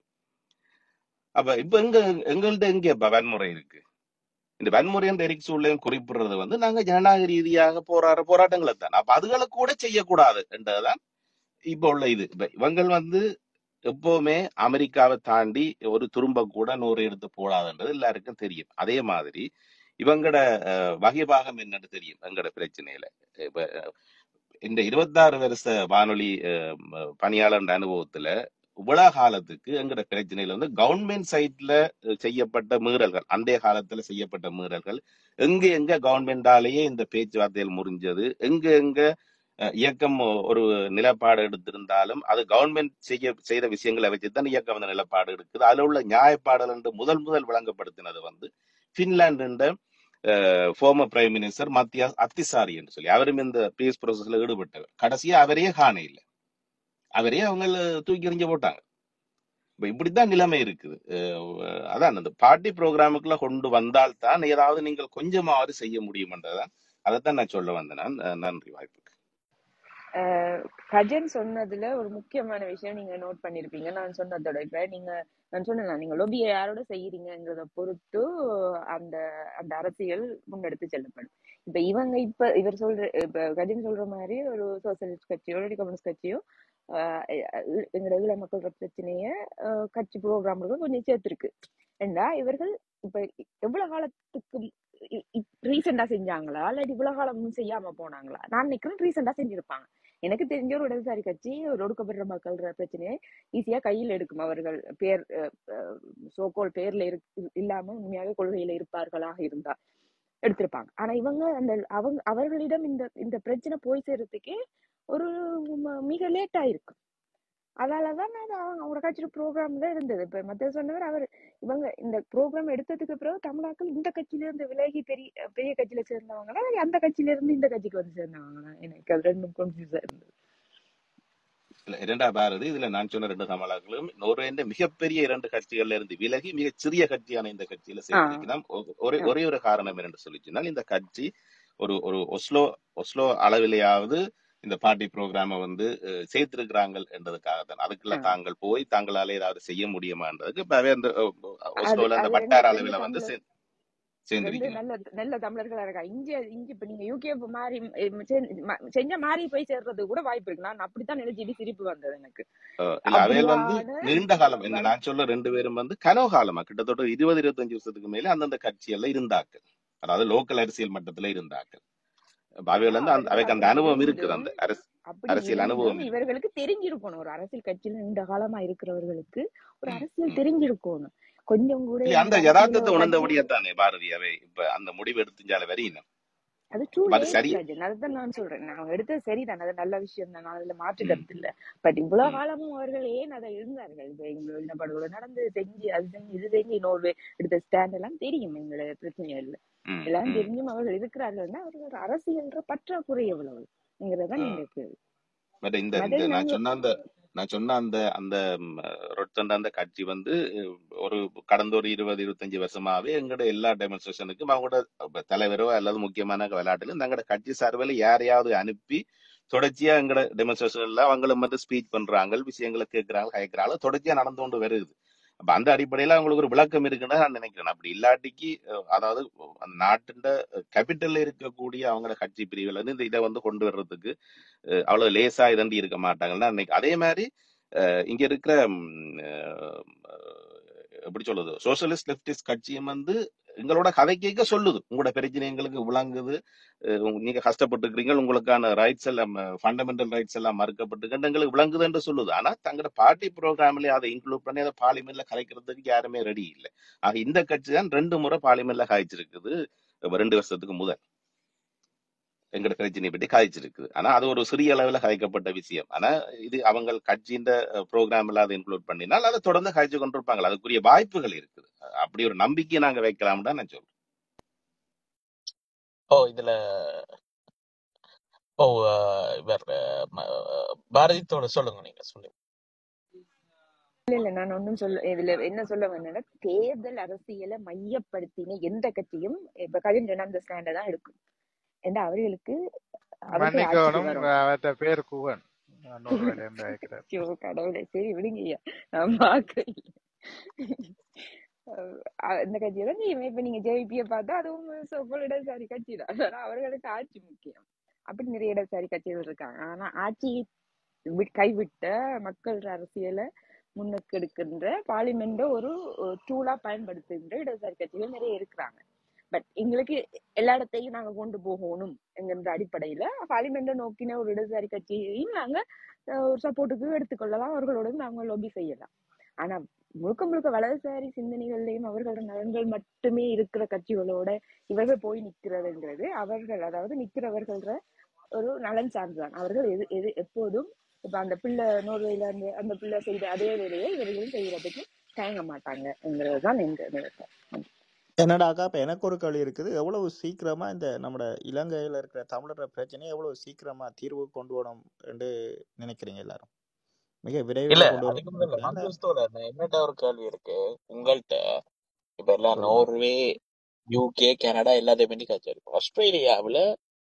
அப்ப இப்ப எங்க எங்கள்ட்ட எங்க இப்ப வன்முறை இருக்கு இந்த வன்முறை என்ற எரிக் சூழலையும் குறிப்பிடுறது வந்து நாங்க ஜனநாயக ரீதியாக போராடுற போராட்டங்களை தான் அப்ப அதுகளை கூட செய்யக்கூடாது என்றதுதான் இப்ப உள்ள இது இப்ப இவங்கள் வந்து எப்பவுமே அமெரிக்காவை தாண்டி ஒரு துரும்ப கூட நூறு எடுத்து போடாதுன்றது எல்லாருக்கும் தெரியும் அதே மாதிரி இவங்கட அஹ், வகைபாகம் என்னன்னு தெரியும் எங்கட பிரச்சனையில இப்ப இந்த இருபத்தாறு வருஷ வானொலி அஹ், ம- பணியாளர் அனுபவத்துல இவ்வளவு காலத்துக்கு எங்கட பிரச்சனையில வந்து கவர்மெண்ட் சைட்ல செய்யப்பட்ட மீறல்கள் அந்த காலத்துல செய்யப்பட்ட மீறல்கள் எங்க எங்க கவர்மெண்டாலேயே இந்த பேச்சுவார்த்தைகள் முறிஞ்சது எங்க எங்க அஹ், இயக்கம் ஒரு நிலப்பாடு எடுத்திருந்தாலும் அது கவர்மெண்ட் செய்ய செய்த விஷயங்களை வச்சுதான் இயக்கம் அந்த நிலப்பாடு எடுக்குது அதுல உள்ள நியாயப்பாடல் என்று முதல் முதல் விளங்கப்படுத்தினது வந்து Finland former prime minister Martti Ahtisaari என்று சொல்லி அவரும் இந்த பீஸ் ப்ரோசஸ்ல ஈடுபட்டவர் கடைசியா அவரையே காண இல்லை அவரே அவங்க தூக்கி எறிஞ்சு போட்டாங்க இப்ப இப்படித்தான் நிலைமை இருக்குது அஹ் அதான் அந்த பார்ட்டி ப்ரோக்ராமுக்குள்ள கொண்டு வந்தால் தான் ஏதாவது நீங்கள் கொஞ்சமாவது செய்ய முடியும்ன்றதான் அதைத்தான் நான் சொல்ல வந்தேன் நான் அஹ் நன்றி வாய்ப்புக்கு அஹ் கஜன் சொன்னதுல ஒரு முக்கியமான விஷயம் நீங்க நோட் பண்ணிருப்பீங்க நான் சொன்னதோட இப்ப நீங்க நான் சொன்னேன் நீங்க லொபியை யாரோட செய்யறீங்கிறத பொறுத்து அந்த அந்த அரசியல் முன்னெடுத்து செல்லப்படும் இப்ப இவங்க இப்ப இவர் சொல்ற இப்ப கஜன் சொல்ற மாதிரி ஒரு சோசியலிஸ்ட் கட்சியோ ஒரு கம்யூனிஸ்ட் கட்சியோ ஆஹ் எ- எங்களோட ஈழ மக்கள் பிரச்சனைய ஆஹ் கட்சி ப்ரோக்ராம்களுக்கு கொஞ்சம் சேர்த்திருக்கு ஏண்டா இவர்கள் இப்ப எவ்வளவு காலத்துக்கு ரீசெண்டா செஞ்சாங்களா இல்லாட்டி இவ்வளவு காலம் செய்யாம போனாங்களா நான் நினைக்கிறேன் ரீசெண்டா செஞ்சிருப்பாங்க எனக்கு தெரிஞ்ச ஒரு இடதுசாரி கட்சி ஒரு ஒடுக்கப்படுற மக்கள் பிரச்சனையை ஈஸியா கையில் எடுக்கும் அவர்கள் பேர் சோகோல் பேர்ல இருக்கு இல்லாம உண்மையாக கொள்கையில இருப்பார்களாக இருந்தா எடுத்திருப்பாங்க ஆனா இவங்க அந்த அவங்க அவர்களிடம் இந்த இந்த பிரச்சனை போய் சேர்றதுக்கே ஒரு ம- மிக லேட் ஆயிருக்கு அதாலதான் அது அவங்க அவங்களோட கட்சியில ப்ரோக்ராம்ல இருந்தது இப்ப மத்த சொன்னவர் அவர் இவங்க இந்த ப்ரோக்ராம் எடுத்ததுக்கு பிறகு தமிழாக்கள் இந்த கட்சியில இருந்து விலகி பெரிய பெரிய கட்சியில சேர்ந்தவங்களா இல்ல அந்த கட்சியில இருந்து இந்த கட்சிக்கு வந்து சேர்ந்தவங்களா எனக்கு அது ரெண்டும் கன்ஃபியூஸா இருந்தது இல்ல, இரண்டா பாரதி இதுல நான் சொன்ன ரெண்டு தமிழர்களும் நோர்வேண்ட மிகப்பெரிய இரண்டு கட்சிகள்ல இருந்து விலகி மிகச் சிறிய கட்சியான இந்த கட்சியில ஆஹ் சேர்ந்திருக்கலாம் ஒ- ஒரே ஆஹ் ஒரே ஒரு காரணம் என்னன்னு சொல்லிச்சுனால் இந்த கட்சி ஒரு ஒரு ஒஸ்லோ ஒஸ்லோ அளவிலேயாவது இந்த பார்ட்டி ப்ரோக்ராம வந்து அஹ், சேர்த்திருக்கிறாங்க என்றதுக்காக தான் அதுக்குள்ள ஆஹ் தாங்கள் போய் தங்களால ஏதாவது செய்ய முடியுமான்றதுக்கு இப்பவே அந்த அஹ், அது ஒஸ்லோல அந்த அது ரெண்டு வட்டார ரெண்டு அளவில வந்து தமிழர் சே- ரெண்டு சேர்ந்திருக்கணும் நல்ல நல்ல தமிழர்களா இருக்கா இங்க இங்க இப்ப நீங்க யூகே மாறி ம், செ- ம- செஞ்ச மாறி போய் சேர்றது கூட வாய்ப்பு இருக்கு நான் அப்படித்தான் நினைச்சிட்டு சிரிப்பு வந்தது எனக்கு அஹ் இல்ல அவையில் வந்து அப்படியான நீண்ட காலம் என்ன வன் நான் சொல்ல ரெண்டு பேரும் வந்து கனவு காலமா கிட்டத்தட்ட ஒரு இருபது இருபத்தஞ்சு வருஷத்துக்கு மேல அந்தந்த கட்சிகள்ல இருந்தாக்கள் அதாவது லோக்கல் அரசியல் மட்டத்துல இருந்தாக்கள் அப்ப அவைகள் வந்து அந்த அவர்கள் அவைக்கு அந்த அப்படி அனுபவம் இருக்குது இருந்தும் அந்த அரசு அப்படி அரசியல் இருந்தும் அனுபவம் இருக்கு இவர்களுக்கு தெரிஞ்சிருக்கணும் ஒரு அரசியல் கட்சியில நீண்ட காலமா இருக்கிறவர்களுக்கு ஒரு ம், அரசியல் ம். தெரிஞ்சிருக்கணும் கொஞ்சம் கூட இல்ல அந்த இந்த அரசியல்ல யதார்த்தத்தை ஒரு கட்சி உணர்ந்தபடியா தானே பாரதி அவை இப்ப அந்த முடிவு எடுத்துஞ்சால வரையினும் அது டூ அப்ப அது லேட் சரி ராஜன் அதுதான் நான் சொல்றேன் நான் எடுத்தது சரிதான் அது நல்ல விஷயம் தான் அதுல மாற்று ம், கருத்து இல்ல பட் இவ்வளவு ம், காலமும் அவர்கள் ஏன் அதை இருந்தார்கள் இப்ப எங்களோட இனப்படுகொலை நடந்து செஞ்சு அது செஞ்சு இது செஞ்சு நோர்வே எடுத்த ஸ்டாண்ட் எல்லாம் தெரியும் எங்களோட பிரச்சனைகள்ல ம், எல்லாம் ம். தெரிஞ்சும் அவர்கள் இருக்கிறார்கள்னா அவர்கள் ஒரு அரசியல்ன்ற பற்றாக்குறை எவ்வளவுங்கிறதான் ஆ. நீங்க கேள்வி பட் இந்த மற்றது இந்த நான் நாங்க சொன்ன அந்த நான் சொன்ன அந்த அந்த ரொட்டண்ட அந்த கட்சி வந்து அஹ், ஒரு கடந்த ஒரு இருபது இருபத்தஞ்சு வருஷமாவே எங்களோட எல்லா டெமான்ஸ்ட்ரேஷனுக்கும் அவங்களோட இப்ப தலைவரோ அல்லது முக்கியமான விளையாட்டுல எங்களோட கட்சி சார்பில் யாரையாவது அனுப்பி தொடர்ச்சியா எங்களோட டெமான்ஸ்ட்ரேஷன்ல அவங்களும் வந்து ஸ்பீச் பண்றாங்க விஷயங்களை கேட்கறாங்க கேட்கறாங்க தொடர்ச்சியா நடந்து கொண்டு வருது அப்ப அந்த அடிப்படையில அவங்களுக்கு ஒரு விளக்கம் இருக்குன்னு நான் நினைக்கிறேன் அப்படி இல்லாட்டிக்கு அஹ், அதாவது அந்த நாட்டின் கேபிட்டல்ல இருக்கக்கூடிய அவங்களோட கட்சி பிரிவுல இருந்து இந்த இதை வந்து கொண்டு வர்றதுக்கு அஹ் அவ்வளவு லேசா இதண்டி இருக்க மாட்டாங்கன்னு அன்னைக்கு அதே மாதிரி அஹ் இங்க இருக்கிற ம், அஹ், எப்படி சொல்லுது சோசியலிஸ்ட் லெப்டிஸ்ட் கட்சியும் வந்து எங்களோட கதை கேட்க சொல்லுது உங்களோட பிரச்சனை எங்களுக்கு விளங்குது அஹ் உங்க- நீங்க கஷ்டப்பட்டுக்கிறீங்க உங்களுக்கான ரைட்ஸ் எல்லாம் ஃபண்டமெண்டல் ரைட்ஸ் எல்லாம் மறுக்கப்பட்டு எங்களுக்கு விளங்குதுன்னு சொல்லுது ஆனா தங்களோட பார்ட்டி ப்ரோக்ராம்ல அதை இன்க்ளூட் பண்ணி அதை பார்லிமெண்ட்ல கலைக்கிறதுக்கு யாருமே ரெடி இல்லை ஆக இந்த கட்சி தான் ரெண்டு முறை பார்லிமெண்ட்ல காய்ச்சிருக்குது ரெண்டு வருஷத்துக்கு முதல் எங்கட பிரச்சனையை பற்றி காய்ச்சிருக்குது ஆனா அது ஒரு சிறிய அளவுல கதைக்கப்பட்ட விஷயம் ஆனா இது அவங்க கட்சியின் ப்ரோக்ராம் அதை இன்க்ளூட் பண்ணினால் அதை தொடர்ந்து காய்ச்சி கொண்டிருப்பாங்க அதுக்குரிய வாய்ப்புகள் இருக்குது அப்படி ஒரு நம்பிக்கையை நாங்க வைக்கலாம் தான் நான் சொல்றேன் ஓ இதுல ஓ அஹ், இவர் அஹ், ம- பாரதித்தோட சொல்லுங்க நீங்க சொல்லுங்க இல்ல இல்ல நான் ஒன்றும் சொல்ல இதுல என்ன சொல்ல வந்தேன்னா தேர்தல் அரசியலை மையப்படுத்தின எந்த கட்சியும் இப்ப கவிஞன் அந்த ஸ்டாண்டை தான் எடுக்கும் ஏன்னா அவர்களுக்கு அவர்கள் ஆட்சிக்கு மன்னிக்கணும் வரணும் அவர்கிட்ட பேர் குவன் நோர்வேல இருந்து அழைக்கிறார் ஐயோ கடவுளே சரி விடுங்கய்யா நான் பார்க்கல அஹ் இந்த கட்சியை தான் செய்யும் இப்ப நீங்க ஜேபியை பார்த்தா அதுவும் சொப்பல் இடதுசாரி கட்சி தான் ஆனா அவர்களுக்கு ஆட்சி முக்கியம் அப்படி நிறைய இடதுசாரி கட்சிகள் இருக்காங்க ஆனா ஆட்சி வி- கைவிட்ட மக்கள் அரசியலை முன்னுக்கு எடுக்கின்ற பார்லிமெண்ட ஒரு டூலா பயன்படுத்துகின்ற இடதுசாரி கட்சிகள் நிறைய இருக்கிறாங்க பட் எங்களுக்கு எல்லா இடத்தையும் நாங்க கொண்டு போகணும் என்கின்ற அடிப்படையில பார்லிமெண்ட நோக்கின ஒரு இடதுசாரி கட்சியையும் நாங்க அஹ், ஒரு சப்போர்ட்டுக்கு எடுத்துக்கொள்ளலாம் அவர்களோட நாங்க லொபி செய்யலாம் ஆனா முழுக்க முழுக்க வலதுசாரி சிந்தனைகள்லயும் அவர்களோட நலன்கள் மட்டுமே இருக்கிற கட்சிகளோட இவர்கள் போய் நிக்கிறதுங்கிறது அவர்கள் அதாவது நிக்கிறவர்கள ஒரு நலன் சார்ந்துதான் அவர்கள் எது எது எப்போதும் இப்ப அந்த பிள்ளை நோர்வேல அந்த அந்த பிள்ளை செய்த அதே வேலையை இவர்களும் செய்யறதுக்கு தயங்க மாட்டாங்கங்கிறதுதான் எங்க நினைக்கிறேன் என்னடாக்கா இப்போ எனக்கு ஒரு கேள்வி இருக்குது எவ்வளவு சீக்கிரமா இந்த நம்ம இலங்கையில் இருக்கிற தமிழர் பிரச்சனையை எவ்வளவு சீக்கிரமா தீர்வு கொண்டு வரணும் என்று நினைக்கிறீங்க எல்லாரும் மிக இல்ல விரைவில் கொண்டு அதுக்கு முதல்ல வரணும் இல்ல மந்தோஸ்தோட என்னட்ட ஒரு கேள்வி இருக்கு உங்கள்கிட்ட இப்ப எல்லாம் சொல்லுங்க நோர்வே யூகே கனடா எல்லாத்தையும் பற்றி கழிச்சிருக்கும் ஆஸ்திரேலியாவுல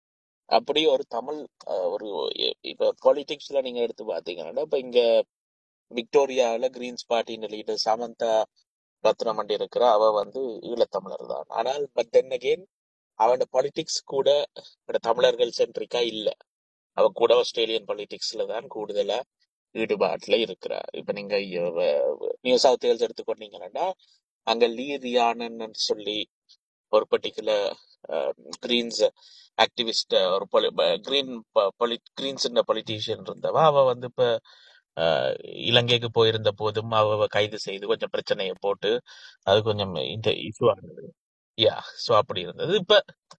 அப்படி ஒரு தமிழ் அஹ், ஒரு இ- இப்ப பாலிடிக்ஸ்ல நீங்க எடுத்து பாத்தீங்கன்னா இப்ப இங்க விக்டோரியாவுல கிரீன்ஸ் பார்ட்டியின் லீடர் சமந்தா ரத்னமண்டி இருக்கிற அவ வந்து ஈழத்தமிழர் தான் ஆனால் பட் தென் அகெயின் அவனோட பாலிடிக்ஸ் கூட இந்த தமிழர்கள் சென்ட்ரிக்கா இல்ல அவ கூட ஆஸ்திரேலியன் பாலிடிக்ஸ்ல தான் கூடுதலா ஈடுபாட்டுல இருக்கிறா இப்ப நீங்க இ- வ- நியூ சவுத் வேல்ஸ் எடுத்துக்கொண்டீங்கன்னா அங்க லீ ரியானன் சொல்லி ஒரு பர்டிகுலர் கிரீன்ஸ் ஆக்டிவிஸ்ட் ஒரு கிரீன் கிரீன்ஸ் பொலிட்டீஷியன் இருந்தவ அவ வந்து இப்ப அஹ், இலங்கைக்கு போயிருந்த போதும் அவ கைது செய்து கொஞ்சம் பிரச்சனையை போட்டு அது கொஞ்சம் இந்த இஷ்யூ ஆனது யா சோ அப்படி இருந்தது இப்ப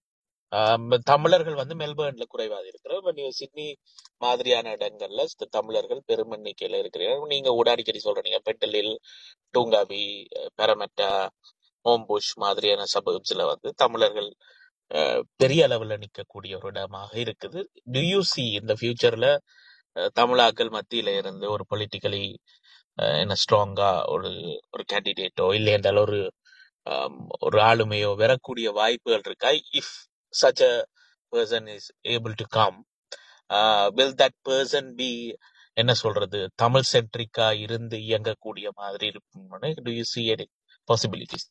ஆம், தமிழர்கள் வந்து மெல்பர்ன்ல குறைவாக இருக்கிறோம் இப்ப நீங்க சிட்னி மாதிரியான இடங்கள்ல த- தமிழர்கள் பெரும் எண்ணிக்கையில இருக்கிறீர்கள் நீங்க கூட அடிக்கடி சொல்றீங்க பெட்டலில் டூங்காவி அஹ், பெரமெட்டா ஓம்புஷ் மாதிரியான சபர்ப்ஸ்ல வந்து தமிழர்கள் அஹ், பெரிய அளவுல நிக்கக்கூடிய ஒரு இடமாக இருக்குது டு யூ சி இந்த ஃபியூச்சர்ல தமிழாக்கள் மத்தியில இருந்து ஒரு பொலிட்டிக்கலி என்ன ஸ்ட்ராங்கா ஒரு ஒரு கேண்டிடேட்டோ இல்லை என்றால் ஒரு ஆம், ஒரு ஆளுமையோ வரக்கூடிய வாய்ப்புகள் இருக்கா if such a person is able to come will that person be என்ன சொல்றது தமிழ் சென்ட்ரிக்கா இருந்து இயங்கக்கூடிய மாதிரி இருக்கும் do you see any possibilities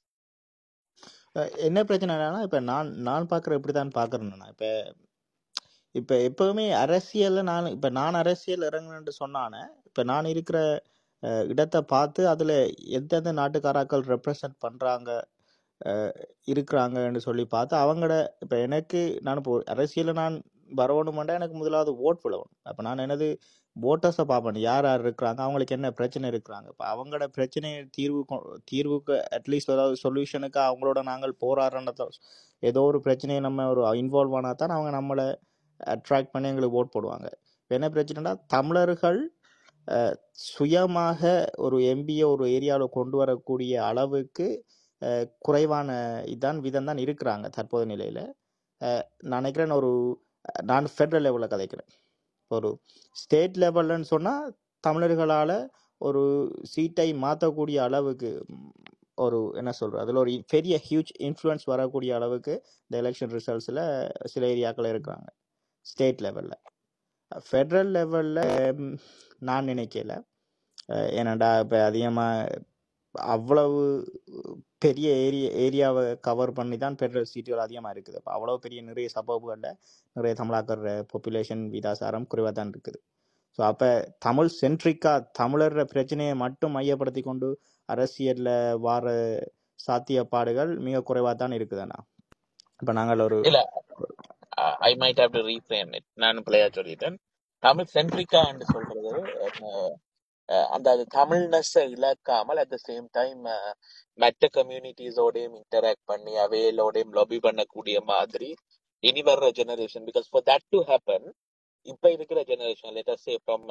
uh என்ன பிரச்சனைனா இப்போ நான் நான் பார்க்குற எப்படி தான் பார்க்குறேன்னா இப்போ இப்போ எப்பவுமே அரசியலில் நான் இப்போ நான் அரசியல் இறங்குனேன்னு சொன்னானே இப்போ நான் இருக்கிற அஹ், இடத்தை பார்த்து அதில் எந்தெந்த நாட்டுக்காராக்கள் ரெப்ரசன்ட் பண்ணுறாங்க இருக்கிறாங்கன்னு சொல்லி பார்த்து அவங்களோட இப்போ எனக்கு நான் இப்போ அரசியலில் நான் வரணுமெண்டா எனக்கு முதலாவது ஓட் விழணும் அப்போ நான் எனது ஓட்டர்ஸை பார்ப்பேன் யார் யார் இருக்கிறாங்க அவங்களுக்கு என்ன பிரச்சனை இருக்கிறாங்க இப்போ அவங்களோட பிரச்சனையை தீர்வு கொ- தீர்வுக்கு அட்லீஸ்ட் ஏதாவது சொல்யூஷனுக்கு அவங்களோட நாங்கள் போராடுறத ஏதோ ஒரு பிரச்சனையை நம்ம ஒரு இன்வால்வ் ஆனால் தான் அவங்க நம்மளை அட்ராக்ட் பண்ணி எங்களுக்கு ஓட் போடுவாங்க இப்ப என்ன பிரச்சனைனா தமிழர்கள் அஹ், சுயமாக ஒரு எம்பியை ஒரு ஏரியாவில் கொண்டு வரக்கூடிய அளவுக்கு அஹ், குறைவான இதான் விதம் தான் இருக்கிறாங்க தற்போது நிலையில் நான் நினைக்கிறேன் ஒரு நான் ஃபெடரல் லெவலில் கதைக்கிறேன் ஒரு ஸ்டேட் லெவல்லன்னு சொன்னா தமிழர்களால ஒரு சீட்டை மாற்றக்கூடிய அளவுக்கு ம், ஒரு என்ன சொல்றது அதுல ஒரு பெரிய ஹியூஜ் இன்ஃப்ளூயன்ஸ் வரக்கூடிய அளவுக்கு இந்த எலெக்ஷன் ரிசல்ட்ஸ்ல சில ஏரியாக்கள் இருக்கிறாங்க ஸ்டேட் லெவல்ல ஃபெடரல் லெவல்ல நான் நினைக்கல அஹ் ஏன்னாடா இப்போ அதிகமாக அவ்வளவு பெரிய ஏரியா ஏரியாவை கவர் பண்ணி தான் பெட்ரோல் சீட்டுகள் அதிகமாக இருக்குது அப்போ அவ்வளோ பெரிய நிறைய சபபுகளில் நிறைய தமிழாக்கர் பாப்புலேஷன் விதாசாரம் குறைவாக தான் இருக்குது ஸோ அப்போ தமிழ் சென்ட்ரிக்காக தமிழர் பிரச்சனையை மட்டும் மையப்படுத்தி கொண்டு அரசியலில் வார சாத்தியப்பாடுகள் மிக குறைவாக தான் இருக்குதுண்ணா இப்போ நாங்கள் ஒரு இல்ல I might have to reframe it நான் பிள்ளையா சொல்லிட்டேன் தமிழ் சென்ட்ரிக்கா என்று சொல்றது அஹ், அஹ், அந்த அது தமிழ்னஸை இழக்காமல் அட் த சேம் டைம் மற்ற கம்யூனிட்டிஸோடையும் இன்டராக்ட் பண்ணி அவையிலோடையும் லொபி பண்ணக்கூடிய மாதிரி இனி வர்ற generation because for that to happen இப்ப இருக்கிற ஜெனரேஷன் லெட்டர் சே ஃப்ரம்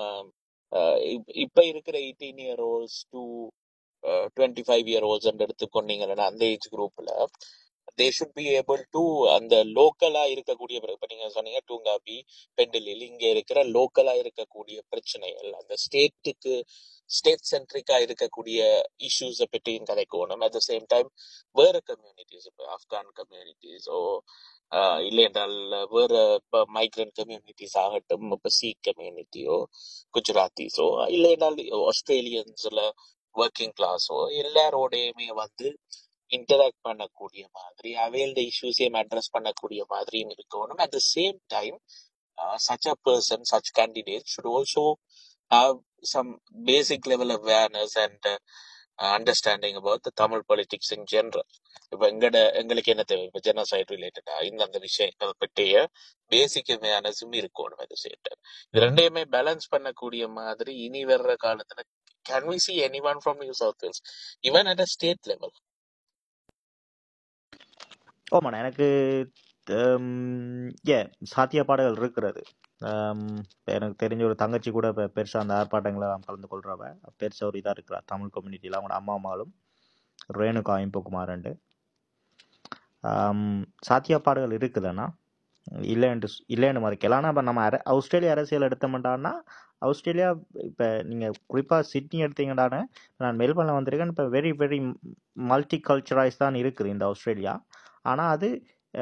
இப்ப இருக்கிற eighteen year olds to twenty five year olds எடுத்துக்கொண்டீங்கன்னா அந்த ஏஜ் குரூப்ல they should be able to அந்த லோக்கலா இருக்கக்கூடிய இப்ப நீங்க சொன்னீங்க டூங்காபி பெண்டிலில் இங்க இருக்கிற லோக்கலா இருக்கக்கூடிய பிரச்சனைகள் அந்த ஸ்டேட்டுக்கு ஸ்டேட் சென்ட்ரிக்கா இருக்கக்கூடிய இஷ்யூஸை பற்றியும் கதைக்கணும் அட் த சேம் டைம் வேற கம்யூனிட்டிஸ் இப்போ ஆப்கான் கம்யூனிட்டிஸோ இல்லை என்றால் வேற இப்போ மைக்ரண்ட் கம்யூனிட்டிஸ் ஆகட்டும் இப்போ சீக் கம்யூனிட்டியோ குஜராத்திஸோ இல்லை என்றால் ஆஸ்திரேலியன்ஸ்ல ஒர்க்கிங் கிளாஸோ எல்லாரோடையுமே வந்து இன்டராக்ட் பண்ணக்கூடிய மாதிரி அவைல்ட இஷ்யூஸையும் அட்ரஸ் பண்ணக்கூடிய மாதிரியும் இருக்கணும் at the same time such a person such candidate should also have some basic level awareness and understanding about the Tamil politics in general இப்போ எங்கட எங்களுக்கு என்ன தேவை இப்போ ஜெனசைட் ரிலேட்டடா இந்த அந்த விஷயங்கள் பற்றிய பேசிக் அவேர்னஸும் இருக்கணும் அட் சேம் டைம் இது ரெண்டையுமே பேலன்ஸ் பண்ணக்கூடிய மாதிரி இனி வர்ற காலத்துல can we see any one from New South Wales even at a state level ஓமாண்ணா எனக்கு ஏ சாத்தியப்பாடுகள் இருக்கிறது ஆம், இப்ப எனக்கு தெரிஞ்ச ஒரு தங்கச்சி கூட இப்போ பெருசாக அந்த ஆர்ப்பாட்டங்களை எல்லாம் கலந்து கொள்றவ பெருசாக ஒரு இதாக இருக்கிறா தமிழ் கம்யூனிட்டியில் அவங்களோட அம்மா அம்மாவும் ரேணுகா இம்பகுமாரண்டு ஆம், சாத்தியப்பாடுகள் இருக்குதுண்ணா இல்லைன்ட்டு ஸ்- இல்லைன்னு மறைக்கலாம் ஆனால் இப்போ நம்ம அர ஆஸ்திரேலியா அரசியல் எடுத்தோம்டான்னா ஆஸ்திரேலியா இப்போ நீங்கள் குறிப்பாக சிட்னி எடுத்தீங்கடான்னு நான் மெல்பர்னில் வந்திருக்கேன் இப்போ வெரி வெரி மல்டி கல்ச்சரைஸ் தான் இருக்குது இந்த ஆஸ்திரேலியா ஆனால் அது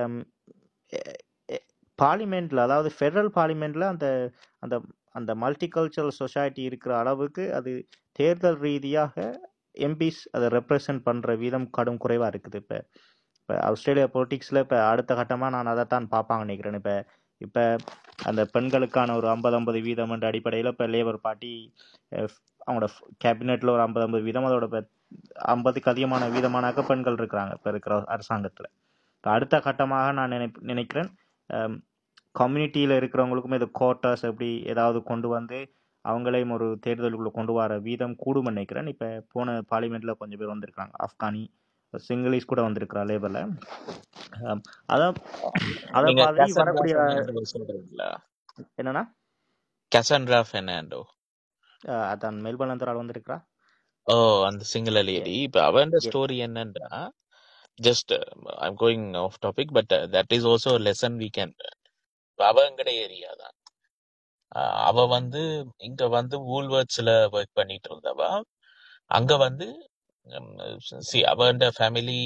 பார்லிமெண்ட்டில் அதாவது ஃபெடரல் பார்லிமெண்ட்டில் அந்த அந்த அந்த மல்டிகல்ச்சரல் சொசைட்டி இருக்கிற அளவுக்கு அது தேர்தல் ரீதியாக எம்பிஸ் அதை ரெப்ரசன்ட் பண்ணுற வீதம் கடும் குறைவாக இருக்குது இப்போ இப்போ ஆஸ்திரேலியா பொலிட்டிக்ஸில் இப்போ அடுத்த கட்டமாக நான் அதை தான் பார்ப்பாங்க நினைக்கிறேன் இப்போ இப்போ அந்த பெண்களுக்கான ஒரு ஐம்பது ஐம்பது வீதம் என்ற அடிப்படையில் இப்போ லேபர் பார்ட்டி அவங்களோட கேபினெட்டில் ஒரு ஐம்பது ஐம்பது வீதம் அதோட இப்போ ஐம்பதுக்கு அதிகமான வீதமானாக்க பெண்கள் இருக்கிறாங்க இப்போ இருக்கிற அரசாங்கத்தில் இப்போ அடுத்த கட்டமாக நான் நினை நினைக்கிறேன் கம்யூனிட்டியில் இருக்கிறவங்களுக்கும் இது கோட்டாஸ் எப்படி ஏதாவது கொண்டு வந்து அவங்களையும் ஒரு தேர்தலுக்குள்ளே கொண்டு வர வீதம் கூடும் நினைக்கிறேன் இப்போ போன பார்லிமெண்ட்டில் கொஞ்சம் பேர் வந்திருக்கிறாங்க ஆப்கானி சிங்கிலீஷ் கூட வந்திருக்கிறா லேபரில் அதான் அதை நீங்க மாதிரி கசன்ட்ரா வரக்கூடிய பெர்னாண்டோ சொல்றீங்களா என்னன்னா கசன்ட்ரா பெர்னாண்டோ அஹ் அதான் மெல்பர்ன் அந்த ஆள் வந்திருக்கிறா ஓ அந்த சிங்கள லேடி இப்ப அவன் எஸ் ஸ்டோரி என்னன்னா just I'm going off topic but that is also lesson we can அவ எங்கட ஏரியா தான் அஹ் அவ வந்து இங்க வந்து வூல்வர்ட்ஸ்ல ஒர்க் பண்ணிட்டு இருந்தவ அங்க வந்து சி அவன் family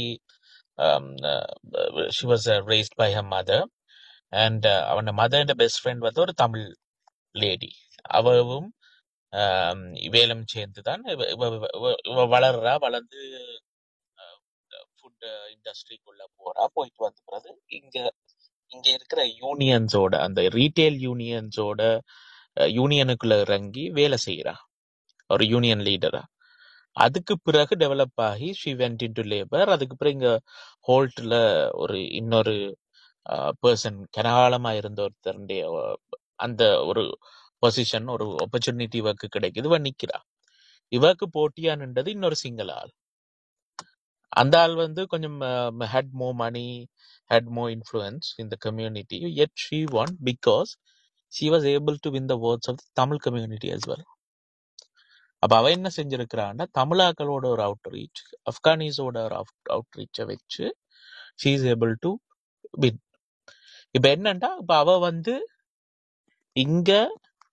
she was raised by her mother and அவன் மதர் பெஸ்ட் ஃப்ரெண்ட் வந்து ஒரு தமிழ் லேடி அவவும் ஆம், இவேலும் சேர்ந்து தான் இவ இவ இவ- இவ வளர்றா வளர்ந்து ஃபுட் இண்டஸ்ட்ரிக்குள்ள போறா போயிட்டு வந்த பிறகு இங்க இங்க இருக்கிற யூனியன்ஸோட அந்த ரீட்டைல் யூனியன்ஸோட யூனியனுக்குள்ள இறங்கி வேலை செய்யறா ஒரு யூனியன் லீடரா அதுக்கு பிறகு டெவலப் ஆகி she went in to Labor அதுக்கு பிறகு இங்க ஹோல்ட்ல ஒரு இன்னொரு பர்சன் கனகாலமா இருந்த ஒருத்தருடைய அஹ், அந்த ஒரு பொசிஷன் ஒரு ஆப்பர்ச்சுனிட்டி இவக்கு கிடைக்குது இவ நிக்கிறா இவக்கு போட்டியா நின்றது இன்னொரு சிங்கிள் ஆள் அந்த ஆள் வந்து கொஞ்சம் had more money had more influence in the community yet she won because she was able to win the votes of the Tamil community as well அப்ப அவ என்ன செஞ்சிருக்கிறான்னா தமிழாக்களோட ஒரு அவுட்ரீச் ஆப்கானிஸோட ஒரு அவுட்ரீச்சை வச்சு she is able to win இப்ப என்னன்னா இப்ப அவ வந்து இங்க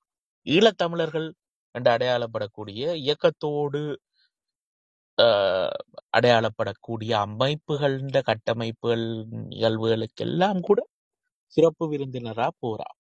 ஈழத்தமிழர்கள் என்று அடையாளப்படக்கூடிய இயக்கத்தோடு ஆஹ், அடையாளப்படக்கூடிய அமைப்புகள கட்டமைப்புகள் நிகழ்வுகளுக்கு எல்லாம் கூட சிறப்பு விருந்தினரா போறா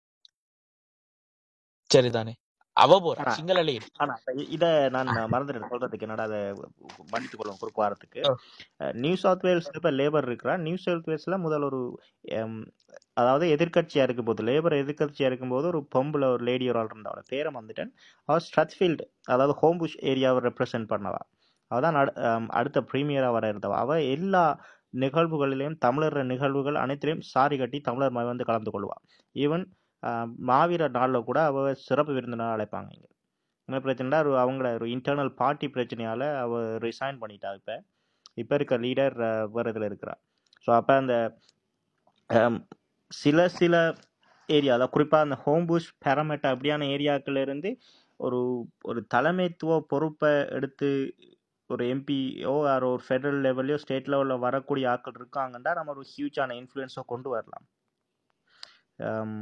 சரிதானே அவ போறா ஆனா சிங்கள லேடி ஆனா இ- இத நான் மறந்துட்டேன் சொல்றதுக்கு என்னடா அதை மன்னித்துக் கொள்ளும் குறுக்கு வாரத்துக்கு அஹ், அஹ், நியூ சவுத் வேல்ஸ்ல இப்ப லேபர் இருக்கிறா நியூ சவுத் வேல்ஸ்ல முதல் ஒரு எம், அதாவது எதிர்க்கட்சியா இருக்கும் போது லேபர் எதிர்க்கட்சியா இருக்கும்போது ஒரு பொம்பளை ஒரு லேடி ஒரு ஆள் இருந்தா அவளை பேரை வந்துட்டேன் அவள் ஸ்ட்ரத்ஃபீல்டு அதாவது ஹோம்புஷ் ஏரியாவை ரெப்ரசென்ட் பண்ணவா அவதான் அடு- அம், அடுத்த பிரீமியரா வர இருந்தவா அவ எல்லா நிகழ்வுகளிலையும் தமிழர் நிகழ்வுகள் அனைத்திலையும் சாரி கட்டி தமிழர் ம- வந்து கலந்து கொள்வா ஈவன் மாவீரர் நாளில் கூட அவ சிறப்பு விருந்தினர் அழைப்பாங்க இங்க என்ன பிரச்சனைனா ஒரு அவங்கள ஒரு இன்டர்னல் பார்ட்டி பிரச்சனையால அவ ரிசைன் பண்ணிட்டா இப்ப இப்ப இருக்க லீடர் வேற இதுல இருக்கிறா ஸோ அப்ப அந்த ஹம், சில சில ஏரியா அதாவது குறிப்பா அந்த ஹோம்புஷ் பேரமெட்டா அப்படியான ஏரியாக்கள்ல இருந்து ஒரு ஒரு தலைமைத்துவ பொறுப்பை எடுத்து ஒரு எம்பியோ யாரோ ஒரு ஃபெடரல் லெவல்லையோ ஸ்டேட் லெவலில் வரக்கூடிய ஆட்கள் இருக்காங்கன்னா நம்ம ஒரு ஹியூஜான இன்ஃப்ளூயன்ஸை கொண்டு வரலாம் ஹம்,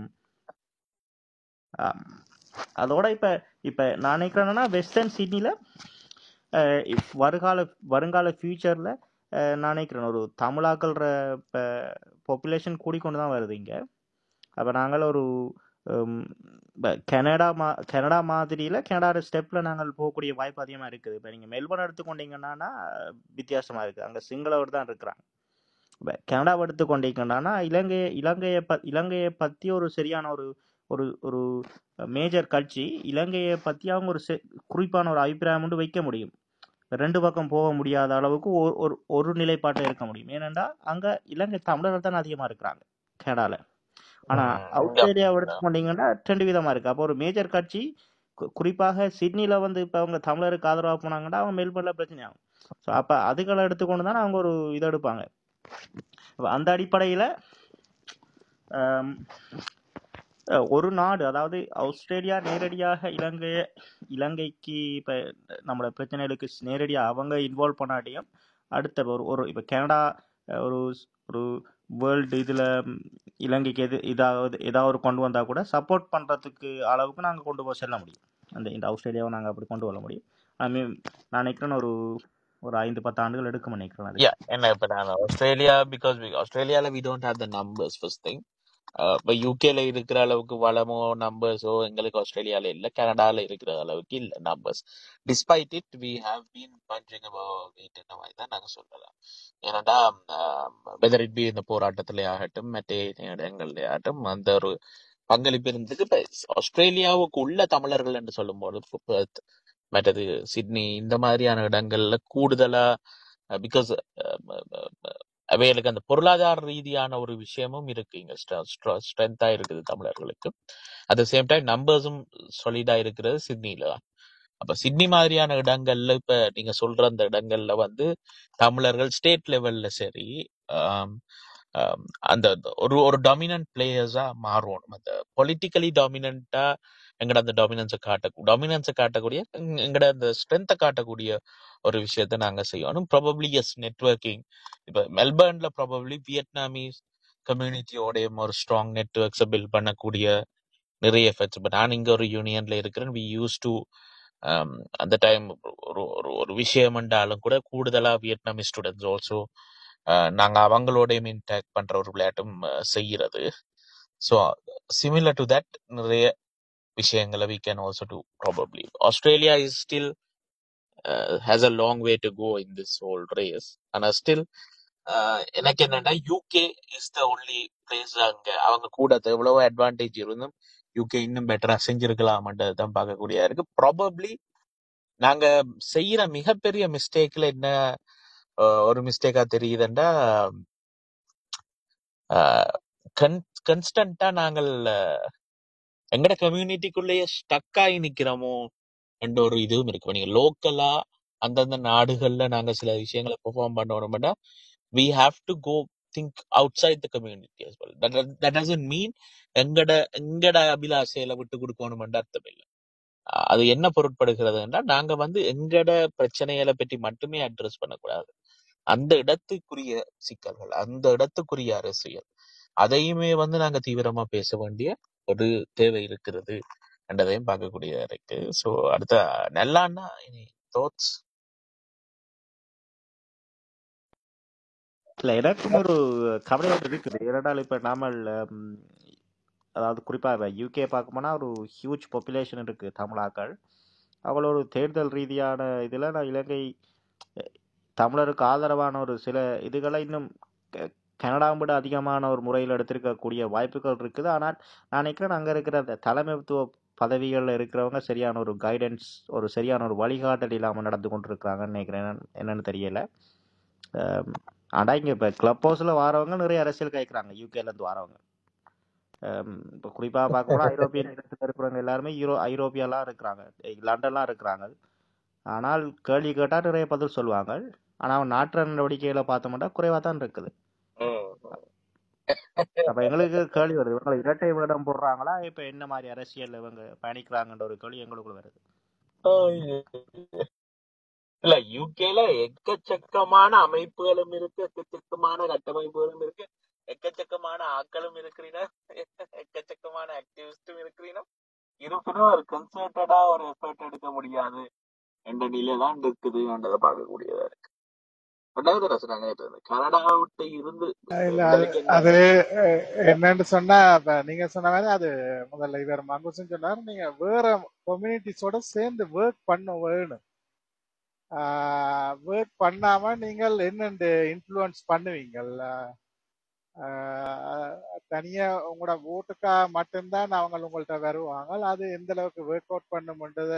ஆம். அதோட இப்ப இப்ப நான் நினைக்கிறேன்னா வெஸ்டர்ன் சிட்னில வருகால வருங்கால ஃபியூச்சர்ல நான் நினைக்கிறேன் ஒரு தமிழாக்கள்ற இப்போ பாப்புலேஷன் கூடிக்கொண்டு தான் வருது இங்க அப்ப நாங்கள் ஒரு ஹம், ப- கனடா மா கனடா மாதிரியில கனடா ஸ்டெப்ல நாங்கள் போகக்கூடிய வாய்ப்பு அதிகமா இருக்குது இப்ப நீங்க மெல்பர்ன் எடுத்துக்கொண்டீங்கன்னா வித்தியாசமா இருக்கு அங்க சிங்களவர் தான் இருக்கிறாங்க இப்ப கனடாவை எடுத்துக்கொண்டீங்கன்னா இலங்கையை இலங்கையை ப இலங்கையை பத்தி ஒரு சரியான ஒரு ஒரு ஒரு மேஜர் கட்சி இலங்கையை பத்தி அவங்க ஒரு செ- குறிப்பான ஒரு அபிப்பிராயம் வந்து வைக்க முடியும் ரெண்டு பக்கம் போக முடியாத அளவுக்கு ஒரு ஒரு ஒரு நிலைப்பாட்டை இருக்க முடியும் ஏனென்றா அங்க இலங்கை தமிழர்கள் தான் அதிகமா இருக்கிறாங்க கனடால ஆனா உம், yeah, ஆஸ்திரேலியாவை yeah. எடுத்துக்கொண்டீங்கன்னா ரெண்டு விதமா இருக்கு அப்போ ஒரு மேஜர் கட்சி கு- குறிப்பாக சிட்னில வந்து இப்ப அவங்க தமிழருக்கு ஆதரவா போனாங்கன்னா அவங்க மெல்பர்ன்ல பிரச்சனை ஆகும் ஸோ அப்ப அதுகளை எடுத்துக்கொண்டு தான் அவங்க ஒரு இதை எடுப்பாங்க அப்ப அந்த அடிப்படையில ஆம், அஹ், ஒரு நாடு அதாவது ஆஸ்திரேலியா நேரடியாக இலங்கைய இலங்கைக்கு இப்ப நம்மளோட பிரச்சனைகளுக்கு நேரடியா அவங்க இன்வால்வ் பண்ணாட்டியும் அடுத்த ஒரு ஒரு இப்ப கனடா அஹ், ஒரு ஒரு வேர்ல்டு இதுல ம், இலங்கைக்கு எது இதாவது ஏதாவது ஒரு கொண்டு வந்தா கூட சப்போர்ட் பண்றதுக்கு அளவுக்கு நாங்க கொண்டு போய் செல்ல முடியும் அந்த இந்த ஆஸ்திரேலியாவை நாங்க அப்படி கொண்டு வர முடியும் ஐ மீன் நான் நினைக்கிறேன் ஒரு ஒரு ஐந்து பத்து ஆண்டுகள் எடுக்கும் நினைக்கிறேன் அதுக்கு Yeah, என்ன இப்ப நான் ஆஸ்திரேலியா பிகாஸ் ஆஸ்திரேலியால we don't have the numbers first thing இப்ப யூகேல இருக்கிற அளவுக்கு வளமோ நம்பர்ஸோ எங்களுக்கு ஆஸ்திரேலியால இல்ல கனடால இருக்கிற அளவுக்கு இல்ல numbers despite it we have been punching about மாதிரி தான் நாங்க சொல்லலாம் ஏன்னாடா வெதர் இட் பி இந்த போராட்டத்திலே ஆகட்டும் மற்ற இடங்கள்ல ஆகட்டும் அந்த ஒரு பங்களிப்பு இருந்ததுக்கு இப்ப ஆஸ்திரேலியாவுக்கு உள்ள தமிழர்கள் என்று சொல்லும்போது இப்ப பெர்த், மற்றது சிட்னி இந்த மாதிரியான இடங்கள்ல கூடுதலா பிகாஸ் அவைகளுக்கு அந்த பொருளாதார ரீதியான ஒரு விஷயமும் இருக்கு இங்க ஸ்ட்ரென்த்தா இருக்குது தமிழர்களுக்கு அட் த சேம் டைம் நம்பர்ஸும் சொல்லிடா இருக்கிறது சிட்னில தான் அப்ப சிட்னி மாதிரியான இடங்கள்ல இப்ப நீங்க சொல்ற அந்த இடங்கள்ல வந்து தமிழர்கள் ஸ்டேட் லெவல்ல சரி ஆம், ஆம், அந்த ஒரு ஒரு டாமினன்ட் பிளேயர்ஸா மாறுவோம் அந்த பொலிட்டிக்கலி டாமினண்டா எங்கட அந்த டாமினன்ஸை காட்ட டாமினன்ஸை காட்டக்கூடிய எங்க- எங்கட அந்த ஸ்ட்ரென்த்தை காட்டக்கூடிய ஒரு விஷயத்த நாங்க செய்யணும் ப்ராபப்ளி எஸ் நெட்வொர்க்கிங் இப்ப மெல்பர்ன்ல ப்ராபப்ளி வியட்நாமீஸ் கம்யூனிட்டியோட ஒரு ஸ்ட்ராங் நெட்ஒர்க்ஸை பில்ட் பண்ணக்கூடிய நிறைய எஃபர்ட்ஸ் இப்போ நான் இங்க ஒரு யூனியன்ல இருக்கிறேன் வி யூஸ் டு அந்த டைம் ஒரு ஒரு ஒரு விஷயம் என்றாலும் கூட கூடுதலா வியட்நாமி ஸ்டூடெண்ட்ஸ் ஆல்சோ நாங்க அவங்களோடையும் இன்டாக்ட் பண்ற ஒரு விளையாட்டும் அஹ், செய்யறது ஸோ சிமிலர் டு தட் நிறைய விஷயங்களை we can also do probably Australia is still has a long way to go in this whole race ஆனா ஸ்டில் எனக்கு என்னன்னா UK is the only place அங்க அவங்க கூட அது எவ்வளவோ அட்வான்டேஜ் இருந்தும் யூகே இன்னும் பெட்டரா செஞ்சிருக்கலாம்ன்றது தான் பார்க்கக்கூடியதா இருக்கு ப்ராபப்ளி நாங்க செய்யற மிகப்பெரிய மிஸ்டேக்ல என்ன அஹ், ஒரு மிஸ்டேக்கா தெரியுதுன்னா கன்ஸ்டன்டா நாங்கள் அஹ், எங்கட கம்யூனிட்டிக்குள்ளேயே ஸ்டக் ஆகி நிக்கிறோமோ என்ற ஒரு இதுவும் இருக்கு இப்ப நீங்க லோக்கலா அந்தந்த நாடுகள்ல நாங்க சில விஷயங்களை பெர்ஃபார்ம் பண்ணணும்னா we have to go think outside the community as well that does- that doesn't mean எங்கட எங்கட அபிலாஷையில விட்டு கொடுக்கணும்ன்ற அர்த்தம் இல்லை அஹ் அது என்ன பொருட்படுகிறதுன்னா நாங்க வந்து எங்கட பிரச்சனைகளை பற்றி மட்டுமே அட்ரஸ் பண்ணக்கூடாது அந்த இடத்துக்குரிய சிக்கல்கள் அந்த இடத்துக்குரிய அரசியல் அதையுமே வந்து நாங்க தீவிரமா பேச வேண்டிய ஒரு தேவை இருக்கிறது என்றதையும் பார்க்கக்கூடியதா இருக்கு ஸோ அடுத்த நல்லான்னா இனி தோட்ஸ் இல்ல எனக்கும் ஒரு கவலை ஒன்று இருக்குது ஏனென்றால் இப்ப நாமல் ம், அதாவது குறிப்பா யூகே பார்க்க போனா ஒரு ஹியூஜ் பாப்புலேஷன் இருக்கு தமிழாக்கள் அவங்களோட தேர்தல் ரீதியான இதுல நான் இலங்கை அஹ், தமிழருக்கு ஆதரவான ஒரு சில இதுகளை இன்னும் க- கனடாவை விட அதிகமான ஒரு முறையில் எடுத்திருக்கக்கூடிய வாய்ப்புகள் இருக்குது ஆனால் நான் நினைக்கிறேன் அங்கே இருக்கிற அந்த தலைமைத்துவ பதவிகளில் இருக்கிறவங்க சரியான ஒரு கைடன்ஸ் ஒரு சரியான ஒரு வழிகாட்டல் இல்லாமல் நடந்து கொண்டிருக்கிறாங்கன்னு நினைக்கிறேன் என்னன்னு என்னன்னு தெரியல அஹ், ஆனா இங்கே இப்போ கிளப் ஹவுஸில் வரவங்க நிறைய அரசியல் கேட்குறாங்க யூகேலேருந்து வரவங்க இப்போ குறிப்பாக பார்க்க போனால் ஐரோப்பிய நிலத்தில் இருக்கிறவங்க எல்லாருமே யூரோ ஐரோப்பியாலாம் இருக்கிறாங்க லண்டன்லாம் இருக்கிறாங்க ஆனால் கேள்வி கேட்டால் நிறைய பதில் சொல்லுவாங்க ஆனால் நாட்டு நடவடிக்கைகளை பார்த்தோம்னா குறைவாக தான் இருக்குது அப்ப எங்களுக்கு கேள்வி வருது இவங்க இரட்டை வேடம் போடுறாங்களா இப்ப என்ன மாதிரி அரசியல் இவங்க பயணிக்கிறாங்கன்ற ஒரு கேள்வி எங்களுக்குள்ள வருது இல்ல யூகேல எக்கச்சக்கமான அமைப்புகளும் இருக்கு எக்கச்சக்கமான கட்டமைப்புகளும் இருக்கு எக்கச்சக்கமான ஆட்களும் இருக்கிறீங்க எக்கச்சக்கமான ஆக்டிவிஸ்டும் இருக்கிறீங்க இருப்பினும் ஒரு கன்சர்டடா ஒரு எஃபர்ட் எடுக்க முடியாது என்ற நிலை தான் இருக்குதுன்றதை பார்க்கக்கூடியதா இருக்கு ரெண்டாவது ரசனாங்க கனடாவை விட்டு இருந்து இல்ல அது எங்களுக்கு என்ன அது அஹ், என்னன்னு சொன்னா இப்ப நீங்க சொன்ன மாதிரி அது முதல்ல இவர் மங்குசன் சொன்னாரு நீங்க வேற கம்யூனிட்டிஸோட சேர்ந்து ஒர்க் பண்ண வேணும் ஒர்க் பண்ணாம நீங்கள் என்னென்று இன்ஃப்ளூயன்ஸ் பண்ணுவீங்கல்ல ஆஹ் தனியா உங்களோட ஓட்டுக்கா மட்டும்தான் அவங்க உங்கள்ட்ட வருவாங்க அது எந்த அளவுக்கு ஒர்க் அவுட் பண்ணும்ன்றத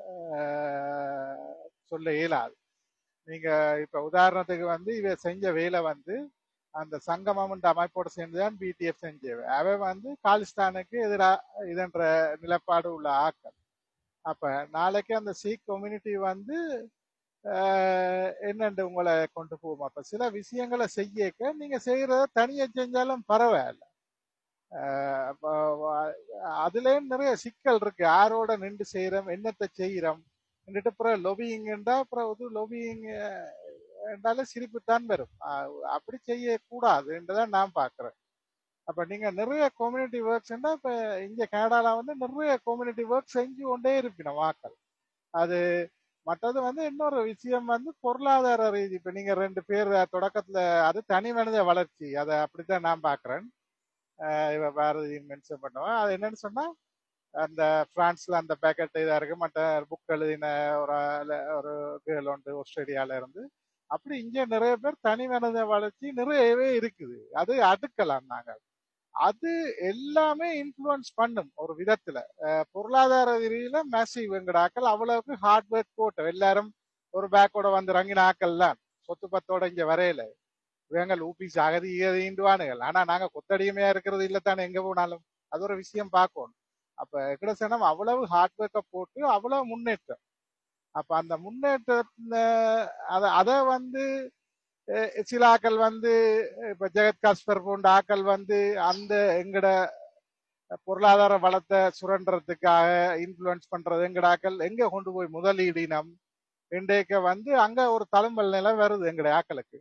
ஆஹ் சொல்ல இயலாது நீங்க இப்ப உதாரணத்துக்கு வந்து இவ செஞ்ச வேலை வந்து அந்த சங்கமம்ன்ற அமைப்போட சேர்ந்துதான் பிடிஎஃப் செஞ்சவ அவ வந்து காலிஸ்தானுக்கு எதிராக இதன்ற நிலப்பாடு உள்ள ஆக்கள் அப்ப நாளைக்கு அந்த சீக் கம்யூனிட்டி வந்து ஆஹ் என்னண்டு உங்களை கொண்டு போகும் அப்ப சில விஷயங்களை செய்யக்க நீங்க செய்யறத தனியா செஞ்சாலும் பரவாயில்ல ஆஹ் அப்ப வ- அதுலயும் நிறைய சிக்கல் இருக்கு யாரோட நின்று செய்யறோம் என்னத்தை செய்யறோம் എന്നിട്ട് அப்புறம் லொபியிங்கண்டா அப்புறம் இது லொபியிங் என்றாலே சிரிப்பு தான் வரும் ஆஹ் அப்படி செய்யக்கூடாதுன்றதான் நான் பாக்குறேன் அப்ப நீங்க நிறைய கம்யூனிட்டி ஒர்க்ஸ்னா இப்ப இங்க கனடால வந்து நிறைய கம்யூனிட்டி ஒர்க் செஞ்சு கொண்டே இருப்பினோம் வாக்கள் அது மற்றது வந்து இன்னொரு விஷயம் வந்து பொருளாதார ரீதி இப்ப நீங்க ரெண்டு பேர் தொடக்கத்துல அது தனி மனித வளர்ச்சி அதை அப்படித்தான் நான் பாக்குறேன் ஆஹ் இவ பாரதி மென்ஷன் பண்ணுவேன் அது என்னன்னு சொன்னா அந்த பிரான்ஸ்ல அந்த பேக்கெட் இதா இருக்கு மற்ற புக் எழுதின ஒரு ஆளு- ஒரு கேர்ள் உண்டு ஆஸ்திரேலியால இருந்து அப்படி இங்க நிறைய பேர் தனி மனித வளர்ச்சி நிறையவே இருக்குது அது அடுக்கலாம் நாங்க அது எல்லாமே இன்ஃப்ளூயன்ஸ் பண்ணும் ஒரு விதத்துல அஹ் பொருளாதார ரீதியில மேசிவ் எங்கடாக்கள் அவ்வளவுக்கு ஹார்ட் ஒர்க் போட்டோம் எல்லாரும் ஒரு பேக்கோட வந்து ரங்கின ஆக்கள் தான் சொத்து பத்தோட இங்க வரையில இவங்க லூபிஸ் அகதி ஈண்டுவானுகள் ஆனா நாங்க கொத்தடிமையா இருக்கிறது இல்ல தானே எங்க போனாலும் அது ஒரு விஷயம் பார்க்கணும் அப்ப எக்கடசனம் அவ்வளவு ஹார்ட் ஒர்க்கை போட்டு அவ்வளவு முன்னேற்றம் அப்ப அந்த முன்னேற்றத்துல அத அத வந்து அஹ், சில ஆக்கள் வந்து இப்ப ஜெகத் காஸ்பர் போன்ற ஆக்கள் வந்து அந்த எங்கட பொருளாதார வளத்தை சுரண்டுறதுக்காக இன்ஃப்ளூயன்ஸ் பண்றது எங்கட ஆக்கள் எங்க கொண்டு போய் முதலீடினம் இன்றைக்கு வந்து அங்க ஒரு தழும்பல் நிலை வருது எங்கட ஆக்களுக்கு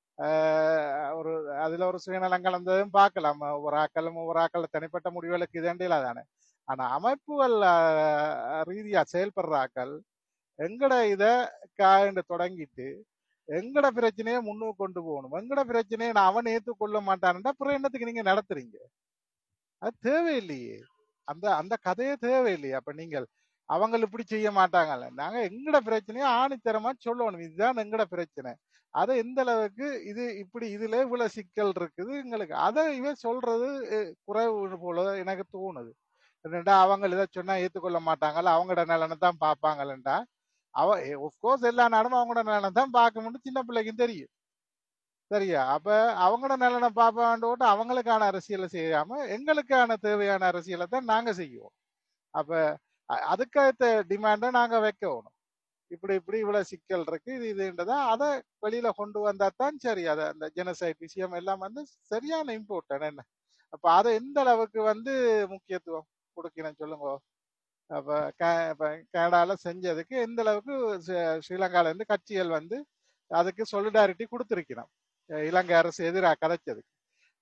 ஆஹ் ஒரு அதுல ஒரு சுயநலம் கலந்ததும் பார்க்கலாம் ஒரு ஆக்களும் ஒரு ஆக்கள் தனிப்பட்ட முடிவுகளுக்கு இதண்டில தானே ஆனா அமைப்புகள் ஆஹ், ரீதியா செயல்படுற ஆக்கள் எங்கட இத காண்டு தொடங்கிட்டு எங்கட பிரச்சனையை முன்னுக்கு கொண்டு போகணும் எங்கட பிரச்சனையை நான் அவன் ஏத்துக்கொள்ள மாட்டான்டா அப்புறம் என்னத்துக்கு நீங்க நடத்துறீங்க அது தேவையில்லையே அந்த அந்த கதையே தேவையில்லையே அப்ப நீங்கள் அவங்க இப்படி செய்ய மாட்டாங்கல்ல நாங்க எங்கட பிரச்சனையை ஆணித்தரமா சொல்லணும் இதுதான் எங்கட பிரச்சனை அதை எந்த அளவுக்கு இது இப்படி இதுல இவ்வளவு சிக்கல் இருக்குது எங்களுக்கு அதை இவன் சொல்றது அஹ், குறைவு போல எனக்கு தோணுது என்னடா அவங்க இதை சொன்னா ஏத்துக்கொள்ள மாட்டாங்கல்ல அவங்களோட நலனை தான் பார்ப்பாங்கல்லண்டா அவ ஒஃப்கோர்ஸ் எல்லா நாடும் அவங்களோட நலனை தான் பார்க்கணும்னு சின்ன பிள்ளைக்கும் தெரியும் சரியா அப்ப அவங்களோட நலனை பார்ப்பாண்டு போட்டு அவங்களுக்கான அரசியலை செய்யாம எங்களுக்கான தேவையான அரசியலை தான் நாங்க செய்வோம் அப்ப அ- அதுக்கேத்த டிமாண்டை நாங்க வைக்கணும் இப்படி இப்படி இவ்வளவு சிக்கல் இருக்கு இது இதுன்றதா அதை வெளியில கொண்டு வந்தா தான் சரி அதை அந்த ஜெனசைட் விஷயம் எல்லாம் வந்து சரியான இம்பார்ட்டன் என்ன அப்ப அதை எந்த அளவுக்கு வந்து முக்கியத்துவம் கொடுக்கணும் சொல்லுங்க அப்ப க- இப்ப கனடால செஞ்சதுக்கு எந்த அளவுக்கு ஸ்ரீ- ஸ்ரீலங்கால இருந்து கட்சிகள் வந்து அதுக்கு சொலிடாரிட்டி கொடுத்திருக்கணும் இலங்கை அரசு எதிராக கதைச்சதுக்கு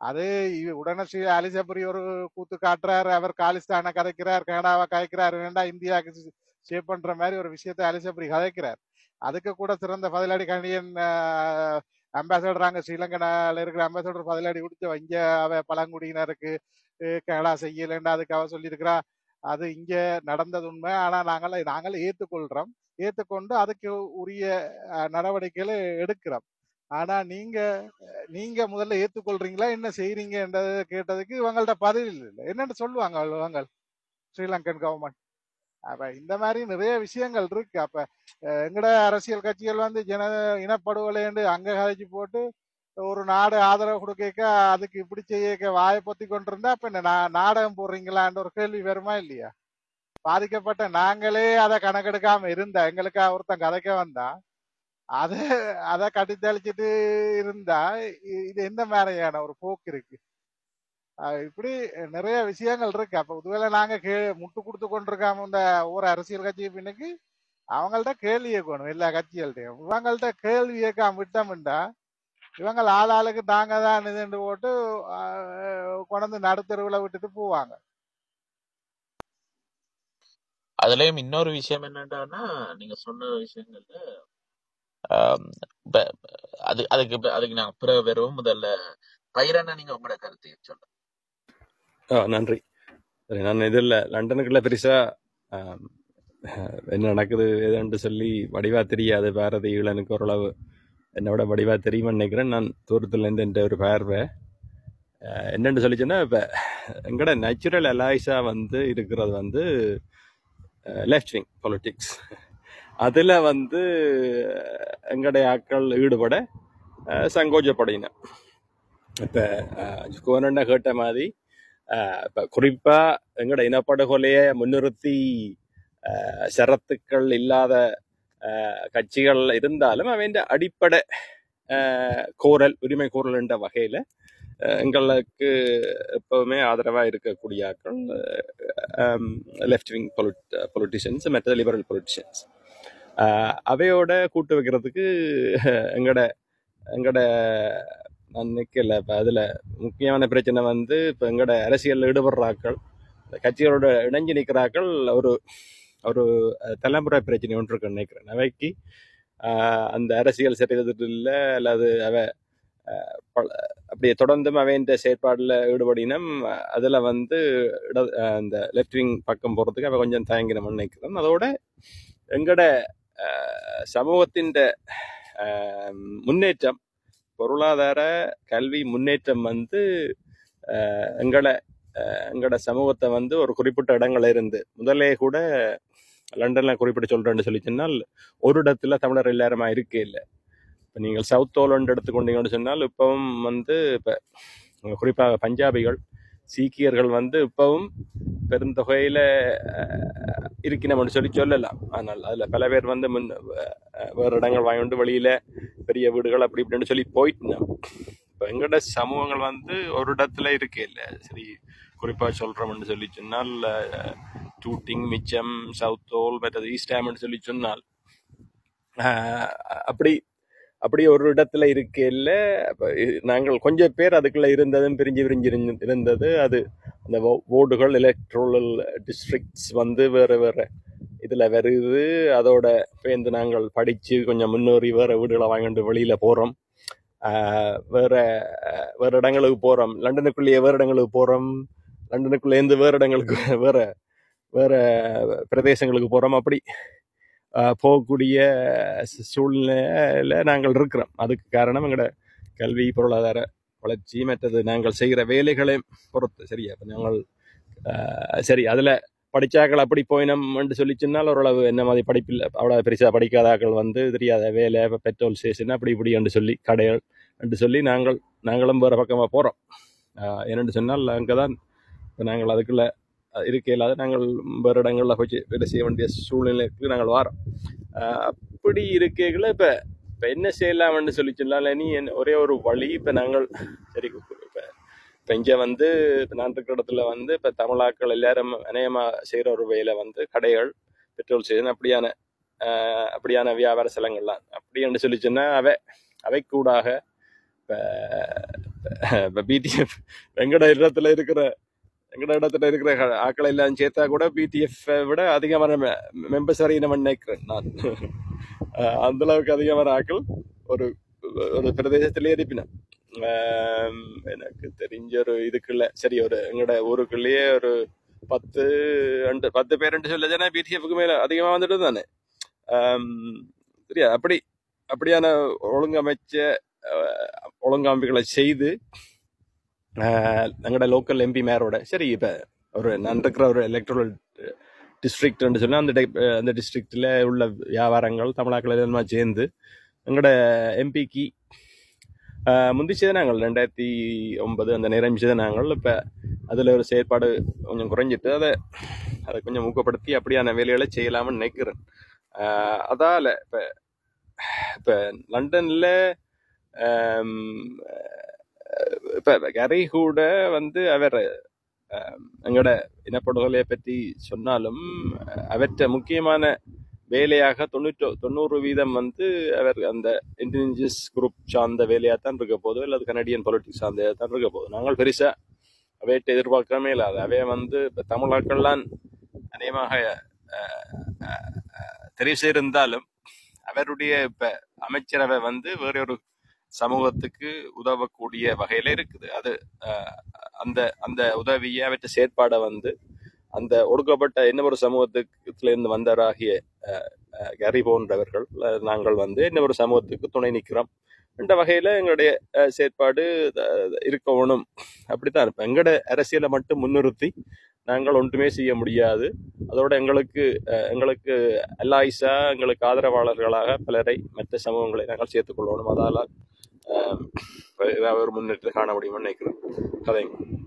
அது இ- உடனே ஸ்ரீ அலிசபரி ஒரு கூத்து காட்டுறாரு அவர் காலிஸ்தானை கதைக்கிறார் கனடாவை கதைக்கிறார் வேண்டாம் இந்தியாவுக்கு ஷேப் பண்ற மாதிரி ஒரு விஷயத்தை அலிசபரி கதைக்கிறார் அதுக்கு கூட சிறந்த பதிலடி கணியன் அம்பாசடர் அங்க ஸ்ரீலங்கனால இருக்கிற அம்பாசடர் பதிலடி கொடுத்து இங்க அவ பழங்குடியினருக்கு அஹ், கனடா செய்யலைன்னு அதுக்கு அவ சொல்லியிருக்கிறா அது இங்க நடந்தது உண்மை ஆனா நாங்கள் நாங்கள் ஏற்றுக்கொள்றோம் ஏற்றுக்கொண்டு அதுக்கு உரிய அஹ், நடவடிக்கைகளை எடுக்கிறோம் ஆனா நீங்க நீங்க முதல்ல ஏத்துக்கொள்றீங்களா என்ன செய்றீங்கன்றத கேட்டதுக்கு இவங்கள்ட்ட பதில் இல்லை என்னன்னு சொல்லுவாங்க அவங்க ஸ்ரீலங்கன் கவர்மெண்ட் அப்ப இந்த மாதிரி நிறைய விஷயங்கள் இருக்கு அப்ப அஹ், எங்கட அரசியல் கட்சிகள் வந்து ஜன இனப்படுகொலைன்னு அங்க கதைச்சு போட்டு ஒரு நாடு ஆதரவு கொடுக்க அதுக்கு இப்படி செய்ய வாயை பொத்தி கொண்டிருந்தா அப்ப என்ன நா- நாடகம் போடுறீங்களான்ற ஒரு கேள்வி வருமா இல்லையா பாதிக்கப்பட்ட நாங்களே அதை கணக்கெடுக்காம இருந்தா எங்களுக்கா ஒருத்தன் கதைக்க வந்தா அத அத கட்டித்தளிச்சிட்டு இருந்தா இ- இது எந்த மாதிரியான ஒரு போக்கு இருக்கு அஹ் இப்படி நிறைய விஷயங்கள் இருக்கு அப்ப ஒருவேளை நாங்க கே முட்டு கொடுத்து கொண்டிருக்காம இந்த ஒரு அரசியல் கட்சி பின்னுக்கு அவங்கள்ட்ட கேள்வி கேட்கணும் எல்லா கட்சிகள்ட்டையும் இவங்கள்ட்ட கேள்வி கேட்காம விட்டோம்டா இவங்க ஆள் ஆளுக்கு தாங்க தான் இதுன்னு போட்டு அஹ், கொண்டு நடுத்தருவில் விட்டுட்டு போவாங்க அதுலயும் இன்னொரு விஷயம் என்னன்னா நீங்க சொன்ன விஷயங்கள்ல ஆம், இப்ப அது அதுக்கு இப்ப- அதுக்கு நான் பிறகு வருவோம் முதல்ல பயிரண்ணா நீங்க உங்களோட கருத்தை சொல்லுங்க ஆ நன்றி சரி நான் இதில் லண்டனுக்குள்ள பெருசா ஆம், அஹ், என்ன நடக்குது ஏதாண்டு சொல்லி வடிவா தெரியாது பாரதி ஈழனுக்கு ஓரளவு என்னோட வடிவா தெரியுமா நினைக்கிறேன் நான் தூரத்துல இருந்து என்ற ஒரு பார்வை அஹ், என்னன்னு சொல்லி சொன்னா இப்ப எங்கட நேச்சுரல் அலாய்ஸா வந்து இருக்கிறது வந்து லெஃப்ட் விங் பொலிட்டிக்ஸ் அதுல வந்து அஹ், எங்களுடைய ஆட்கள் ஈடுபட அஹ், சங்கோஜப்படின இப்ப கோனண்ண கேட்ட மாதிரி அஹ், இப்ப குறிப்பா எங்கட இனப்படுகொலையை முன்னிறுத்தி அஹ், ஷரத்துக்கள் இல்லாத அஹ், கட்சிகள் இருந்தாலும் அவன் அடிப்படை அஹ், கோரல் உரிமை கோரல் என்ற வகையில அஹ், எங்களுக்கு எப்பவுமே ஆதரவா இருக்கக்கூடிய ஆட்கள் லெஃப்ட் விங் பொலிட்டிஷியன்ஸ் மற்ற லிபரல் பொலிட்டிஷியன்ஸ் அவையோட கூட்டு வைக்கிறதுக்கு எங்கட எங்கட நான் நிக்கல இப்ப அதுல முக்கியமான பிரச்சனை வந்து இப்ப எங்கட அரசியல்ல ஈடுபடுற ஆட்கள் இந்த கட்சிகளோட இணைஞ்சு நிற்கிறாக்கள் ஒரு ஒரு அஹ், தலைமுறை பிரச்சனை ஒன்று இருக்குன்னு நினைக்கிறேன் அவைக்கு ஆஹ், அந்த அரசியல் சரிதத்தில் இல்லை அல்லது அவ பல- அப்படியே தொடர்ந்தும் அவன் செயற்பாடுல ஈடுபடினம் அதுல வந்து இட அஹ், அந்த லெஃப்ட் விங் பக்கம் போறதுக்கு அவ கொஞ்சம் தயங்கினோம்னு நினைக்கிறேன் அதோட எங்கட அஹ், சமூகத்தின் அஹ், முன்னேற்றம் பொருளாதார கல்வி முன்னேற்றம் வந்து அஹ், எங்களை அஹ், எங்களோட சமூகத்தை வந்து ஒரு குறிப்பிட்ட இடங்கள்ல இருந்து முதல்லே கூட லண்டன்ல குறிப்பிட்டு சொல்றேன்னு சொல்லி சொன்னால் ஒரு இடத்துல தமிழர் எல்லாருமா இருக்கே இல்லை இப்போ நீங்கள் சவுத் ஓலண்ட் எடுத்துக்கொண்டீங்கன்னு சொன்னால் இப்பவும் வந்து இப்போ குறிப்பாக பஞ்சாபிகள் சீக்கியர்கள் வந்து இப்பவும் பெருந்தொகையில அஹ், இருக்கணும்னு சொல்லி சொல்லலாம் ஆனால் அதுல பல பேர் வந்து முன் அஹ், வேறு இடங்கள் வாங்கிட்டு வெளியில பெரிய வீடுகள் அப்படி இப்படின்னு சொல்லி போயிட்டு இப்போ எங்கட சமூகங்கள் வந்து ஒரு இடத்துல இருக்கே இல்லை சரி குறிப்பா சொல்றோம்னு சொல்லி சொன்னால் அஹ், டூட்டிங் மிச்சம் சவுத் ஓல் மற்றது ஈஸ்ட் ஹேம்னு சொல்லி சொன்னால் அஹ், அப்படி அப்படி ஒரு இடத்துல இருக்கையில் நாங்கள் கொஞ்சம் பேர் அதுக்குள்ள இருந்ததும் பிரிஞ்சு பிரிஞ்சு இருந்து- இருந்தது அது அந்த ஓடுகள் எலக்ட்ரோல் டிஸ்ட்ரிக்ட்ஸ் வந்து வேற வேற இதுல வருது அதோட பேர்ந்து நாங்கள் படிச்சு கொஞ்சம் முன்னேறி வேற வீடுகளை வாங்கிட்டு வெளியில போறோம் ஆஹ் வேற ஆஹ் வேற இடங்களுக்கு போறோம் லண்டனுக்குள்ளேயே வேற இடங்களுக்கு போறோம் லண்டனுக்குள்ள இருந்து வேற இடங்களுக்கு வேற வேற பிரதேசங்களுக்கு போறோம் அப்படி ஆஹ் போகக்கூடிய சூ- சூழ்நிலையில நாங்கள் இருக்கிறோம் அதுக்கு காரணம் எங்களோட கல்வி பொருளாதார வளர்ச்சி மற்றது நாங்கள் செய்கிற வேலைகளை பொறுத்து சரியா இப்ப நாங்கள் ஆஹ் சரி அதுல படிச்சாக்கள் அப்படி போயினோம் என்று சொல்லி சொன்னால் ஓரளவு என்ன மாதிரி படிப்பில் அவ்வளோ பெருசா படிக்காதாக்கள் வந்து தெரியாத வேலை இப்ப பெட்ரோல் ஸ்டேஷன் அப்படி இப்படி என்று சொல்லி கடைகள் என்று சொல்லி நாங்கள் நாங்களும் வேற பக்கமா போறோம் ஆஹ் ஏனென்று சொன்னால் அங்கதான் இப்ப நாங்கள் அதுக்குள்ள அஹ் இருக்க இல்லாத நாங்கள் வேறு இடங்களில் போய் வேலை செய்ய வேண்டிய சூழ்நிலைக்கு நாங்கள் வாரோம் ஆஹ் அப்படி இருக்கைகளை இப்போ இப்போ என்ன செய்யலாம்னு சொல்லி சொன்னால நீ என்ன- ஒரே ஒரு வழி இப்போ நாங்கள் சரி இப்போ இப்போ இங்கே வந்து இப்போ நான் இருக்கிற இடத்துல வந்து இப்போ தமிழாக்கள் எல்லாரும் அநேகமாக செய்கிற ஒரு வேலை வந்து கடைகள் பெட்ரோல் ஸ்டேஷன் அப்படியான ஆஹ் அப்படியான வியாபார ஸ்தலங்கள்லாம் அப்படி என்று சொல்லி சொன்னால் அவை அவைக்கூடாக இப்போ இப்போ பிடிஎஃப் எங்கட இடத்துல இருக்கிற எங்கட இடத்துல இருக்கிற க- ஆட்களை எல்லாம் சேர்த்தா கூட பிடிஎஃப் விட அதிகமான மெம்பர்ஸ் வரை நம்ம நினைக்கிறேன் நான் அஹ் அந்த அளவுக்கு அதிகமான ஆட்கள் ஒரு ஒரு பிரதேசத்திலே இருப்பினேன் ஆம், எனக்கு தெரிஞ்ச ஒரு இதுக்குள்ள சரி ஒரு எங்கட ஊருக்குள்ளேயே ஒரு பத்து ரெண்டு பத்து பேர் சொல்ல பிடிஎஃப்க்கு மேல அதிகமா வந்துட்டு தானே ஆம், சரியா அப்படி அப்படியான ஒழுங்கமைச்ச அஹ், ஒழுங்கமைப்புகளை செய்து எங்களோட லோக்கல் எம்பி மேரோட சரி இப்போ ஒரு நான் இருக்கிற ஒரு எலக்ட்ரல் டிஸ்ட்ரிக்ட்னு சொன்னால் அந்த டைப் அந்த டிஸ்ட்ரிக்டில் உள்ள வியாபாரங்கள் தமிழாக்கள் எல்லாம் சேர்ந்து எங்களோட எம்பிக்கு முந்தி செய்த நாங்கள் ரெண்டாயிரத்தி ஒன்பது அந்த நேரம் செய்த நாங்கள் இப்போ அதில் ஒரு செயற்பாடு கொஞ்சம் குறைஞ்சிட்டு அதை அதை கொஞ்சம் ஊக்கப்படுத்தி அப்படியான வேலைகளை செய்யலாம்னு நினைக்கிறேன் ஆஹ் அதால இப்போ இப்போ லண்டனில் இப்போ கரை கூட வந்து அவர் எங்களோட இனப்படுகொலையை பற்றி சொன்னாலும் அவற்றை முக்கியமான வேலையாக தொண்ணூற்று தொண்ணூறு வீதம் வந்து அவர் அந்த இன்டெலிஜென்ஸ் குரூப் சார்ந்த வேலையாக தான் இருக்க போகுது அல்லது கனடியன் பொலிட்டிக்ஸ் சார்ந்த தான் இருக்க போகுது நாங்கள் பெருசாக அவையிட்ட எதிர்பார்க்கவே இல்லாது அவைய வந்து இப்போ தமிழாக்கள்லாம் அநேகமாக அஹ், அஹ், அஹ், தெரிவு செய்திருந்தாலும் அவருடைய இப்ப அமைச்சரவை வந்து வேற ஒரு சமூகத்துக்கு உதவக்கூடிய வகையில இருக்குது அது அஹ், அந்த அந்த உதவியை அவற்றை செயற்பாடை வந்து அந்த ஒடுக்கப்பட்ட இன்னொரு சமூகத்துக்குல இருந்து வந்தவராகிய அஹ், அஹ், கரி போன்றவர்கள் அஹ், நாங்கள் வந்து இன்னொரு சமூகத்துக்கு துணை நிற்கிறோம் என்ற வகையில எங்களுடைய அஹ், செயற்பாடு அஹ், இருக்கணும் அப்படித்தான் இருப்போம் எங்களோட அரசியலை மட்டும் முன்னிறுத்தி நாங்கள் ஒன்றுமே செய்ய முடியாது அதோட எங்களுக்கு அஹ், எங்களுக்கு அல்லாயிசா எங்களுக்கு ஆதரவாளர்களாக பலரை மற்ற சமூகங்களை நாங்கள் சேர்த்துக் கொள்ளணும் அதால அஹ், ஏதாவது ஒரு முன்னேற்றம் காண முடியும்னு நினைக்கிறேன் கதை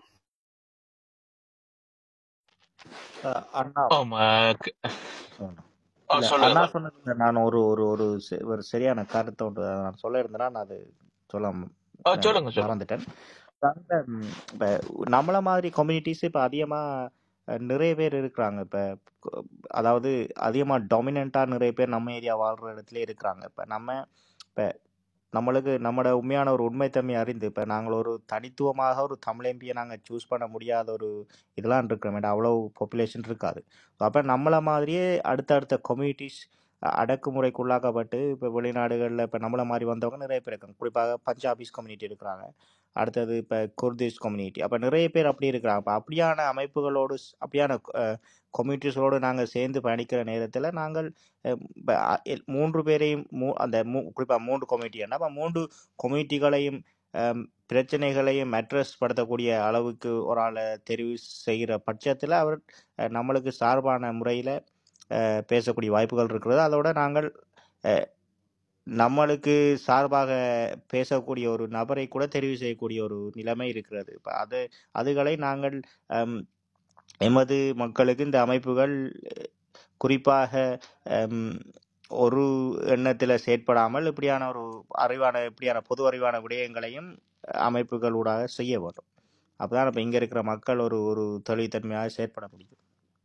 அஹ் அண்ணா ஆமா க- சொல்லுங்க. ஆ, இல்ல சொல்லுங்க அண்ணா சார் சொன்னதுல நான் ஒரு ஒரு ஒரு செ- ஒரு சரியான கருத்தை ஒன்று நான் சொல்ல இருந்தேன்னா நான் அது சொல்ல ம- ஆ, அஹ் சொல்லுங்க சொல்லுங்க மறந்துட்டேன் அந்த, ம், இப்ப நம்மள மாதிரி கம்யூனிட்டிஸ் இப்ப அதிகமா அஹ், நிறைய பேர் இருக்கிறாங்க இப்ப கு- அதாவது அதிகமா டாமினண்டா நிறைய பேர் நம்ம ஏரியா வாழ்ற இடத்துல இருக்கிறாங்க இப்ப நம்ம இப்ப நம்மளுக்கு நம்மளோட உண்மையான ஒரு உண்மைத்தன்மை அறிந்து இப்போ நாங்கள் ஒரு தனித்துவமாக ஒரு தமிழ் எம்பியை நாங்கள் சூஸ் பண்ண முடியாத ஒரு இதெல்லாம் இருக்கிறோம் அவ்வளோ பாப்புலேஷன் இருக்காது அப்போ நம்மளை மாதிரியே அடுத்தடுத்த கம்யூனிட்டிஸ் அடக்குமுறைக்குள்ளாக்கப்பட்டு இப்போ வெளிநாடுகளில் இப்போ நம்மளை மாதிரி வந்தவங்க நிறைய பேர் இருக்காங்க குறிப்பாக பஞ்சாபிஸ் கம்யூனிட்டி இருக்கிறாங்க அடுத்தது இப்போ குர்திஷ் கம்யூனிட்டி அப்போ நிறைய பேர் அப்படி இருக்கிறாங்க அப்போ அப்படியான அமைப்புகளோடு ஸ்- அப்படியான கம்யூனிட்டிஸோடு நாங்கள் சேர்ந்து பயணிக்கிற நேரத்தில் நாங்கள் அஹ், இப்ப, அ- எல்- மூன்று பேரையும் மூ அந்த மூ குறிப்பாக மூன்று கம்யூனிட்டி என்ன அப்போ மூன்று கம்யூனிட்டிகளையும் அம், பிரச்சனைகளையும் அட்ரஸ் படுத்தக்கூடிய அளவுக்கு ஒரு ஆளை தெரிவு செய்கிற பட்சத்தில் அவர் அஹ், நம்மளுக்கு சார்பான முறையில் பேசக்கூடிய வாய்ப்புகள் இருக்கிறது அதோட நாங்கள் அஹ், நம்மளுக்கு சார்பாக பேசக்கூடிய ஒரு நபரை கூட தெரிவு செய்யக்கூடிய ஒரு நிலைமை இருக்கிறது இப்போ அது அதுகளை நாங்கள் அம், எமது மக்களுக்கு இந்த அமைப்புகள் அஹ், குறிப்பாக அம், ஒரு எண்ணத்தில் செயற்படாமல் இப்படியான ஒரு அறிவான இப்படியான பொது அறிவான விடயங்களையும் அஹ், அமைப்புகளூடாக செய்ய வேண்டும் அப்பதான் இப்போ இங்கே இருக்கிற மக்கள் ஒரு ஒரு தெளிவுத்தன்மையாக செயற்பட முடியும்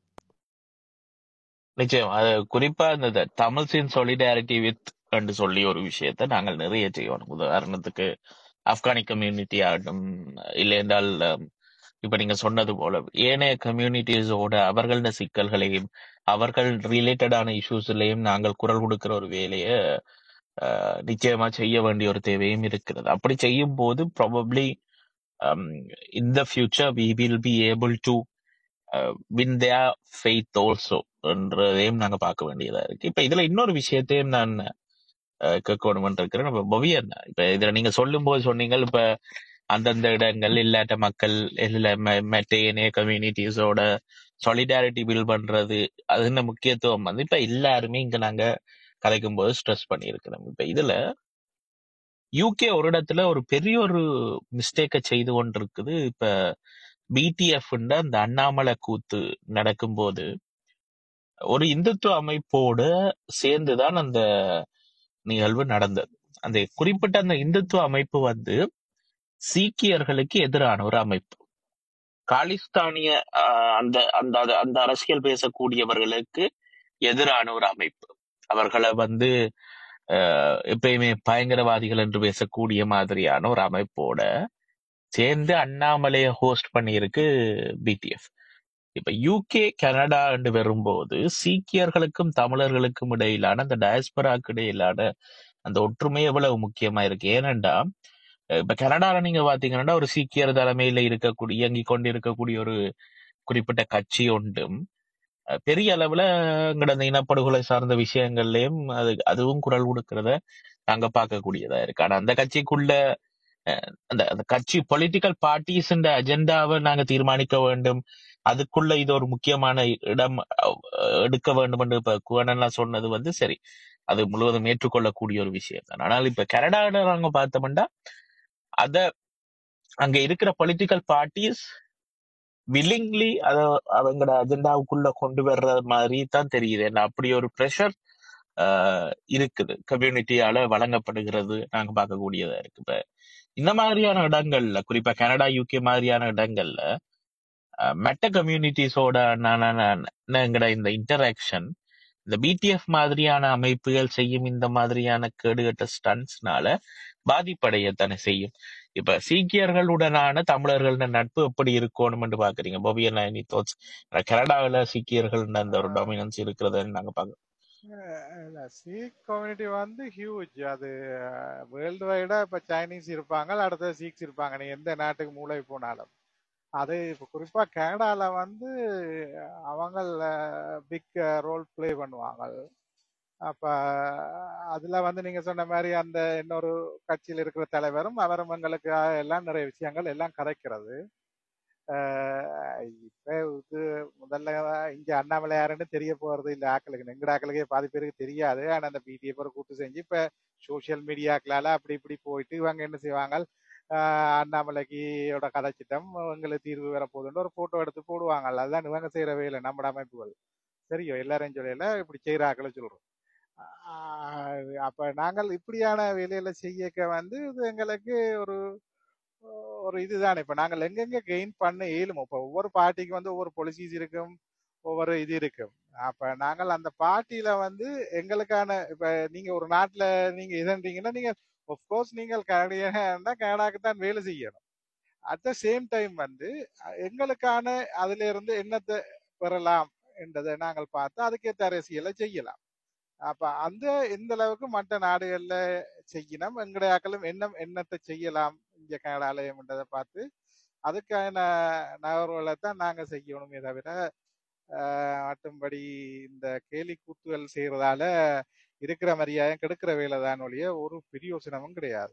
நிச்சயம் அது குறிப்பா இந்த தமிழ்ஸ் இன் solidarity வித் என்று சொல்லி ஒரு விஷயத்தை நாங்கள் நிறைய செய்யணும் உதாரணத்துக்கு ஆப்கானி கம்யூனிட்டி ஆகட்டும் இல்லை என்றால் அஹ், இப்ப நீங்க சொன்னது போல ஏனைய கம்யூனிட்டிஸோட அவர்களோட சிக்கல்களையும் அவர்கள் ரிலேட்டடான இஷ்யூஸ்லயும் நாங்கள் குரல் கொடுக்கிற ஒரு வேலையை அஹ், நிச்சயமா செய்ய வேண்டிய ஒரு தேவையும் இருக்கிறது அப்படி செய்யும் போது probably in the future we will be able to win their faith also என்றதையும் நாங்க பார்க்க வேண்டியதா இருக்கு இப்ப இதுல இன்னொரு விஷயத்தையும் நான் அஹ், கேட்கணும்னு இருக்கிறேன் நம்ம பவியன் இப்ப இதுல நீங்க சொல்லும் போது சொன்னீங்க இப்ப அந்தந்த இடங்கள் இல்லாட்ட மக்கள் இல்ல ம- மற்ற ஏனைய கம்யூனிட்டிஸோட solidarity பில்ட் பண்றது அது என்ன முக்கியத்துவம் வந்து இப்ப எல்லாருமே இங்க நாங்க கதைக்கும் போது ஸ்ட்ரெஸ் பண்ணியிருக்கிறோம் இப்ப இதுல யூகே ஒரு இடத்துல ஒரு பெரிய ஒரு மிஸ்டேக்கை செய்து கொண்டிருக்குது இப்ப பிடிஎஃப் அந்த அண்ணாமலை கூத்து நடக்கும்போது ஒரு இந்துத்துவ அமைப்போட சேர்ந்துதான் அந்த நிகழ்வு நடந்தது அந்த குறிப்பிட்ட அந்த இந்துத்துவ அமைப்பு வந்து சீக்கியர்களுக்கு எதிரான ஒரு அமைப்பு காலிஸ்தானிய ஆஹ், அந்த அந்த அந்த அந்த அரசியல் பேசக்கூடியவர்களுக்கு எதிரான ஒரு அமைப்பு அவர்களை வந்து ஆஹ், எப்பயுமே பயங்கரவாதிகள் என்று பேசக்கூடிய மாதிரியான ஒரு அமைப்போட சேர்ந்து அண்ணாமலையை ஹோஸ்ட் பண்ணியிருக்கு பிடிஎஃப் இப்ப யூகே கனடா என்று வரும்போது சீக்கியர்களுக்கும் தமிழர்களுக்கும் இடையிலான அந்த டயஸ்பராக்கு இடையிலான அந்த ஒற்றுமை எவ்வளவு முக்கியமா இருக்கு ஏனென்றா இப்ப கனடால நீங்க பாத்தீங்கன்னா ஒரு சீக்கியர் தலைமையில இருக்கக்கூடிய இயங்கிக் கொண்டிருக்கக்கூடிய ஒரு குறிப்பிட்ட கட்சி ஒன்றும் அஹ் பெரிய அளவுல எங்கட இந்த இனப்படுகொலை சார்ந்த விஷயங்கள்லயும் அது அதுவும் குரல் கொடுக்கறத நாங்க பார்க்கக்கூடியதா இருக்கு ஆனா அந்த கட்சிக்குள்ள அஹ், அந்த அந்த கட்சி பொலிட்டிக்கல் பார்ட்டிஸ் அஜெண்டாவை நாங்க தீர்மானிக்க வேண்டும் அதுக்குள்ள இது ஒரு முக்கியமான இடம் அஹ், எடுக்க வேண்டும் என்று இப்ப குவனெல்லாம் சொன்னது வந்து சரி அது முழுவதும் ஏற்றுக்கொள்ளக்கூடிய ஒரு விஷயம் தான் ஆனால் இப்ப கனடால நாங்க பார்த்தோம்னா அத அங்க இருக்கிற பொலிட்டிக்கல் பார்ட்டிஸ் வில்லிங்லி அத அவங்களோட அஜெண்டாவுக்குள்ள கொண்டு வர்ற மாதிரி தான் தெரியுது ஏன்னா அப்படி ஒரு ப்ரெஷர் இருக்குது கம்யூனிட்டியால வழங்கப்படுகிறது நாங்க பார்க்கக்கூடியதா இருக்கு இப்ப இந்த மாதிரியான இடங்கள்ல குறிப்பா கனடா யூகே மாதிரியான இடங்கள்ல மெட்ட கம்யூனிட்டிஸோட எங்கட இந்த இன்டராக்ஷன் இந்த பிடிஎஃப் மாதிரியான அமைப்புகள் செய்யும் இந்த மாதிரியான கேடுகட்ட ஸ்டன்ஸ்னால பாதிப்படையத்தானே செய்யும் இப்ப சீக்கியர்களுடனான தமிழர்கள் நட்பு எப்படி இருக்கணும் என்று பாக்குறீங்க பொபியன் எனி தோட்ஸ் கனடாவில் சீக்கியர்கள் அந்த ஒரு டாமினன்ஸ் இருக்கிறத நாங்க பாக்குறோம் சீக் கம்யூனிட்டி வந்து ஹியூஜ் அது வேர்ல்டு வைடா இப்ப சைனீஸ் இருப்பாங்க அடுத்தது சீக்ஸ் இருப்பாங்க நீ எந்த நாட்டுக்கு மூளை போனாலும் அது இப்போ குறிப்பா கனடால வந்து அவங்க பிக் ரோல் ப்ளே பண்ணுவாங்க அப்ப அதுல வந்து நீங்க சொன்ன மாதிரி அந்த இன்னொரு கட்சியில் இருக்கிற தலைவரும் அவரும் எங்களுக்கு எல்லாம் நிறைய விஷயங்கள் எல்லாம் கரைக்கிறது ஆஹ் இப்ப இது முதல்ல இங்க அண்ணாமலை யாருன்னு தெரிய போறது இல்ல ஆக்களுக்கு எங்கட ஆக்களுக்கே பாதி பேருக்கு தெரியாது ஆனா அந்த பிடிஎஃப் கூட்டு செஞ்சு இப்ப சோசியல் மீடியாக்களால அப்படி இப்படி போயிட்டு இவங்க என்ன செய்வாங்க ஆஹ் அண்ணாமலைக்கியோட கதைச்சிட்டம் எங்களுக்கு தீர்வு வர போகுதுன்னு ஒரு போட்டோ எடுத்து போடுவாங்க அதுதான் இவங்க செய்யற வேலை நம்ம அமைப்புகள் சரியோ எல்லாரையும் சொல்லல இப்படி செய்யற ஆக்களை சொல்றோம் ஆஹ் அப்ப நாங்கள் இப்படியான வேலையில செய்யக்க வந்து இது எங்களுக்கு ஒரு ஒரு இதுதானே இப்ப நாங்கள் எங்கெங்க கெயின் பண்ண இயலும் இப்ப ஒவ்வொரு பார்ட்டிக்கு வந்து ஒவ்வொரு பாலிசிஸ் இருக்கும் ஒவ்வொரு இது இருக்கும் அப்ப நாங்கள் அந்த பார்ட்டியில வந்து எங்களுக்கான இப்ப நீங்க ஒரு நாட்டுல நீங்க இதுன்றீங்கன்னா நீங்க கோர்ஸ் நீங்கள் கனடியன்னா கனடாக்கு தான் வேலை செய்யணும் அட் த சேம் டைம் வந்து அஹ், எங்களுக்கான அதுல இருந்து என்னத்தை பெறலாம் என்றதை நாங்கள் பார்த்து அதுக்கேற்ற அரசியலை செய்யலாம் அப்ப அந்த எந்த அளவுக்கு மற்ற நாடுகள்ல செய்யணும் எங்களுடைய ஆக்களும் என்ன என்னத்தை செய்யலாம் இங்க கனடாலயம்ன்றதை பார்த்து அதுக்கான நகர்வுகளை தான் நாங்க செய்யணுமே தவிர ஆஹ், மற்றும்படி இந்த கேலி கூத்துகள் செய்யறதால இருக்கிற மரியாதையும் கெடுக்கிற வேலை தான் ஒழிய ஒரு பிரயோசனமும் கிடையாது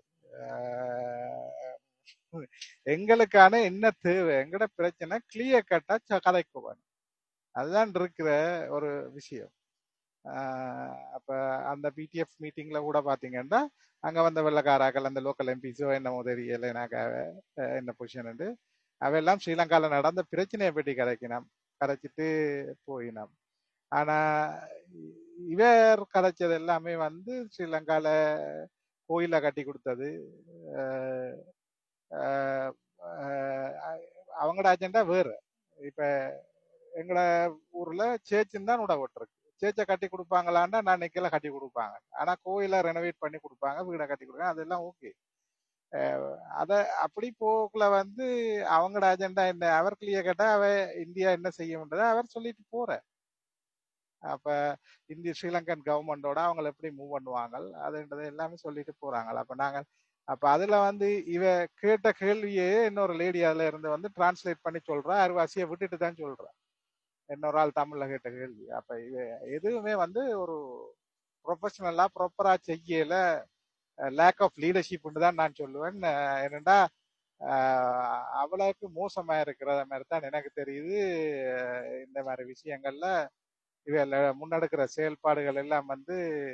ஆஹ், எங்களுக்கான என்ன தேவை எங்கட பிரச்சனை கிளியர் கட்டா கதைக்கு வேணும் அதுதான் இருக்கிற ஒரு விஷயம் ஆஹ் அப்ப அந்த பிடிஎஃப் மீட்டிங்ல கூட பாத்தீங்கன்னா அங்க வந்த வெள்ளக்காராக்கள் அந்த லோக்கல் எம்பிஸோ என்னமோ தெரியல எனக்கு அஹ் என்ன பொசிஷன் அவையெல்லாம் ஸ்ரீலங்கால நடந்த பிரச்சனையை பற்றி கதைக்கினோம் கதைச்சிட்டு போயினோம் ஆனா இ- இவர் கதைச்சது எல்லாமே வந்து ஸ்ரீலங்கால கோயில கட்டி கொடுத்தது அஹ் அஹ் அஹ் அவங்களோட அஜெண்டா வேறு இப்ப எங்களோட ஊர்ல சேர்ச்சுன்னு தான் விடப்பட்டிருக்கு சேர்ச்சை கட்டி கொடுப்பாங்களான்னா நான் நிக்கல கட்டி கொடுப்பாங்க ஆனா கோயிலை ரெனோவேட் பண்ணி கொடுப்பாங்க வீடை கட்டி கொடுப்பாங்க அதெல்லாம் ஓகே அத அப்படி போக்குல வந்து அவங்களோட அஜெண்டா என்ன அவர் கிளியர் கேட்டா அவ இந்தியா என்ன செய்யும்ன்றதை அவர் சொல்லிட்டு போற அப்ப இந்திய ஸ்ரீலங்கன் கவர்மெண்டோட அவங்க எப்படி மூவ் பண்ணுவாங்க அதுன்றதை எல்லாமே சொல்லிட்டு போறாங்க அப்ப நாங்க அப்ப அதுல வந்து இவ கேட்ட கேள்வியே இன்னொரு லேடி அதுல இருந்து வந்து டிரான்ஸ்லேட் பண்ணி சொல்றா அருவாசியை விட்டுட்டு தான் சொல்றா இன்னொரு ஆள் தமிழ்ல கேட்ட கேள்வி அப்ப இவ எதுவுமே வந்து ஒரு ப்ரொஃபஷனலா ப்ராப்பரா செய்யல லேக் ஆஃப் லீடர்ஷிப்னு தான் நான் சொல்லுவேன் அஹ் என்னடா அஹ் அவ்வளவுக்கு மோசமா இருக்கிற மாதிரி தான் எனக்கு தெரியுது அஹ் இந்த மாதிரி விஷயங்கள்ல இவ முன்னெடுக்கிற செயல்பாடுகள் எல்லாம் வந்து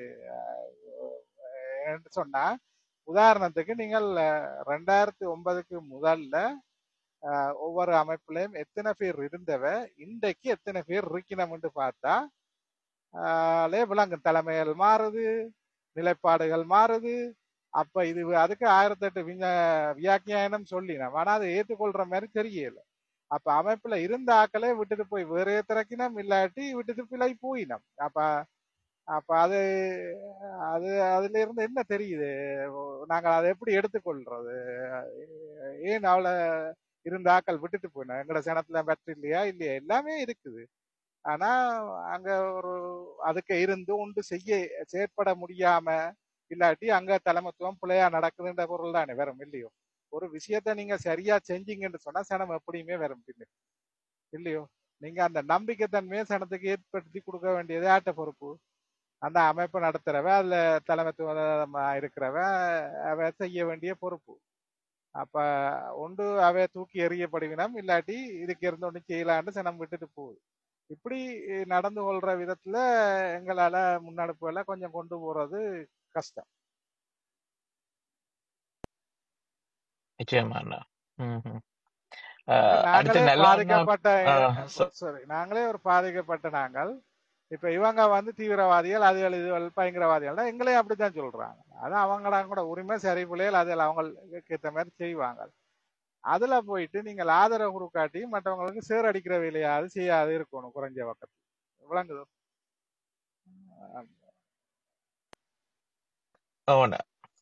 அஹ் என்ன சொன்னா உதாரணத்துக்கு நீங்கள் அஹ், ரெண்டாயிரத்தி ஒன்பதுக்கு முதல்ல அஹ், ஒவ்வொரு அமைப்புலயும் எத்தனை பேர் இருந்தவ இன்றைக்கு எத்தனை பேர் இருக்கணும்னு பார்த்தா ஆலே விளங்கும் தலைமைகள் மாறுது நிலைப்பாடுகள் மாறுது அப்ப இது அதுக்கு ஆயிரத்தெட்டு விஞ்ஞ வியாக்கியானம் சொல்லினோம் ஆனா அதை ஏற்றுக்கொள்ற மாதிரி தெரியல அப்ப அமைப்புல இருந்த ஆக்களே விட்டுட்டு போய் வேற திறக்கினம் இல்லாட்டி விட்டுட்டு பிழை போயினோம் அப்ப அப்ப அது அது அதுல இருந்து என்ன தெரியுது நாங்கள் அதை எப்படி எடுத்துக்கொள்றது ஏன் அவளை இருந்த ஆக்கள் விட்டுட்டு போயினா எங்கட சனத்துல பற்று இல்லையா இல்லையா எல்லாமே இருக்குது ஆனா அங்க ஒரு அதுக்கு இருந்து ஒன்று செய்ய செயற்பட முடியாம இல்லாட்டி அங்க தலைமத்துவம் பிள்ளையா நடக்குதுன்ற பொருள் தானே வரும் இல்லையோ ஒரு விஷயத்த நீங்க சரியா செஞ்சீங்கன்னு சொன்னா சனம் எப்படியுமே வரும் பின்ன இல்லையோ நீங்க அந்த நம்பிக்கை தன்மையை சனத்துக்கு ஏற்படுத்தி கொடுக்க வேண்டியது ஆட்ட பொறுப்பு அந்த அமைப்பு நடத்துறவ அதுல தலைமைத்துவம் இருக்கிறவ அவ செய்ய வேண்டிய பொறுப்பு அப்ப ஒன்று அவை தூக்கி எறியப்படுவினம் இல்லாட்டி இதுக்கு இருந்து ஒன்று செய்யலான்னு சனம் விட்டுட்டு போகுது இப்படி நடந்து கொள்ற விதத்துல எங்களால முன்னெடுப்புகளை கொஞ்சம் கொண்டு போறது கஷ்டம் நிச்சயமா அண்ணா ம்ஹும். இப்ப ஆஹ் அடுத்து நாங்களே நல்லா பாதிக்கப்பட்ட ஆஹ் சொ- சாரி நாங்களே ஒரு பாதிக்கப்பட்ட நாங்கள் இப்ப இவங்க வந்து தீவிரவாதிகள் அதுகள் இதுகள் பயங்கரவாதிகள் எங்களையும் அப்படித்தான் சொல்றாங்க அது அவங்கள கூட உரிமை சரி பிள்ளைகள் அதில் அவங்களுக்கு ஏற்ற மாதிரி செய்வாங்க அதுல போயிட்டு நீங்கள் ஆதரவு குறுக்காட்டி மற்றவங்களுக்கு சேர் அடிக்கிற வேலையாவது செய்யாது இருக்கணும் குறைஞ்ச பக்கத்து விளங்குதோ ஆமாண்ணா.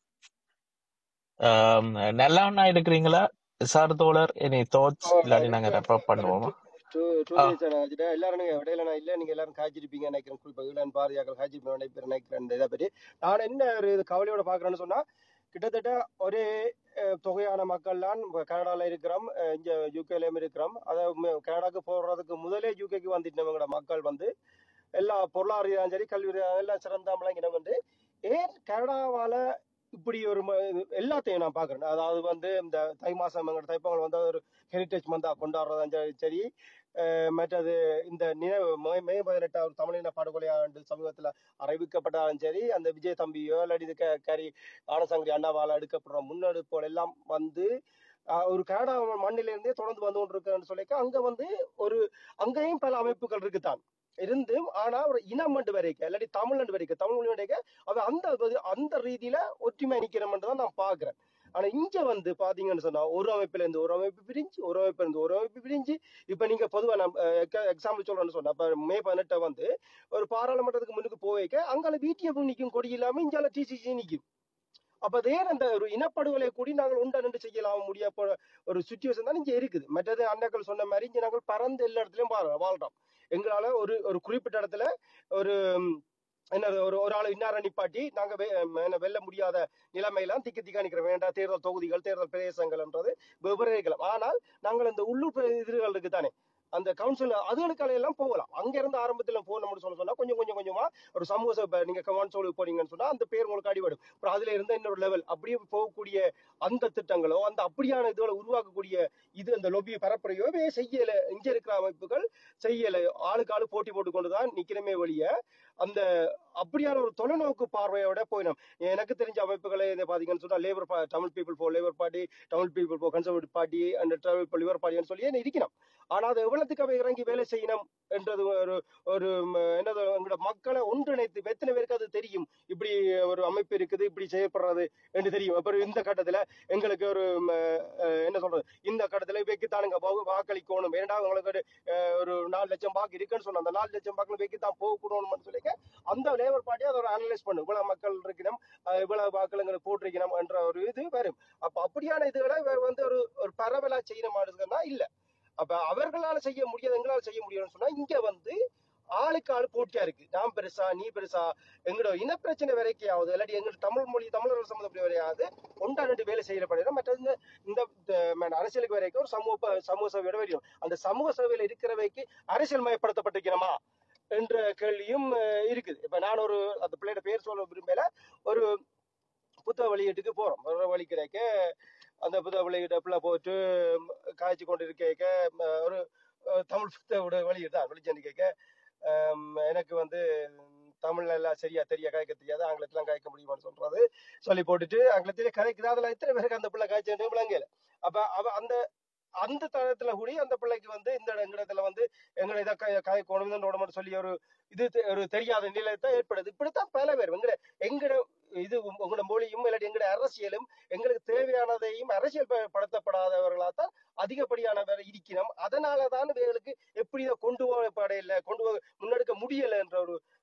ஆம், நல்லா அண்ணா இருக்கிறீங்களா சார் தோழர் எனி தாட்ஸ் ஆமாப்பா இல்லாட்டி நாங்க இருக்கிறேன் ரெஃபர் பண்ணுவோமா டூ டூ ஆ மினிட்ஸ் நினைச்சிட்டு எல்லாரும் நீங்க இடையில நான் இல்ல நீங்க எல்லாரும் காய்ச்சிருப்பீங்க நினைக்கிறேன் குறிப்பா ஈழன் பாரதியாக்கள் காய்ச்சிருப்பீங்க நினைக்கிறேன் நினைக்கிறேன் இந்த இதை பற்றி நான் என்ன ஒரு இது கவலையோட பாக்குறேன்னு சொன்னா கிட்டத்தட்ட ஒரே அஹ், தொகையான மக்கள்லாம் இப்ப கனடால இருக்கிறோம் அஹ், இங்க யூகேலயும் இருக்கிறோம் அதை கனடாக்கு போடுறதுக்கு முதலே யூகேக்கு வந்துட்டவங்களோட மக்கள் வந்து எல்லா பொருளாதார ரீதியாலும் சரி கல்வி ரீதியாலும் எல்லாம் சிறந்த விளங்கினம் வந்து ஏன் கனடாவால இப்படி ஒரு ம- இது எல்லாத்தையும் நான் பாக்குறேன் அதாவது வந்து இந்த தை மாசம் எங்களோட தைப்பொங்கல் வந்து ஒரு ஹெரிட்டேஜ் மந்தா கொண்டாடுறதும் சரி சரி, அஹ் மற்றது இந்த நினைவு மே மே பதினெட்டாவது தமிழின படுகொலை ஆண்டு சமூகத்துல அறிவிக்கப்பட்டாலும் சரி அந்த விஜய் தம்பியோ இல்லாட்டி இது க- கரி ஆனசங்கரி அண்ணாவால எடுக்கப்படுற முன்னெடுப்புகள் எல்லாம் வந்து ஆஹ் ஒரு கனடா மண்ணிலிருந்தே தொடர்ந்து வந்து கொண்டிருக்குன்னு சொல்லிக்க அங்க வந்து ஒரு அங்கேயும் பல அமைப்புகள் இருக்குதான் இருந்தும் ஆனா ஒரு இனம் மண்டு வரைக்கும் இல்லாட்டி தமிழ் வரைக்கும் தமிழ் மொழி வரைக்கும் அவன் அந்த இது- அந்த ரீதியில ஒற்றுமை நிக்கிறோம்னு தான் நான் பாக்குறேன் ஆனா இங்க வந்து பாத்தீங்கன்னு சொன்னா ஒரு அமைப்புல இருந்து ஒரு அமைப்பு பிரிஞ்சு ஒரு அமைப்புல இருந்து ஒரு அமைப்பு பிரிஞ்சு இப்ப நீங்க பொதுவா நான் எக்ஸாம்பிள் சொல்றேன்னு சொன்னா இப்ப மே பதினெட்டை வந்து ஒரு பாராளுமன்றத்துக்கு முன்னுக்கு போய்க்க அங்கால பிடிஎஃப் நிக்கும் கொடி இல்லாம இங்கால டிசிசி நிக்கும் அப்ப அதே அந்த ஒரு இனப்படுகொலை கூடி நாங்கள் உண்டா நின்று செய்யலாம் முடிய போ- ஒரு சுச்சுவேஷன் தான் இங்க இருக்குது மற்றது அண்ணாக்கள் சொன்ன மாதிரி இங்க நாங்கள் பறந்து எல்லா இடத்துலயும் வாழ்- வாழ்றோம் எங்களால ஒரு ஒரு குறிப்பிட்ட இடத்துல ஒரு ம், என்னது ஒரு ஒரு ஆள் இன்னார நிப்பாட்டி நாங்க வெ- ம், என்ன வெல்ல முடியாத நிலைமையெல்லாம் திக்கு திக்கா நிக்கிற வேண்டாம் தேர்தல் தொகுதிகள் தேர்தல் பிரதேசங்கள்ன்றது வெவ்வேறு இருக்கலாம் ஆனால் நாங்கள் இந்த உள்ளூர் பிர- இதுகள் இருக்கு தானே அந்த கவுன்சில் அதுகளுக்கான எல்லாம் போகலாம் அங்க இருந்து ஆரம்பத்துல போகணும்னு சொல்ல சொன்னா கொஞ்சம் கொஞ்சம் கொஞ்சமா ஒரு சமூக சேவை, இப்ப நீங்க கவுன்சிலுக்கு போனீங்கன்னு சொன்னா அந்த பேர் உங்களுக்கு அடிபடும் அப்புறம் அதுல இருந்து இன்னொரு லெவல் அப்படியே போகக்கூடிய அந்த திட்டங்களோ அந்த அப்படியான இதுகளை உருவாக்கக்கூடிய இது அந்த லொபி பரப்புரையோவே செய்யல இங்க இருக்கிற அமைப்புகள் செய்யல ஆளுக்கு ஆளு போட்டி போட்டு கொண்டுதான் நிக்கிறமே ஒழிய அந்த அப்படியான ஒரு தொலைநோக்கு பார்வையோட போயிடும் எனக்கு தெரிஞ்ச அமைப்புகளை இதை பாத்தீங்கன்னு சொன்னா Labor Tamil people for Labor party Tamil people for conservative party and travel for லிபர் பார்ட்டின்னு சொல்லி இருக்கணும் ஆனா அது எவ்வளவுக்கு அவை இறங்கி வேலை செய்யணும் என்றது ஒரு ஒரு ம், என்னது எங்களோட மக்களை ஒன்றிணைத்து எத்தனை பேருக்கு அது தெரியும் இப்படி ஒரு அமைப்பு இருக்குது இப்படி செய்யப்படுறது என்று தெரியும் அப்புறம் இந்த கட்டத்துல எங்களுக்கு ஒரு ம், அஹ், என்ன சொல்றது இந்த கட்டத்துல வைக்கத்தானுங்க வாக்கு- வாக்களிக்கணும் வேண்டாம் உங்களுக்கு ஒரு அஹ், ஒரு நாலு லட்சம் வாக்கு இருக்குன்னு சொன்ன அந்த நாலு லட்சம் வாக்குல வைக்கத்தான் போகக்கூடாதுன்னு சொல்லி அந்த லேபர் பார்ட்டி அதை ஒரு அனலைஸ் பண்ணும் இவ்வளவு மக்கள் இருக்கணும் அஹ், இவ்வளவு வாக்குகள் எங்களுக்கு போட்டிருக்கணும் என்ற ஒரு இது வரும் அப்ப அப்படியான இதுகளை இவர் வந்து ஒரு ஒரு பரவலா செய்யணுமானதுன்னா இல்ல அப்ப அவர்களால செய்ய முடியாது எங்களால செய்ய முடியும்னு சொன்னா இங்க வந்து ஆளுக்கு ஆளு போட்டியா இருக்கு நான் பெருசா நீ பெருசா எங்களோட இனப்பிரச்சனை வரைக்காவது இல்லாட்டி எங்களோட தமிழ் மொழி தமிழர்கள் சம்மந்தப்பட்ட வரையாவது ஒன்றா ரெண்டு வேலை செய்யற படையில மற்றது இந்த இந்த த- ம- அரசியலுக்கு வரைக்கும் ஒரு சமூக ப- சமூக சேவையோட வரையும் அந்த சமூக சேவையில இருக்கிறவைக்கு அரசியல் மயப்படுத்தப்பட்டிருக்கணுமா என்ற கேள்வியும் அஹ், இருக்குது இப்ப நான் ஒரு அந்த பிள்ளையோட பேர் சொல்ல விரும்பல ஒரு புத்தக வெளியீட்டுக்கு போறோம் ஒரு வழி கிடைக்க அந்த புத்தக வெளியீட்டுல போட்டு ம், காய்ச்சி கொண்டு இருக்க ஒரு அஹ், தமிழ் புத்தக வெளியீடு தான் வெளிச்சேன்னு கேட்க ஆம், எனக்கு வந்து தமிழ்ல எல்லாம் சரியா தெரிய கதைக்க தெரியாது ஆங்கிலத்திலாம் கதைக்க முடியுமான்னு சொல்றது சொல்லி போட்டுட்டு ஆங்கிலத்திலே கதைக்குது அதுல எத்தனை பேருக்கு அந்த பிள்ளை காய்ச்சி விளங்கல அப்ப அவ அந்த அந்த தளத்துல கூடி அந்த பிள்ளைக்கு வந்து இந்த இடத்துல வந்து எங்களை இதை கதைக்கணும் மட்டும் சொல்லி ஒரு இது தெ- ஒரு தெரியாத நிலை தான் ஏற்படுது இப்படித்தான் பல பேர் எங்கட எங்கட இது உங்களோட மொழியும் இல்லாட்டி எங்கட அரசியலும் எங்களுக்கு தேவையானதையும் அரசியல் ப- படுத்தப்படாதவர்களா தான் அதிகப்படியானவர் இருக்கணும் அதனால தான் இவர்களுக்கு எப்படி இதை கொண்டு போகப்படையில கொண்டு போக முன்னெடுக்க முடியல என்ற ஒரு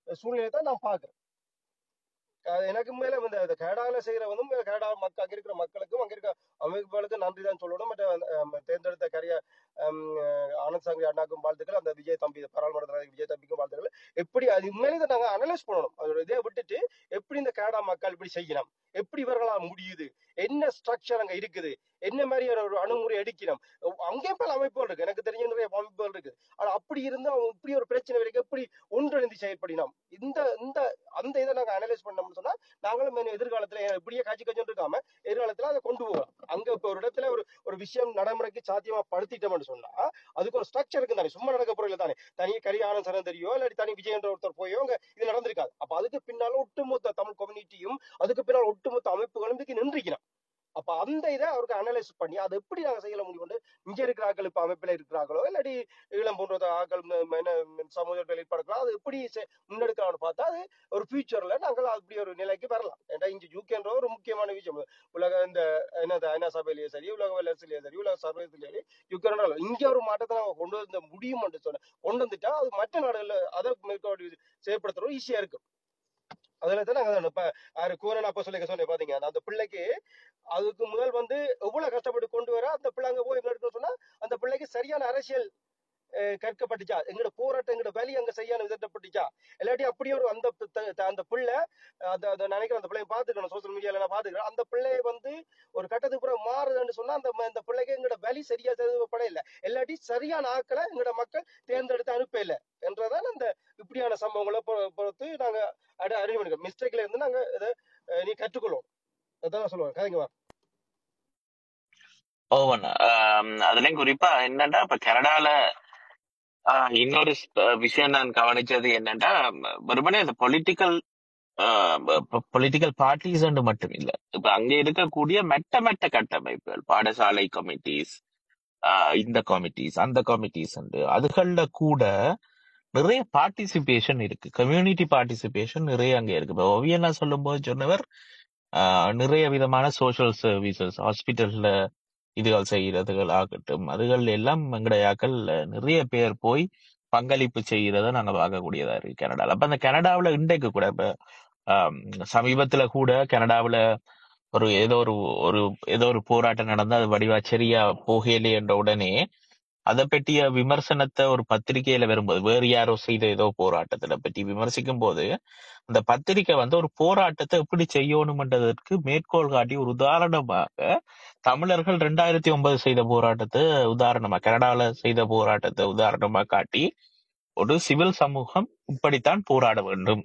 சூழ்நிலை தான் நான் பார்க்கிறேன் அஹ் எனக்கு மேல இந்த இந்த கனடாவில் செய்யறவனும் கனடா மக்கள் அங்க இருக்கிற மக்களுக்கும் அங்க இருக்க அமைப்புகளுக்கு நன்றி தான் சொல்லணும் மற்ற அஹ், தேர்ந்தெடுத்த கரிய ஹம், ஆனந்த் சங்கரி அண்ணாக்கும் வாழ்த்துக்கள் அந்த விஜய் தம்பி பாராளுமன்ற விஜய் தம்பிக்கும் வாழ்த்துக்கள் எப்படி அது உண்மையிலே இதை நாங்க அனலைஸ் பண்ணணும் அதோட இதை விட்டுட்டு எப்படி இந்த கனடா மக்கள் இப்படி செய்யணும் எப்படி இவர்களால் முடியுது என்ன ஸ்ட்ரக்சர் அங்க இருக்குது என்ன மாதிரியான ஒரு அணுகுமுறை எடுக்கணும் அங்கேயும் பல அமைப்புகள் இருக்கு எனக்கு தெரிஞ்ச நிறைய அமைப்புகள் இருக்கு ஆனா அப்படி இருந்து அவங்க இப்படி ஒரு பிரச்சனை வரைக்கும் எப்படி ஒன்றிணைந்து செயல்படினோம் இந்த இந்த அந்த இதை நாங்க அனலைஸ் பண்ணோம்னு சொன்னா நாங்களும் இன்னும் எதிர்காலத்துல இப்படியே காட்சி கஞ்சம் இருக்காம எதிர்காலத்துல அதை கொண்டு போகலாம் அங்க இப்ப ஒரு இடத்துல ஒரு ஒரு விஷயம் நடைமுறைக்கு சாத்தியமா படுத்திட்டோம்னு சொன்னா அதுக்கு ஒரு ஸ்ட்ரக்சர் இருக்கு தானே சும்மா நடக்க போறதுல தானே தனி கரியான சரந்தரியோ இல்லாட்டி தனி விஜய் என்ற ஒருத்தர் போயோ அங்க இது நடந்திருக்காது அப்ப அதுக்கு பின்னால ஒட்டுமொத்த தமிழ் கம்யூனிட்டியும் அதுக்கு பின்னால் ஒட்டுமொத்த அமைப்புகளும் இதுக்கு நின்றுக்கணும் அப்ப அந்த இதை அவருக்கு அனலைஸ் பண்ணி அதை எப்படி நாங்க செய்யல முடியும் இங்க இருக்கிற ஆட்கள் இப்ப அமைப்புல இருக்கிறார்களோ இல்லாட்டி ஈழம் போன்ற ஆக்கள் ம- ம- என்ன சமூகத்தில் ஏற்படுக்கலாம் அது எப்படி செ- முன்னெடுக்கலாம்னு பார்த்தா அது ஒரு ஃபியூச்சர்ல நாங்கள் அப்படி ஒரு நிலைக்கு வரலாம் ஏன்னா இங்க யூகேன்ற ஒரு முக்கியமான விஷயம் உலக இந்த என்னது ஐநா சபையிலேயே சரி உலக வல்லரசுலயே சரி உலக சர்வதேசத்திலேயே சரி யுக்ரைன் இங்க ஒரு மாற்றத்தை நாங்க கொண்டு வந்த முடியும் என்று சொன்ன கொண்டு வந்துட்டா அது மற்ற நாடுகள்ல அதை மேற்கொண்டு செயற்படுத்துறோம் ஈஸியா இருக்கும் அதுல தான் நாங்க இப்ப யாரு கூரன் அப்ப சொல்லி சொன்னேன் பாத்தீங்க அந்த அந்த பிள்ளைக்கு அதுக்கு முதல் வந்து எவ்வளவு கஷ்டப்பட்டு கொண்டு வர அந்த பிள்ளை அங்க போய் எடுக்கணும்னு சொன்னா அந்த பிள்ளைக்கு சரியான அரசியல் அஹ், கற்கப்பட்டுச்சா எங்களோட போராட்டம் எங்களோட வலி அங்க சரியான விதப்பட்டுச்சா இல்லாட்டி அப்படியே ஒரு அந்த பி- த- த- அந்த பிள்ளை அந்த அந்த நினைக்கிறேன் அந்த பிள்ளைய பாத்துக்கணும் சோசியல் மீடியால நான் பாத்துக்கிறேன் அந்த பிள்ளைய வந்து ஒரு கட்டத்துக்கு பிறகு மாறுதுன்னு சொன்னா அந்த ம- அந்த பிள்ளைக்கு எங்களோட வலி சரியா தேவைப்பட இல்லை இல்லாட்டி சரியான ஆட்களை எங்களோட மக்கள் தேர்ந்தெடுத்து அனுப்ப இல்லை என்றதான் அந்த இப்படியான சம்பவங்களை பொ- பொறுத்து நாங்க அடி அறிவு பண்ணிக்கிறோம் மிஸ்டேக்ல இருந்து நாங்க இதை அஹ், நீ கற்றுக்கொள்ளும் அதான் நான் சொல்லுவேன் கதைங்க வா ஓவன் அதுலயும் குறிப்பா என்னன்னா இப்ப கனடால ஆஹ், இன்னொரு ஸ்- விஷயம் நான் கவனிச்சது என்னன்னா ம- வெறுமனே இந்த பொலிட்டிக்கல் பொலிட்டிக்கல் பார்ட்டிஸ் மட்டும் இல்ல இப்ப அங்க இருக்கக்கூடிய மெட்ட மெட்ட கட்டமைப்புகள் பாடசாலை கமிட்டிஸ் இந்த கமிட்டிஸ் அந்த கமிட்டிஸ் அதுகள்ல கூட நிறைய பார்ட்டிசிபேஷன் இருக்கு கம்யூனிட்டி பார்ட்டிசிபேஷன் நிறைய அங்க இருக்கு இப்போ ஒவியனா சொல்லும் போது சொன்னவர் ஆஹ், நிறைய விதமான சோஷியல் சர்வீசஸ் ஹாஸ்பிட்டல்ல இதுகள் செய்யறதுகள் ஆகட்டும் அதுகள் எல்லாம் எங்கடையாக்கள் நிறைய பேர் போய் பங்களிப்பு செய்யறத நாங்க பார்க்கக்கூடியதா இருக்கு கனடால அப்ப அந்த கனடாவுல இன்றைக்கு கூட இப்ப ஆம், சமீபத்துல கூட கனடாவுல ஒரு ஏதோ ஒரு ஒரு ஏதோ ஒரு போராட்டம் நடந்து அது வடிவா சரியா போகலே என்ற உடனே அதை பற்றிய விமர்சனத்தை ஒரு பத்திரிகையில வரும்போது வேறு யாரோ செய்த ஏதோ போராட்டத்தை பற்றி விமர்சிக்கும் போது அந்த பத்திரிகை வந்து ஒரு போராட்டத்தை எப்படி செய்யணும்ன்றதற்கு மேற்கோள் காட்டி ஒரு உதாரணமாக தமிழர்கள் ரெண்டாயிரத்தி ஒன்பது செய்த போராட்டத்தை உதாரணமா கனடால செய்த போராட்டத்தை உதாரணமா காட்டி ஒரு சிவில் சமூகம் இப்படித்தான் போராட வேண்டும்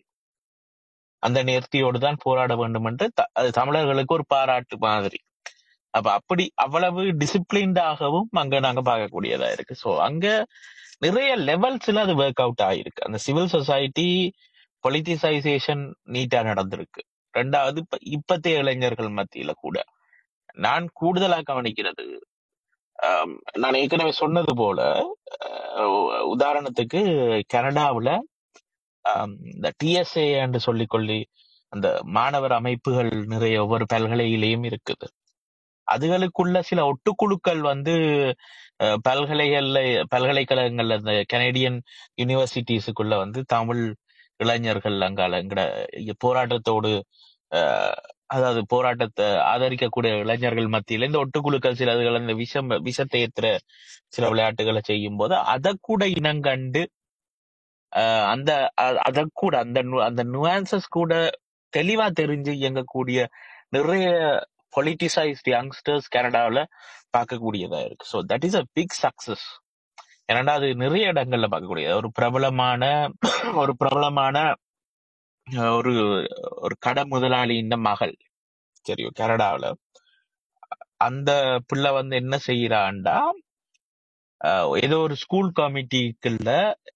அந்த நேர்த்தியோடு தான் போராட வேண்டும் என்று த- அது தமிழர்களுக்கு ஒரு பாராட்டு மாதிரி அப்ப அப்படி அவ்வளவு டிசிப்ளின்டாகவும் அங்க நாங்க பார்க்கக்கூடியதா இருக்கு சோ அங்க நிறைய லெவல்ஸ்ல அது ஒர்க் அவுட் ஆயிருக்கு அந்த சிவில் சொசைட்டி பொலிட்டிசைசேஷன் நீட்டா நடந்திருக்கு ரெண்டாவது இப்ப இப்பத்தைய இளைஞர்கள் மத்தியில கூட நான் கூடுதலா கவனிக்கிறது ஆம், நான் ஏற்கனவே சொன்னது போல அஹ், உதாரணத்துக்கு கனடாவுல ஆம், இந்த டிஎஸ்ஏ என்று சொல்லிக்கொள்ளி அந்த மாணவர் அமைப்புகள் நிறைய ஒவ்வொரு பல்கலையிலையும் இருக்குது அதுகளுக்குள்ள சில ஒட்டுக்குழுக்கள் வந்து அஹ், பல்கலைகள்ல பல்கலைக்கழகங்கள்ல இந்த கனேடியன் யூனிவர்சிட்டிஸுக்குள்ள வந்து தமிழ் இளைஞர்கள் அங்கால எங்கட போராட்டத்தோடு அஹ், அதாவது போராட்டத்தை ஆதரிக்கக்கூடிய இளைஞர்கள் மத்தியில இந்த ஒட்டுக்குழுக்கள் சில இதுகள் இந்த விஷம் விஷத்தை ஏத்துற சில விளையாட்டுகளை செய்யும் போது அதை கூட இனங்கண்டு அஹ், அந்த அ- அத கூட அந்த நு- அந்த நுவான்சஸ் கூட தெளிவா தெரிஞ்சு இயங்கக்கூடிய நிறைய பொலிட்டிசைஸ்ட் யங்ஸ்டர்ஸ் கனடாவுல பார்க்கக்கூடியதா இருக்கு so that is a big success ஏன்னா அது நிறைய இடங்கள்ல பார்க்கக்கூடியது ஒரு பிரபலமான ஒரு பிரபலமான அஹ், ஒரு ஒரு கடை முதலாளியின் மகள் சரியோ கனடாவுல அந்த பிள்ளை வந்து என்ன செய்யறான்டா அஹ், ஏதோ ஒரு ஸ்கூல் கமிட்டிக்குள்ள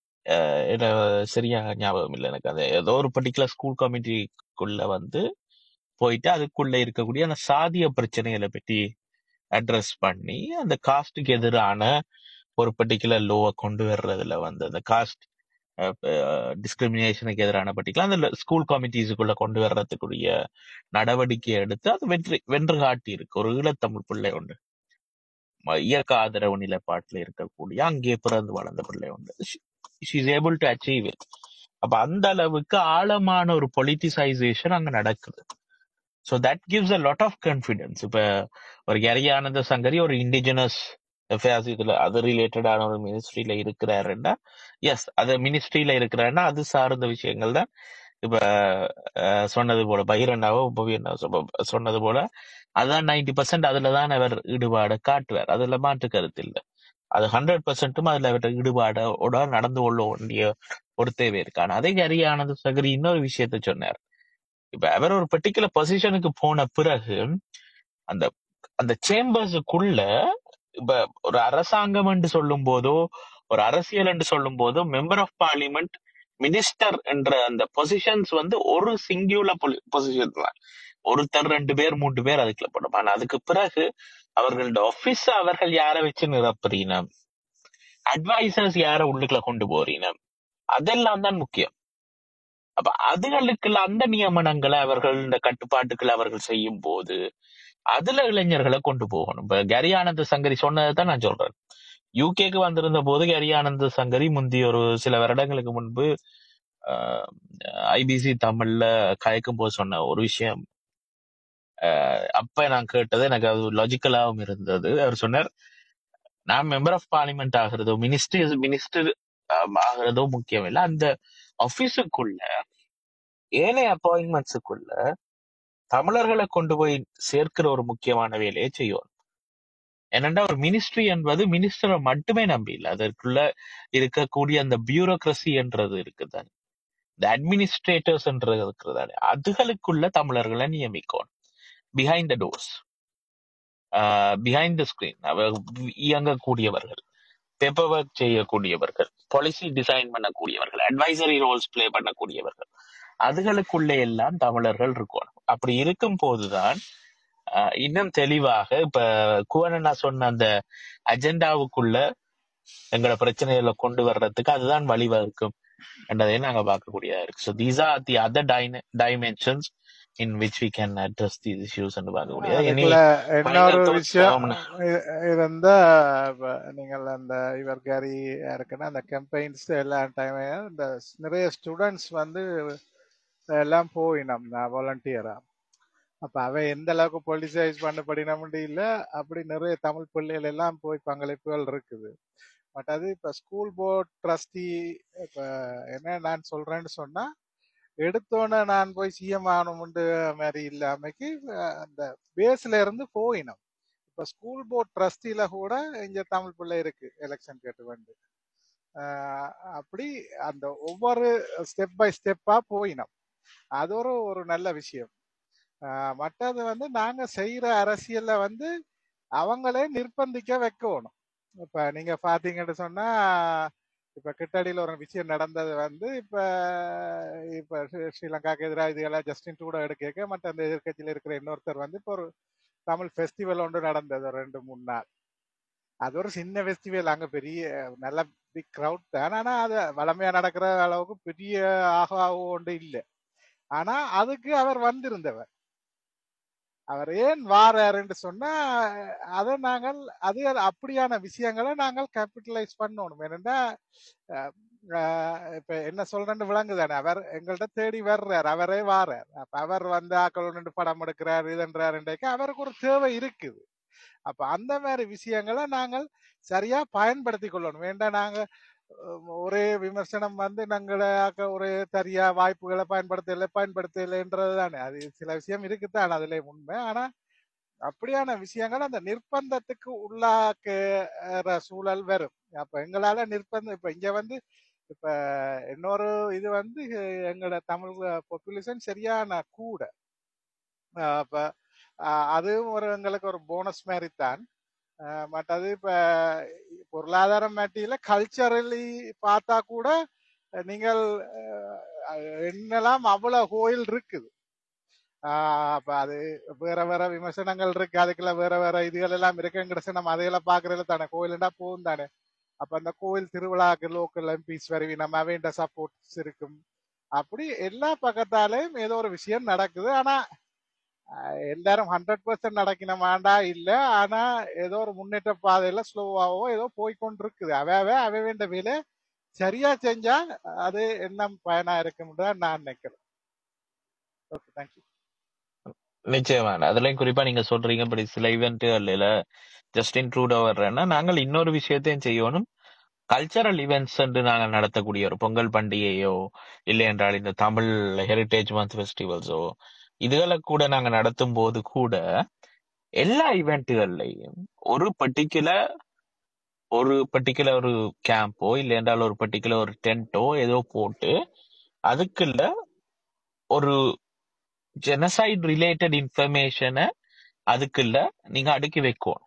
சரியா ஞாபகம் இல்லை எனக்கு அது ஏதோ ஒரு பர்டிகுலர் ஸ்கூல் கமிட்டிக்குள்ள வந்து போயிட்டு அதுக்குள்ள இருக்கக்கூடிய அந்த சாதிய பிரச்சனைகளை பற்றி அட்ரஸ் பண்ணி அந்த காஸ்டுக்கு எதிரான ஒரு பர்டிகுலர் லோவை கொண்டு வர்றதுல வந்து அந்த காஸ்ட் டிஸ்கிரிமினேஷனுக்கு எதிரான பர்டிகுலர் அந்த ஸ்கூல் கமிட்டிஸுக்குள்ள கொண்டு வர்றதுக்குரிய நடவடிக்கை எடுத்து அது வெற்றி வென்று காட்டி இருக்கு ஒரு ஈழத்தமிழ் பிள்ளை உண்டு ம- இயக்க ஆதரவு நிலைப்பாட்டில் இருக்கக்கூடிய அங்கே பிறந்து வளர்ந்த பிள்ளை உண்டு she is able to achieve it அப்ப அந்த அளவுக்கு ஆழமான ஒரு பொலிட்டிசைசேஷன் அங்க நடக்குது so that gives a lot of confidence இப்ப ஒரு கரியானந்த சங்கரி ஒரு இண்டிஜினஸ் அஃபேர்ஸ் இதுல அது ரிலேட்டடான ஒரு மினிஸ்ட்ரியில இருக்கிறாருன்னா எஸ் அது மினிஸ்ட்ரியில இருக்கிறாருன்னா அது சார்ந்த விஷயங்கள் தான் இப்ப அஹ், சொன்னது போல பகிரண்டாவோ உபவி சொன்னது போல அதான் நைன்டி பர்சன்ட் அதுல தான் அவர் ஈடுபாடு காட்டுவார் அதுல மாற்று கருத்து இல்லை அது ஹண்ட்ரட் பர்சன்ட்டும் அதுல அவர்கிட்ட ஈடுபாடோட நடந்து கொள்ள வேண்டிய ஒரு தேவை இருக்கு ஆனா அதே கரியானந்த சங்கரி இன்னொரு விஷயத்த சொன்னார் இப்ப அவர் ஒரு பர்டிகுலர் பொசிஷனுக்கு போன பிறகு அந்த அந்த சேம்பர்ஸுக்குள்ள இப்ப ஒரு அரசாங்கம் என்று சொல்லும் போதோ ஒரு அரசியல் என்று சொல்லும் போதோ மெம்பர் ஆஃப் பார்லிமெண்ட் மினிஸ்டர் என்ற அந்த பொசிஷன்ஸ் வந்து ஒரு சிங்கியுலர் பொசிஷன் தான் ஒருத்தர் ரெண்டு பேர் மூன்று பேர் அதுக்குள்ள போடும் ஆனா அதுக்கு பிறகு அவர்களோட ஆபீஸ் அவர்கள் யாரை வச்சு நிரப்புறீங்க அட்வைசர்ஸ் யாரை உள்ளுக்குள்ள கொண்டு போறீங்க அதெல்லாம் தான் முக்கியம் அப்ப அதுகளுக்குள்ள அந்த நியமனங்களை அவர்கள் இந்த கட்டுப்பாட்டுக்களை அவர்கள் செய்யும் போது அதுல இளைஞர்களை கொண்டு போகணும் இப்ப கரி ஆனந்த சங்கரி சொன்னதை தான் நான் சொல்றேன் யூகேக்கு வந்திருந்த போது கரி ஆனந்த சங்கரி முந்தைய ஒரு சில வருடங்களுக்கு முன்பு ஐபிசி தமிழ்ல கயக்கும் போது சொன்ன ஒரு விஷயம் அஹ், அப்ப நான் கேட்டது எனக்கு அது லாஜிக்கலாவும் இருந்தது அவர் சொன்னார் நான் மெம்பர் ஆஃப் பார்லிமெண்ட் ஆகிறதோ மினிஸ்டர் மினிஸ்டர் ஆகிறதோ முக்கியம் இல்லை அந்த ஆபீஸுக்குள்ள ஏனைய அப்பாயின்மெண்ட்ஸுக்குள்ள தமிழர்களை கொண்டு போய் சேர்க்கிற ஒரு முக்கியமான வேலையை செய்யும் ஏனென்றா ஒரு மினிஸ்ட்ரி என்பது மினிஸ்டரை மட்டுமே நம்பி இல்லை அதற்குள்ள இருக்கக்கூடிய அந்த பியூரோக்ரசி என்றது இருக்குதானே இந்த அட்மினிஸ்ட்ரேட்டர்ஸ் என்றது இருக்கிறதானே அதுகளுக்குள்ள தமிழர்களை நியமிக்கணும் behind the doors behind the screen இயங்கக்கூடியவர்கள் பேப்பர் ஒர்க் செய்யக்கூடியவர்கள் பாலிசி டிசைன் பண்ணக்கூடியவர்கள் அட்வைசரி ரோல்ஸ் ப்ளே பண்ணக்கூடியவர்கள் அதுகளுக்குள்ளே எல்லாம் தமிழர்கள் இருக்கணும் அப்படி இருக்கும் போதுதான் ஆஹ், இன்னும் தெளிவாக இப்ப குவனண்ணா சொன்ன அந்த அஜெண்டாவுக்குள்ள எங்களோட பிரச்சனைகளை கொண்டு வர்றதுக்கு அதுதான் வழிவகுக்கும் என்றதை நாங்க பார்க்கக்கூடியதா இருக்கு so these are the other dimensions in which we can address these issues என்று பார்க்கக்கூடியது எனி அதுக்குள்ள இன்னொரு ஃபைனல் விஷயம் தாட்ஸ் இ- இருந்தா இப்ப நீங்கள் அந்த இவர் கேரி இருக்குன்னா அந்த கேம்பெயின்ஸ் எல்லா டைமையும் இந்த நிறைய ஸ்டூடெண்ட்ஸ் வந்து எல்லாம் போயினோம் வாலண்டியரா அப்ப அவ எந்த அளவுக்கு பொலிசைஸ் பண்ணப்படின முடியல அப்படி நிறைய தமிழ் பிள்ளைகள் எல்லாம் போய் பங்களிப்புகள் இருக்குது பட் அது இப்ப ஸ்கூல் போர்ட் ட்ரஸ்டி இப்ப என்ன நான் சொல்றேன்னு சொன்னா எடுத்தோன்னே நான் போய் சிஎம் ஆகணும்னு மாதிரி இல்லாமக்கு அஹ், அந்த பேஸ்ல இருந்து போயினோம் இப்ப ஸ்கூல் போர்ட் ட்ரஸ்டில கூட இங்க தமிழ் பிள்ளை இருக்கு எலெக்ஷன் கேட்டு வந்து அஹ், அப்படி அந்த ஒவ்வொரு ஸ்டெப் பை ஸ்டெப்பா போயினோம் அது ஒரு ஒரு நல்ல விஷயம் ஆஹ் மற்றது வந்து நாங்க செய்யற அரசியல்ல வந்து அவங்களே நிர்பந்திக்க வைக்கணும் இப்ப நீங்க பாத்தீங்கன்னு சொன்னா இப்ப கிட்டடியில ஒரு விஷயம் நடந்தது வந்து இப்ப இப்ப ஸ்ரீ- ஸ்ரீலங்காக்கு எதிராக இதுகளை ஜஸ்டின் கூட எடுக்க மற்ற அந்த எதிர்க்கட்சியில இருக்கிற இன்னொருத்தர் வந்து இப்போ ஒரு தமிழ் ஃபெஸ்டிவல் ஒன்று நடந்தது ஒரு ரெண்டு மூணு நாள் அது ஒரு சின்ன ஃபெஸ்டிவல் அங்க பெரிய நல்ல பிக் க்ரௌட் தான் ஆனா அது வளமையா நடக்கிற அளவுக்கு பெரிய ஆகா ஒன்று இல்லை ஆனா அதுக்கு அவர் வந்திருந்தவர் அவர் ஏன் வாராருன்னு சொன்னா அதை நாங்கள் அது அப்படியான விஷயங்களை நாங்கள் கேபிட்டலைஸ் பண்ணணும் ஏன்னா அஹ், அஹ், இப்ப என்ன சொல்றேன்னு விளங்குதானே அவர் எங்கள்கிட்ட தேடி வர்றார் அவரே வாரார் அப்ப அவர் வந்து ஆக்கள் நின்று படம் எடுக்கிறார் இதுன்றாருன்றக்கு அவருக்கு ஒரு தேவை இருக்குது அப்ப அந்த மாதிரி விஷயங்களை நாங்கள் சரியா பயன்படுத்தி கொள்ளணும் வேண்டாம் நாங்க அஹ், ஒரே விமர்சனம் வந்து நாங்கள ஒரே சரியா வாய்ப்புகளை பயன்படுத்தல பயன்படுத்தலைன்றது தானே அது சில விஷயம் இருக்குதான் அதுல உண்மை ஆனா அப்படியான விஷயங்கள் அந்த நிர்பந்தத்துக்கு உள்ளாக்குற சூழல் வரும் அப்ப எங்களால நிர்பந்தம் இப்ப இங்க வந்து இப்ப இன்னொரு இது வந்து எங்களோட தமிழ் பாப்புலேஷன் சரியான கூட அஹ் அப்ப அஹ் அதுவும் ஒரு எங்களுக்கு ஒரு போனஸ் மாதிரி தான் அஹ் மற்றது இப்ப பொருளாதாரம் மாட்டியில கல்ச்சரலி பார்த்தா கூட அஹ் நீங்கள் அஹ் என்னெல்லாம் அவ்வளவு கோயில் இருக்குது ஆஹ் அப்ப அது வேற வேற விமர்சனங்கள் இருக்கு அதுக்குள்ள வேற வேற இதுகள் எல்லாம் இருக்குங்கிற நம்ம அதையெல்லாம் பாக்குறதுல தானே கோயிலுண்டா போகும் தானே அப்ப அந்த கோயில் திருவிழாக்கு லோக்கல் எம்பிஸ் வருவி நம்ம அவைண்ட சப்போர்ட்ஸ் இருக்கும் அப்படி எல்லா பக்கத்தாலேயும் ஏதோ ஒரு விஷயம் நடக்குது ஆனா ஆஹ் எல்லாரும் ஹண்ட்ரட் பர்சன்ட் நடக்கணுமாண்டா இல்ல ஆனா ஏதோ ஒரு முன்னேற்ற பாதையில ஸ்லோவாவோ ஏதோ போய்க்கொண்டு இருக்குது அவையவே அவை வேண்ட வேலை சரியா செஞ்சா அது என்ன பயனா இருக்கும்னு தான் நான் நினைக்கிறேன் ஓகே தேங்க்யூ நிச்சயமா அதுலயும் குறிப்பா நீங்க சொல்றீங்க இப்படி சில ஈவெண்ட்டுகள்ல ஜஸ்டின் ட்ரூடோ வர்றேன்னா நாங்கள் இன்னொரு விஷயத்தையும் செய்யணும் கல்ச்சரல் ஈவெண்ட்ஸ் என்று நாங்கள் நடத்தக்கூடிய ஒரு பொங்கல் பண்டிகையோ இல்லை என்றால் இந்த தமிழ் ஹெரிட்டேஜ் மந்த் ஃபெஸ்டிவல்ஸோ இதுகளை கூட நாங்க நடத்தும் போது கூட எல்லா ஈவெண்ட்டுகள்லையும் ஒரு பர்டிகுலர் ஒரு பர்டிகுலர் ஒரு கேம்போ இல்லை என்றால் ஒரு பர்டிகுலர் ஒரு டென்ட்டோ ஏதோ போட்டு அதுக்குள்ள ஒரு ஜெனசைட் ரிலேட்டட் இன்ஃபர்மேஷனை அதுக்குள்ள நீங்க அடுக்கி வைக்கணும்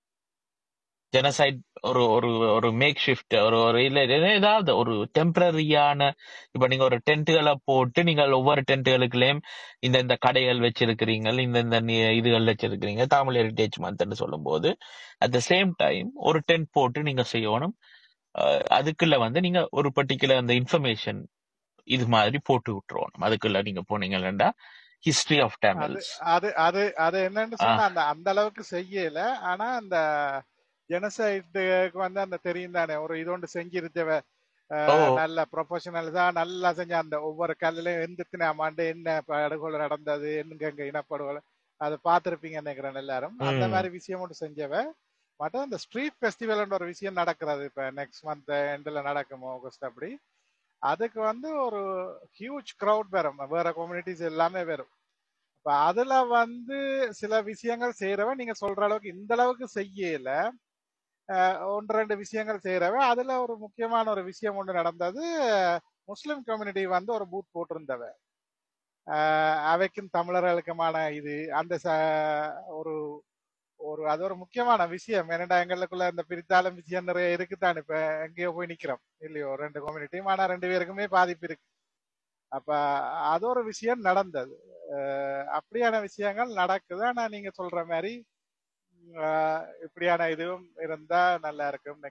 ஜெனசைட் ஒரு ஒரு ஒரு மேக் ஷிஃப்ட் ஒரு ஒரு இல்ல இல்ல ஏதாவது ஒரு டெம்பரரியான இப்ப நீங்க ஒரு டென்ட்டுகளை போட்டு நீங்கள் ஒவ்வொரு டென்ட்டுகளுக்குள்ளேயும் இந்த இந்த கடைகள் வச்சிருக்கிறீங்க இந்த இந்த நி- இதுகள் வச்சிருக்கிறீங்க தமிழ் ஹெரிட்டேஜ் மந்த்னு சொல்லும்போது அட் த சேம் டைம் ஒரு டென்ட் போட்டு நீங்க செய்யணும் அஹ் அதுக்குள்ள வந்து நீங்க ஒரு பர்டிகுலர் அந்த இன்ஃபர்மேஷன் இது மாதிரி போட்டு விட்டுருவோம் அதுக்குள்ள நீங்க போனீங்கன்னா ஹிஸ்டரி ஆஃப் அது தமிழ்ஸ் அது அது அது என்னன்னு சொன்னா அந்த அந்த அளவுக்கு செய்யல ஆனா அந்த ஜெனசைடுக்கு வந்து அந்த தெரியும் தானே ஒரு இது ஒன்று செஞ்சிருத்தவ ஓ நல்ல ப்ரொஃபஷனல் தான் நல்லா செஞ்ச அந்த ஒவ்வொரு கல்லுலையும் எந்திரத்தின ஆண்டு என்ன படுகொலை நடந்தது எங்கெங்க இனப்படுகொலை அதை பார்த்துருப்பீங்க நினைக்கிறேன் எல்லாரும் அந்த ம் மாதிரி விஷயம் ஒன்று செஞ்சவ மட்டும் அந்த ஸ்ட்ரீட் ஃபெஸ்டிவல்ன்ற ஒரு விஷயம் நடக்கிறது இப்போ நெக்ஸ்ட் மந்த் எண்டில் நடக்கும் ஆகஸ்ட் அப்படி அதுக்கு வந்து ஒரு ஹியூஜ் க்ரௌட் வரும் வேற கம்யூனிட்டிஸ் எல்லாமே வரும் இப்ப அதுல வந்து சில விஷயங்கள் செய்யறவன் நீங்க சொல்ற அளவுக்கு இந்த அளவுக்கு செய்யல அஹ் ஒன்று ரெண்டு விஷயங்கள் செய்யறவ அதுல ஒரு முக்கியமான ஒரு விஷயம் ஒன்று நடந்தது முஸ்லிம் கம்யூனிட்டி வந்து ஒரு பூத் போட்டிருந்தவ அஹ் அவைக்கும் தமிழர்களுக்குமான இது அந்த ச- ஒரு ஒரு அது ஒரு முக்கியமான விஷயம் என்னடா எங்களுக்குள்ள இந்த பிரித்தாளும் விஷயம் நிறைய இருக்குதான் இப்ப எங்கேயோ போய் நிக்கிறோம் இல்லையோ ரெண்டு கம்யூனிட்டியும் ஆனா ரெண்டு பேருக்குமே பாதிப்பு இருக்கு அப்ப அது ஒரு விஷயம் நடந்தது அஹ் அப்படியான விஷயங்கள் நடக்குது ஆனா நீங்க சொல்ற மாதிரி ஆஹ் இப்படியான இதுவும் இருந்தா நல்லா இருக்கும்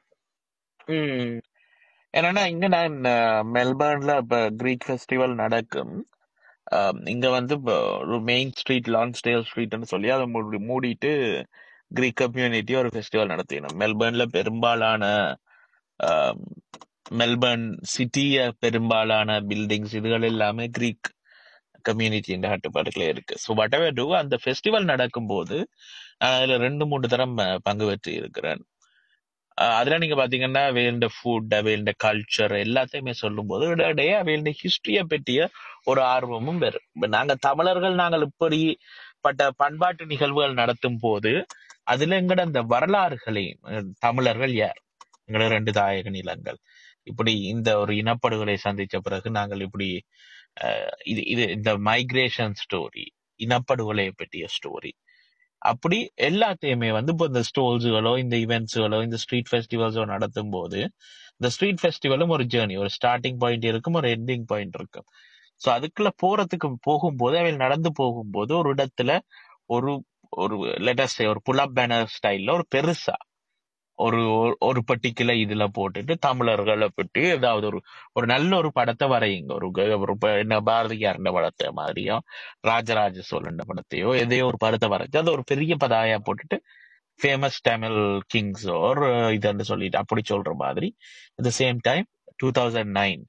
ம் என்னன்னா இங்க நான் அஹ், மெல்பர்ன்ல இப்ப கிரீக் ஃபெஸ்டிவல் நடக்கும் அஹ், இங்க வந்து இப்ப ஒரு மெயின் ஸ்ட்ரீட் லான்ஸ்டேல் ஸ்ட்ரீட்னு சொல்லி அதை மூடி மூடிட்டு கிரீக் கம்யூனிட்டி ஒரு ஃபெஸ்டிவல் நடத்தினோம் மெல்பர்ன்ல பெரும்பாலான அஹ், மெல்பர்ன் சிட்டிய பெரும்பாலான பில்டிங்ஸ் இதுகள் எல்லாமே கிரீக் கம்யூனிட்டியின் கட்டுப்பாட்டுக்குள்ள இருக்கு ஸோ வட் எவர் டூ அந்த ஃபெஸ்டிவல் நடக்கும்போது நான் அதுல ரெண்டு மூணு தரம் அஹ், பங்கு பெற்று இருக்கிறேன் அஹ் அதுல நீங்க பாத்தீங்கன்னா அவையோட ஃபுட் அவையோட கல்ச்சர் எல்லாத்தையுமே சொல்லும்போது இடையிடையே அவையோட ஹிஸ்டரிய பற்றிய ஒரு ஆர்வமும் வரும் இப்ப நாங்க தமிழர்கள் நாங்கள் இப்படிப்பட்ட பண்பாட்டு நிகழ்வுகள் நடத்தும் போது அதுல எங்கட அந்த வரலாறுகளையும் அஹ் தமிழர்கள் யார் எங்களோட ரெண்டு தாயக நிலங்கள் இப்படி இந்த ஒரு இனப்படுகொலை சந்திச்ச பிறகு நாங்கள் இப்படி அஹ், இது இது இந்த மைக்ரேஷன் ஸ்டோரி இனப்படுகொலையை பற்றிய ஸ்டோரி அப்படி எல்லாத்தையுமே வந்து இப்போ இந்த ஸ்டோல்ஸுகளோ இந்த இவெண்ட்ஸுகளோ இந்த ஸ்ட்ரீட் ஃபெஸ்டிவல்ஸோ நடத்தும் போது இந்த ஸ்ட்ரீட் ஃபெஸ்டிவலும் ஒரு ஜேர்னி ஒரு ஸ்டார்டிங் பாயிண்ட் இருக்கும் ஒரு எண்டிங் பாயிண்ட் இருக்கும் ஸோ அதுக்குள்ள போறதுக்கு போகும்போது அவை நடந்து போகும்போது ஒரு இடத்துல ஒரு ஒரு லெட்டஸ்ட் ஒரு புலப் பேனர் ஸ்டைல்ல ஒரு பெருசா ஒரு ஒரு பர்டிகுலர் இதுல போட்டுட்டு தமிழர்களை பற்றி ஏதாவது ஒரு ஒரு நல்ல ஒரு படத்தை வரையுங்க ஒரு க- ஒரு ப- என்ன பாரதியார் படத்தை மாதிரியோ ராஜராஜ சோழன் படத்தையோ எதையோ ஒரு படத்தை வரைச்சு அதை ஒரு பெரிய பதாயா போட்டுட்டு ஃபேமஸ் தமிழ் கிங்ஸ் ஒரு இதுன்னு சொல்லிட்டு அப்படி சொல்ற மாதிரி at the same time two thousand nine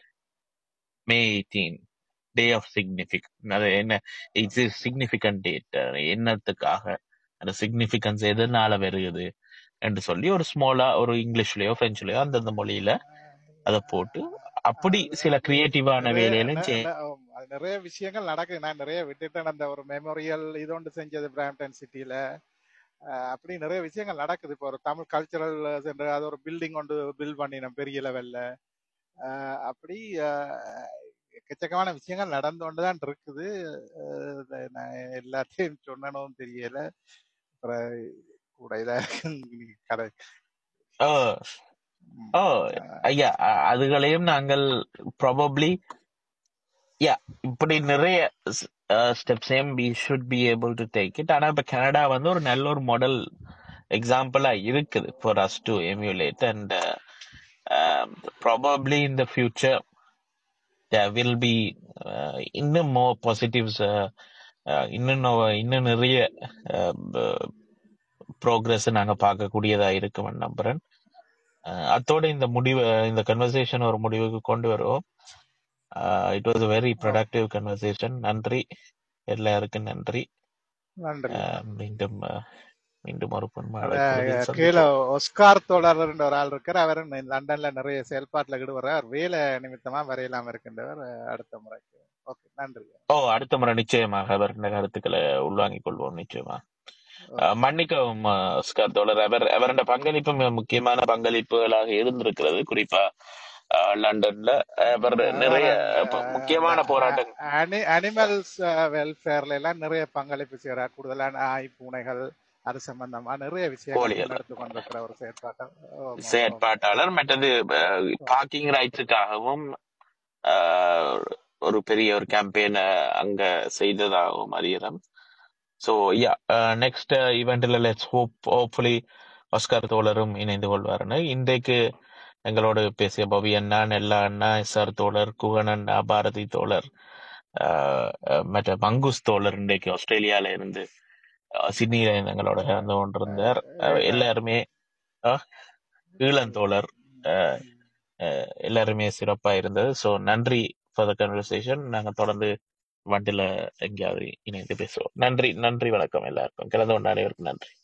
May eighteen day of சிக்னிஃபிக் அது என்ன இது சிக்னிஃபிகண்ட் டேட் என்னத்துக்காக அந்த சிக்னிஃபிகன்ஸ் எதனால வருகுது என்று சொல்லி ஒரு ஸ்மாலா ஒரு இங்கிலீஷ்லயோ பிரெஞ்சுலயோ அந்தந்த மொழியில அதை போட்டு அப்படி அது சில அது கிரியேட்டிவான நிறைய வேலையிலும் ந- செய் ந- ஆம், அது நிறைய விஷயங்கள் நடக்குது நான் நிறைய விட்டுட்டேன் அந்த ஒரு மெமோரியல் இது ஒன்று செஞ்சது பிராம்டன் சிட்டில அப்படி நிறைய விஷயங்கள் நடக்குது இப்போ ஒரு தமிழ் கல்ச்சரல் சென்டர் அது ஒரு பில்டிங் கொண்டு பில்ட் பண்ணினோம் பெரிய லெவல்ல அப்படி அஹ், எக்கச்சக்கமான விஷயங்கள் நடந்து கொண்டு தான் இருக்குது அஹ், இதை நான் எல்லாத்தையும் சொன்னனும் தெரியல அப்புறம் கூட இதா இருக்கு. நீங்க கடை ஓ ம், ஓ அஹ், ஐயா அ- அதுகளையும் நாங்கள் ப்ராபப்ளி யா இப்படி நிறைய ஸ்டெப்ஸையும் we should be able to take it ஆனா இப்ப கனடா வந்து ஒரு நல்ல ஒரு மாடல் எக்ஸாம்பிளா இருக்குது for us to emulate and probably in the future there will be uh, இன்னும் more positives uh, uh, இன்னும் நோ- இன்னும் நிறைய ப்ரோக்ரஸ் நாங்க பார்க்கக்கூடியதா இருக்கும்னு நம்புறேன் அஹ் அத்தோட இந்த முடிவு இந்த கன்வர்சேஷன் ஒரு முடிவுக்கு கொண்டு வருவோம் இட் வாஸ் வெரி ஓ ப்ரொடக்டிவ் கன்வர்சேஷன் நன்றி எல்லாருக்கும் நன்றி நன்றி அஹ் மீண்டும் அஹ், மீண்டும் ஒரு பொன்ம அத அழைப்புகளில் கீழே சந்திப்போம் ஒஸ்கார் தோழர்ன்ற ஒரு ஆள் இருக்கார் அவர் லண்டன்ல நிறைய செயல்பாட்டுல ஈடுபடுறார் வேலை நிமித்தமா வரையிலாம இருக்கின்றவர் அடுத்த முறைக்கு ஓகே நன்றி ஓ அடுத்த முறை நிச்சயமாக அவருடைய கருத்துக்களை உள்வாங்கிக் கொள்வோம் நிச்சயமா ஓகே அஹ் மன்னிக்கவும் அஹ், ஆஸ்கார் தோழர் அவர் அவருடைய பங்களிப்பு மிக முக்கியமான பங்களிப்புகளாக இருந்திருக்கிறது குறிப்பா அஹ், லண்டன்ல அவர் நிறைய அவர் ப- அந்த முக்கியமான போராட்டம் அனிமல்ஸ் வெல்ஃபேர்ல எல்லாம் நிறைய பங்களிப்பு செய்யறார் கூடுதலான நாய் பூனைகள் அது சம்பந்தமா நிறைய விஷயங்கள் கோழிகள் முன்னெடுத்து கொண்டிருக்கிற ஒரு செயற்பாட்டம் ஓமா ஓமா செயற்பாட்டாளர் மற்றது பார்க்கிங் ரைட்ஸுக்காகவும் அஹ், ஒரு பெரிய ஒரு கேம்பெயினை அங்க செய்ததாகவும் அறியலாம் ஸோ யா நெக்ஸ்ட் ஈவெண்ட்ல லெட்ஸ் ஹோப் ஹோப்ஃபுல்லி ஆஸ்கார் தோழரும் இணைந்து கொள்வார்னு இன்றைக்கு எங்களோடு பேசிய பவி அண்ணா நெல்லா அண்ணா எஸ் ஆர் தோழர் குகன் அண்ணா பாரதி தோழர் அஹ், அஹ், மற்ற மங்குஸ் தோழர் இன்றைக்கு ஆஸ்திரேலியால இருந்து அஹ், சிட்னியில இருந்து எங்களோட கலந்து கொண்டிருந்தார் அஹ், எல்லாருமே அஹ், ஈழந்தோழர் அஹ், அஹ், எல்லாருமே சிறப்பா இருந்தது ஸோ நன்றி ஃபார் த கன்வர்சேஷன் நாங்க தொடர்ந்து வண்டில எங்கேயாவது இணைந்து பேசுவோம் நன்றி நன்றி வணக்கம் எல்லாருக்கும் கலந்து கொண்ட அனைவருக்கும் நன்றி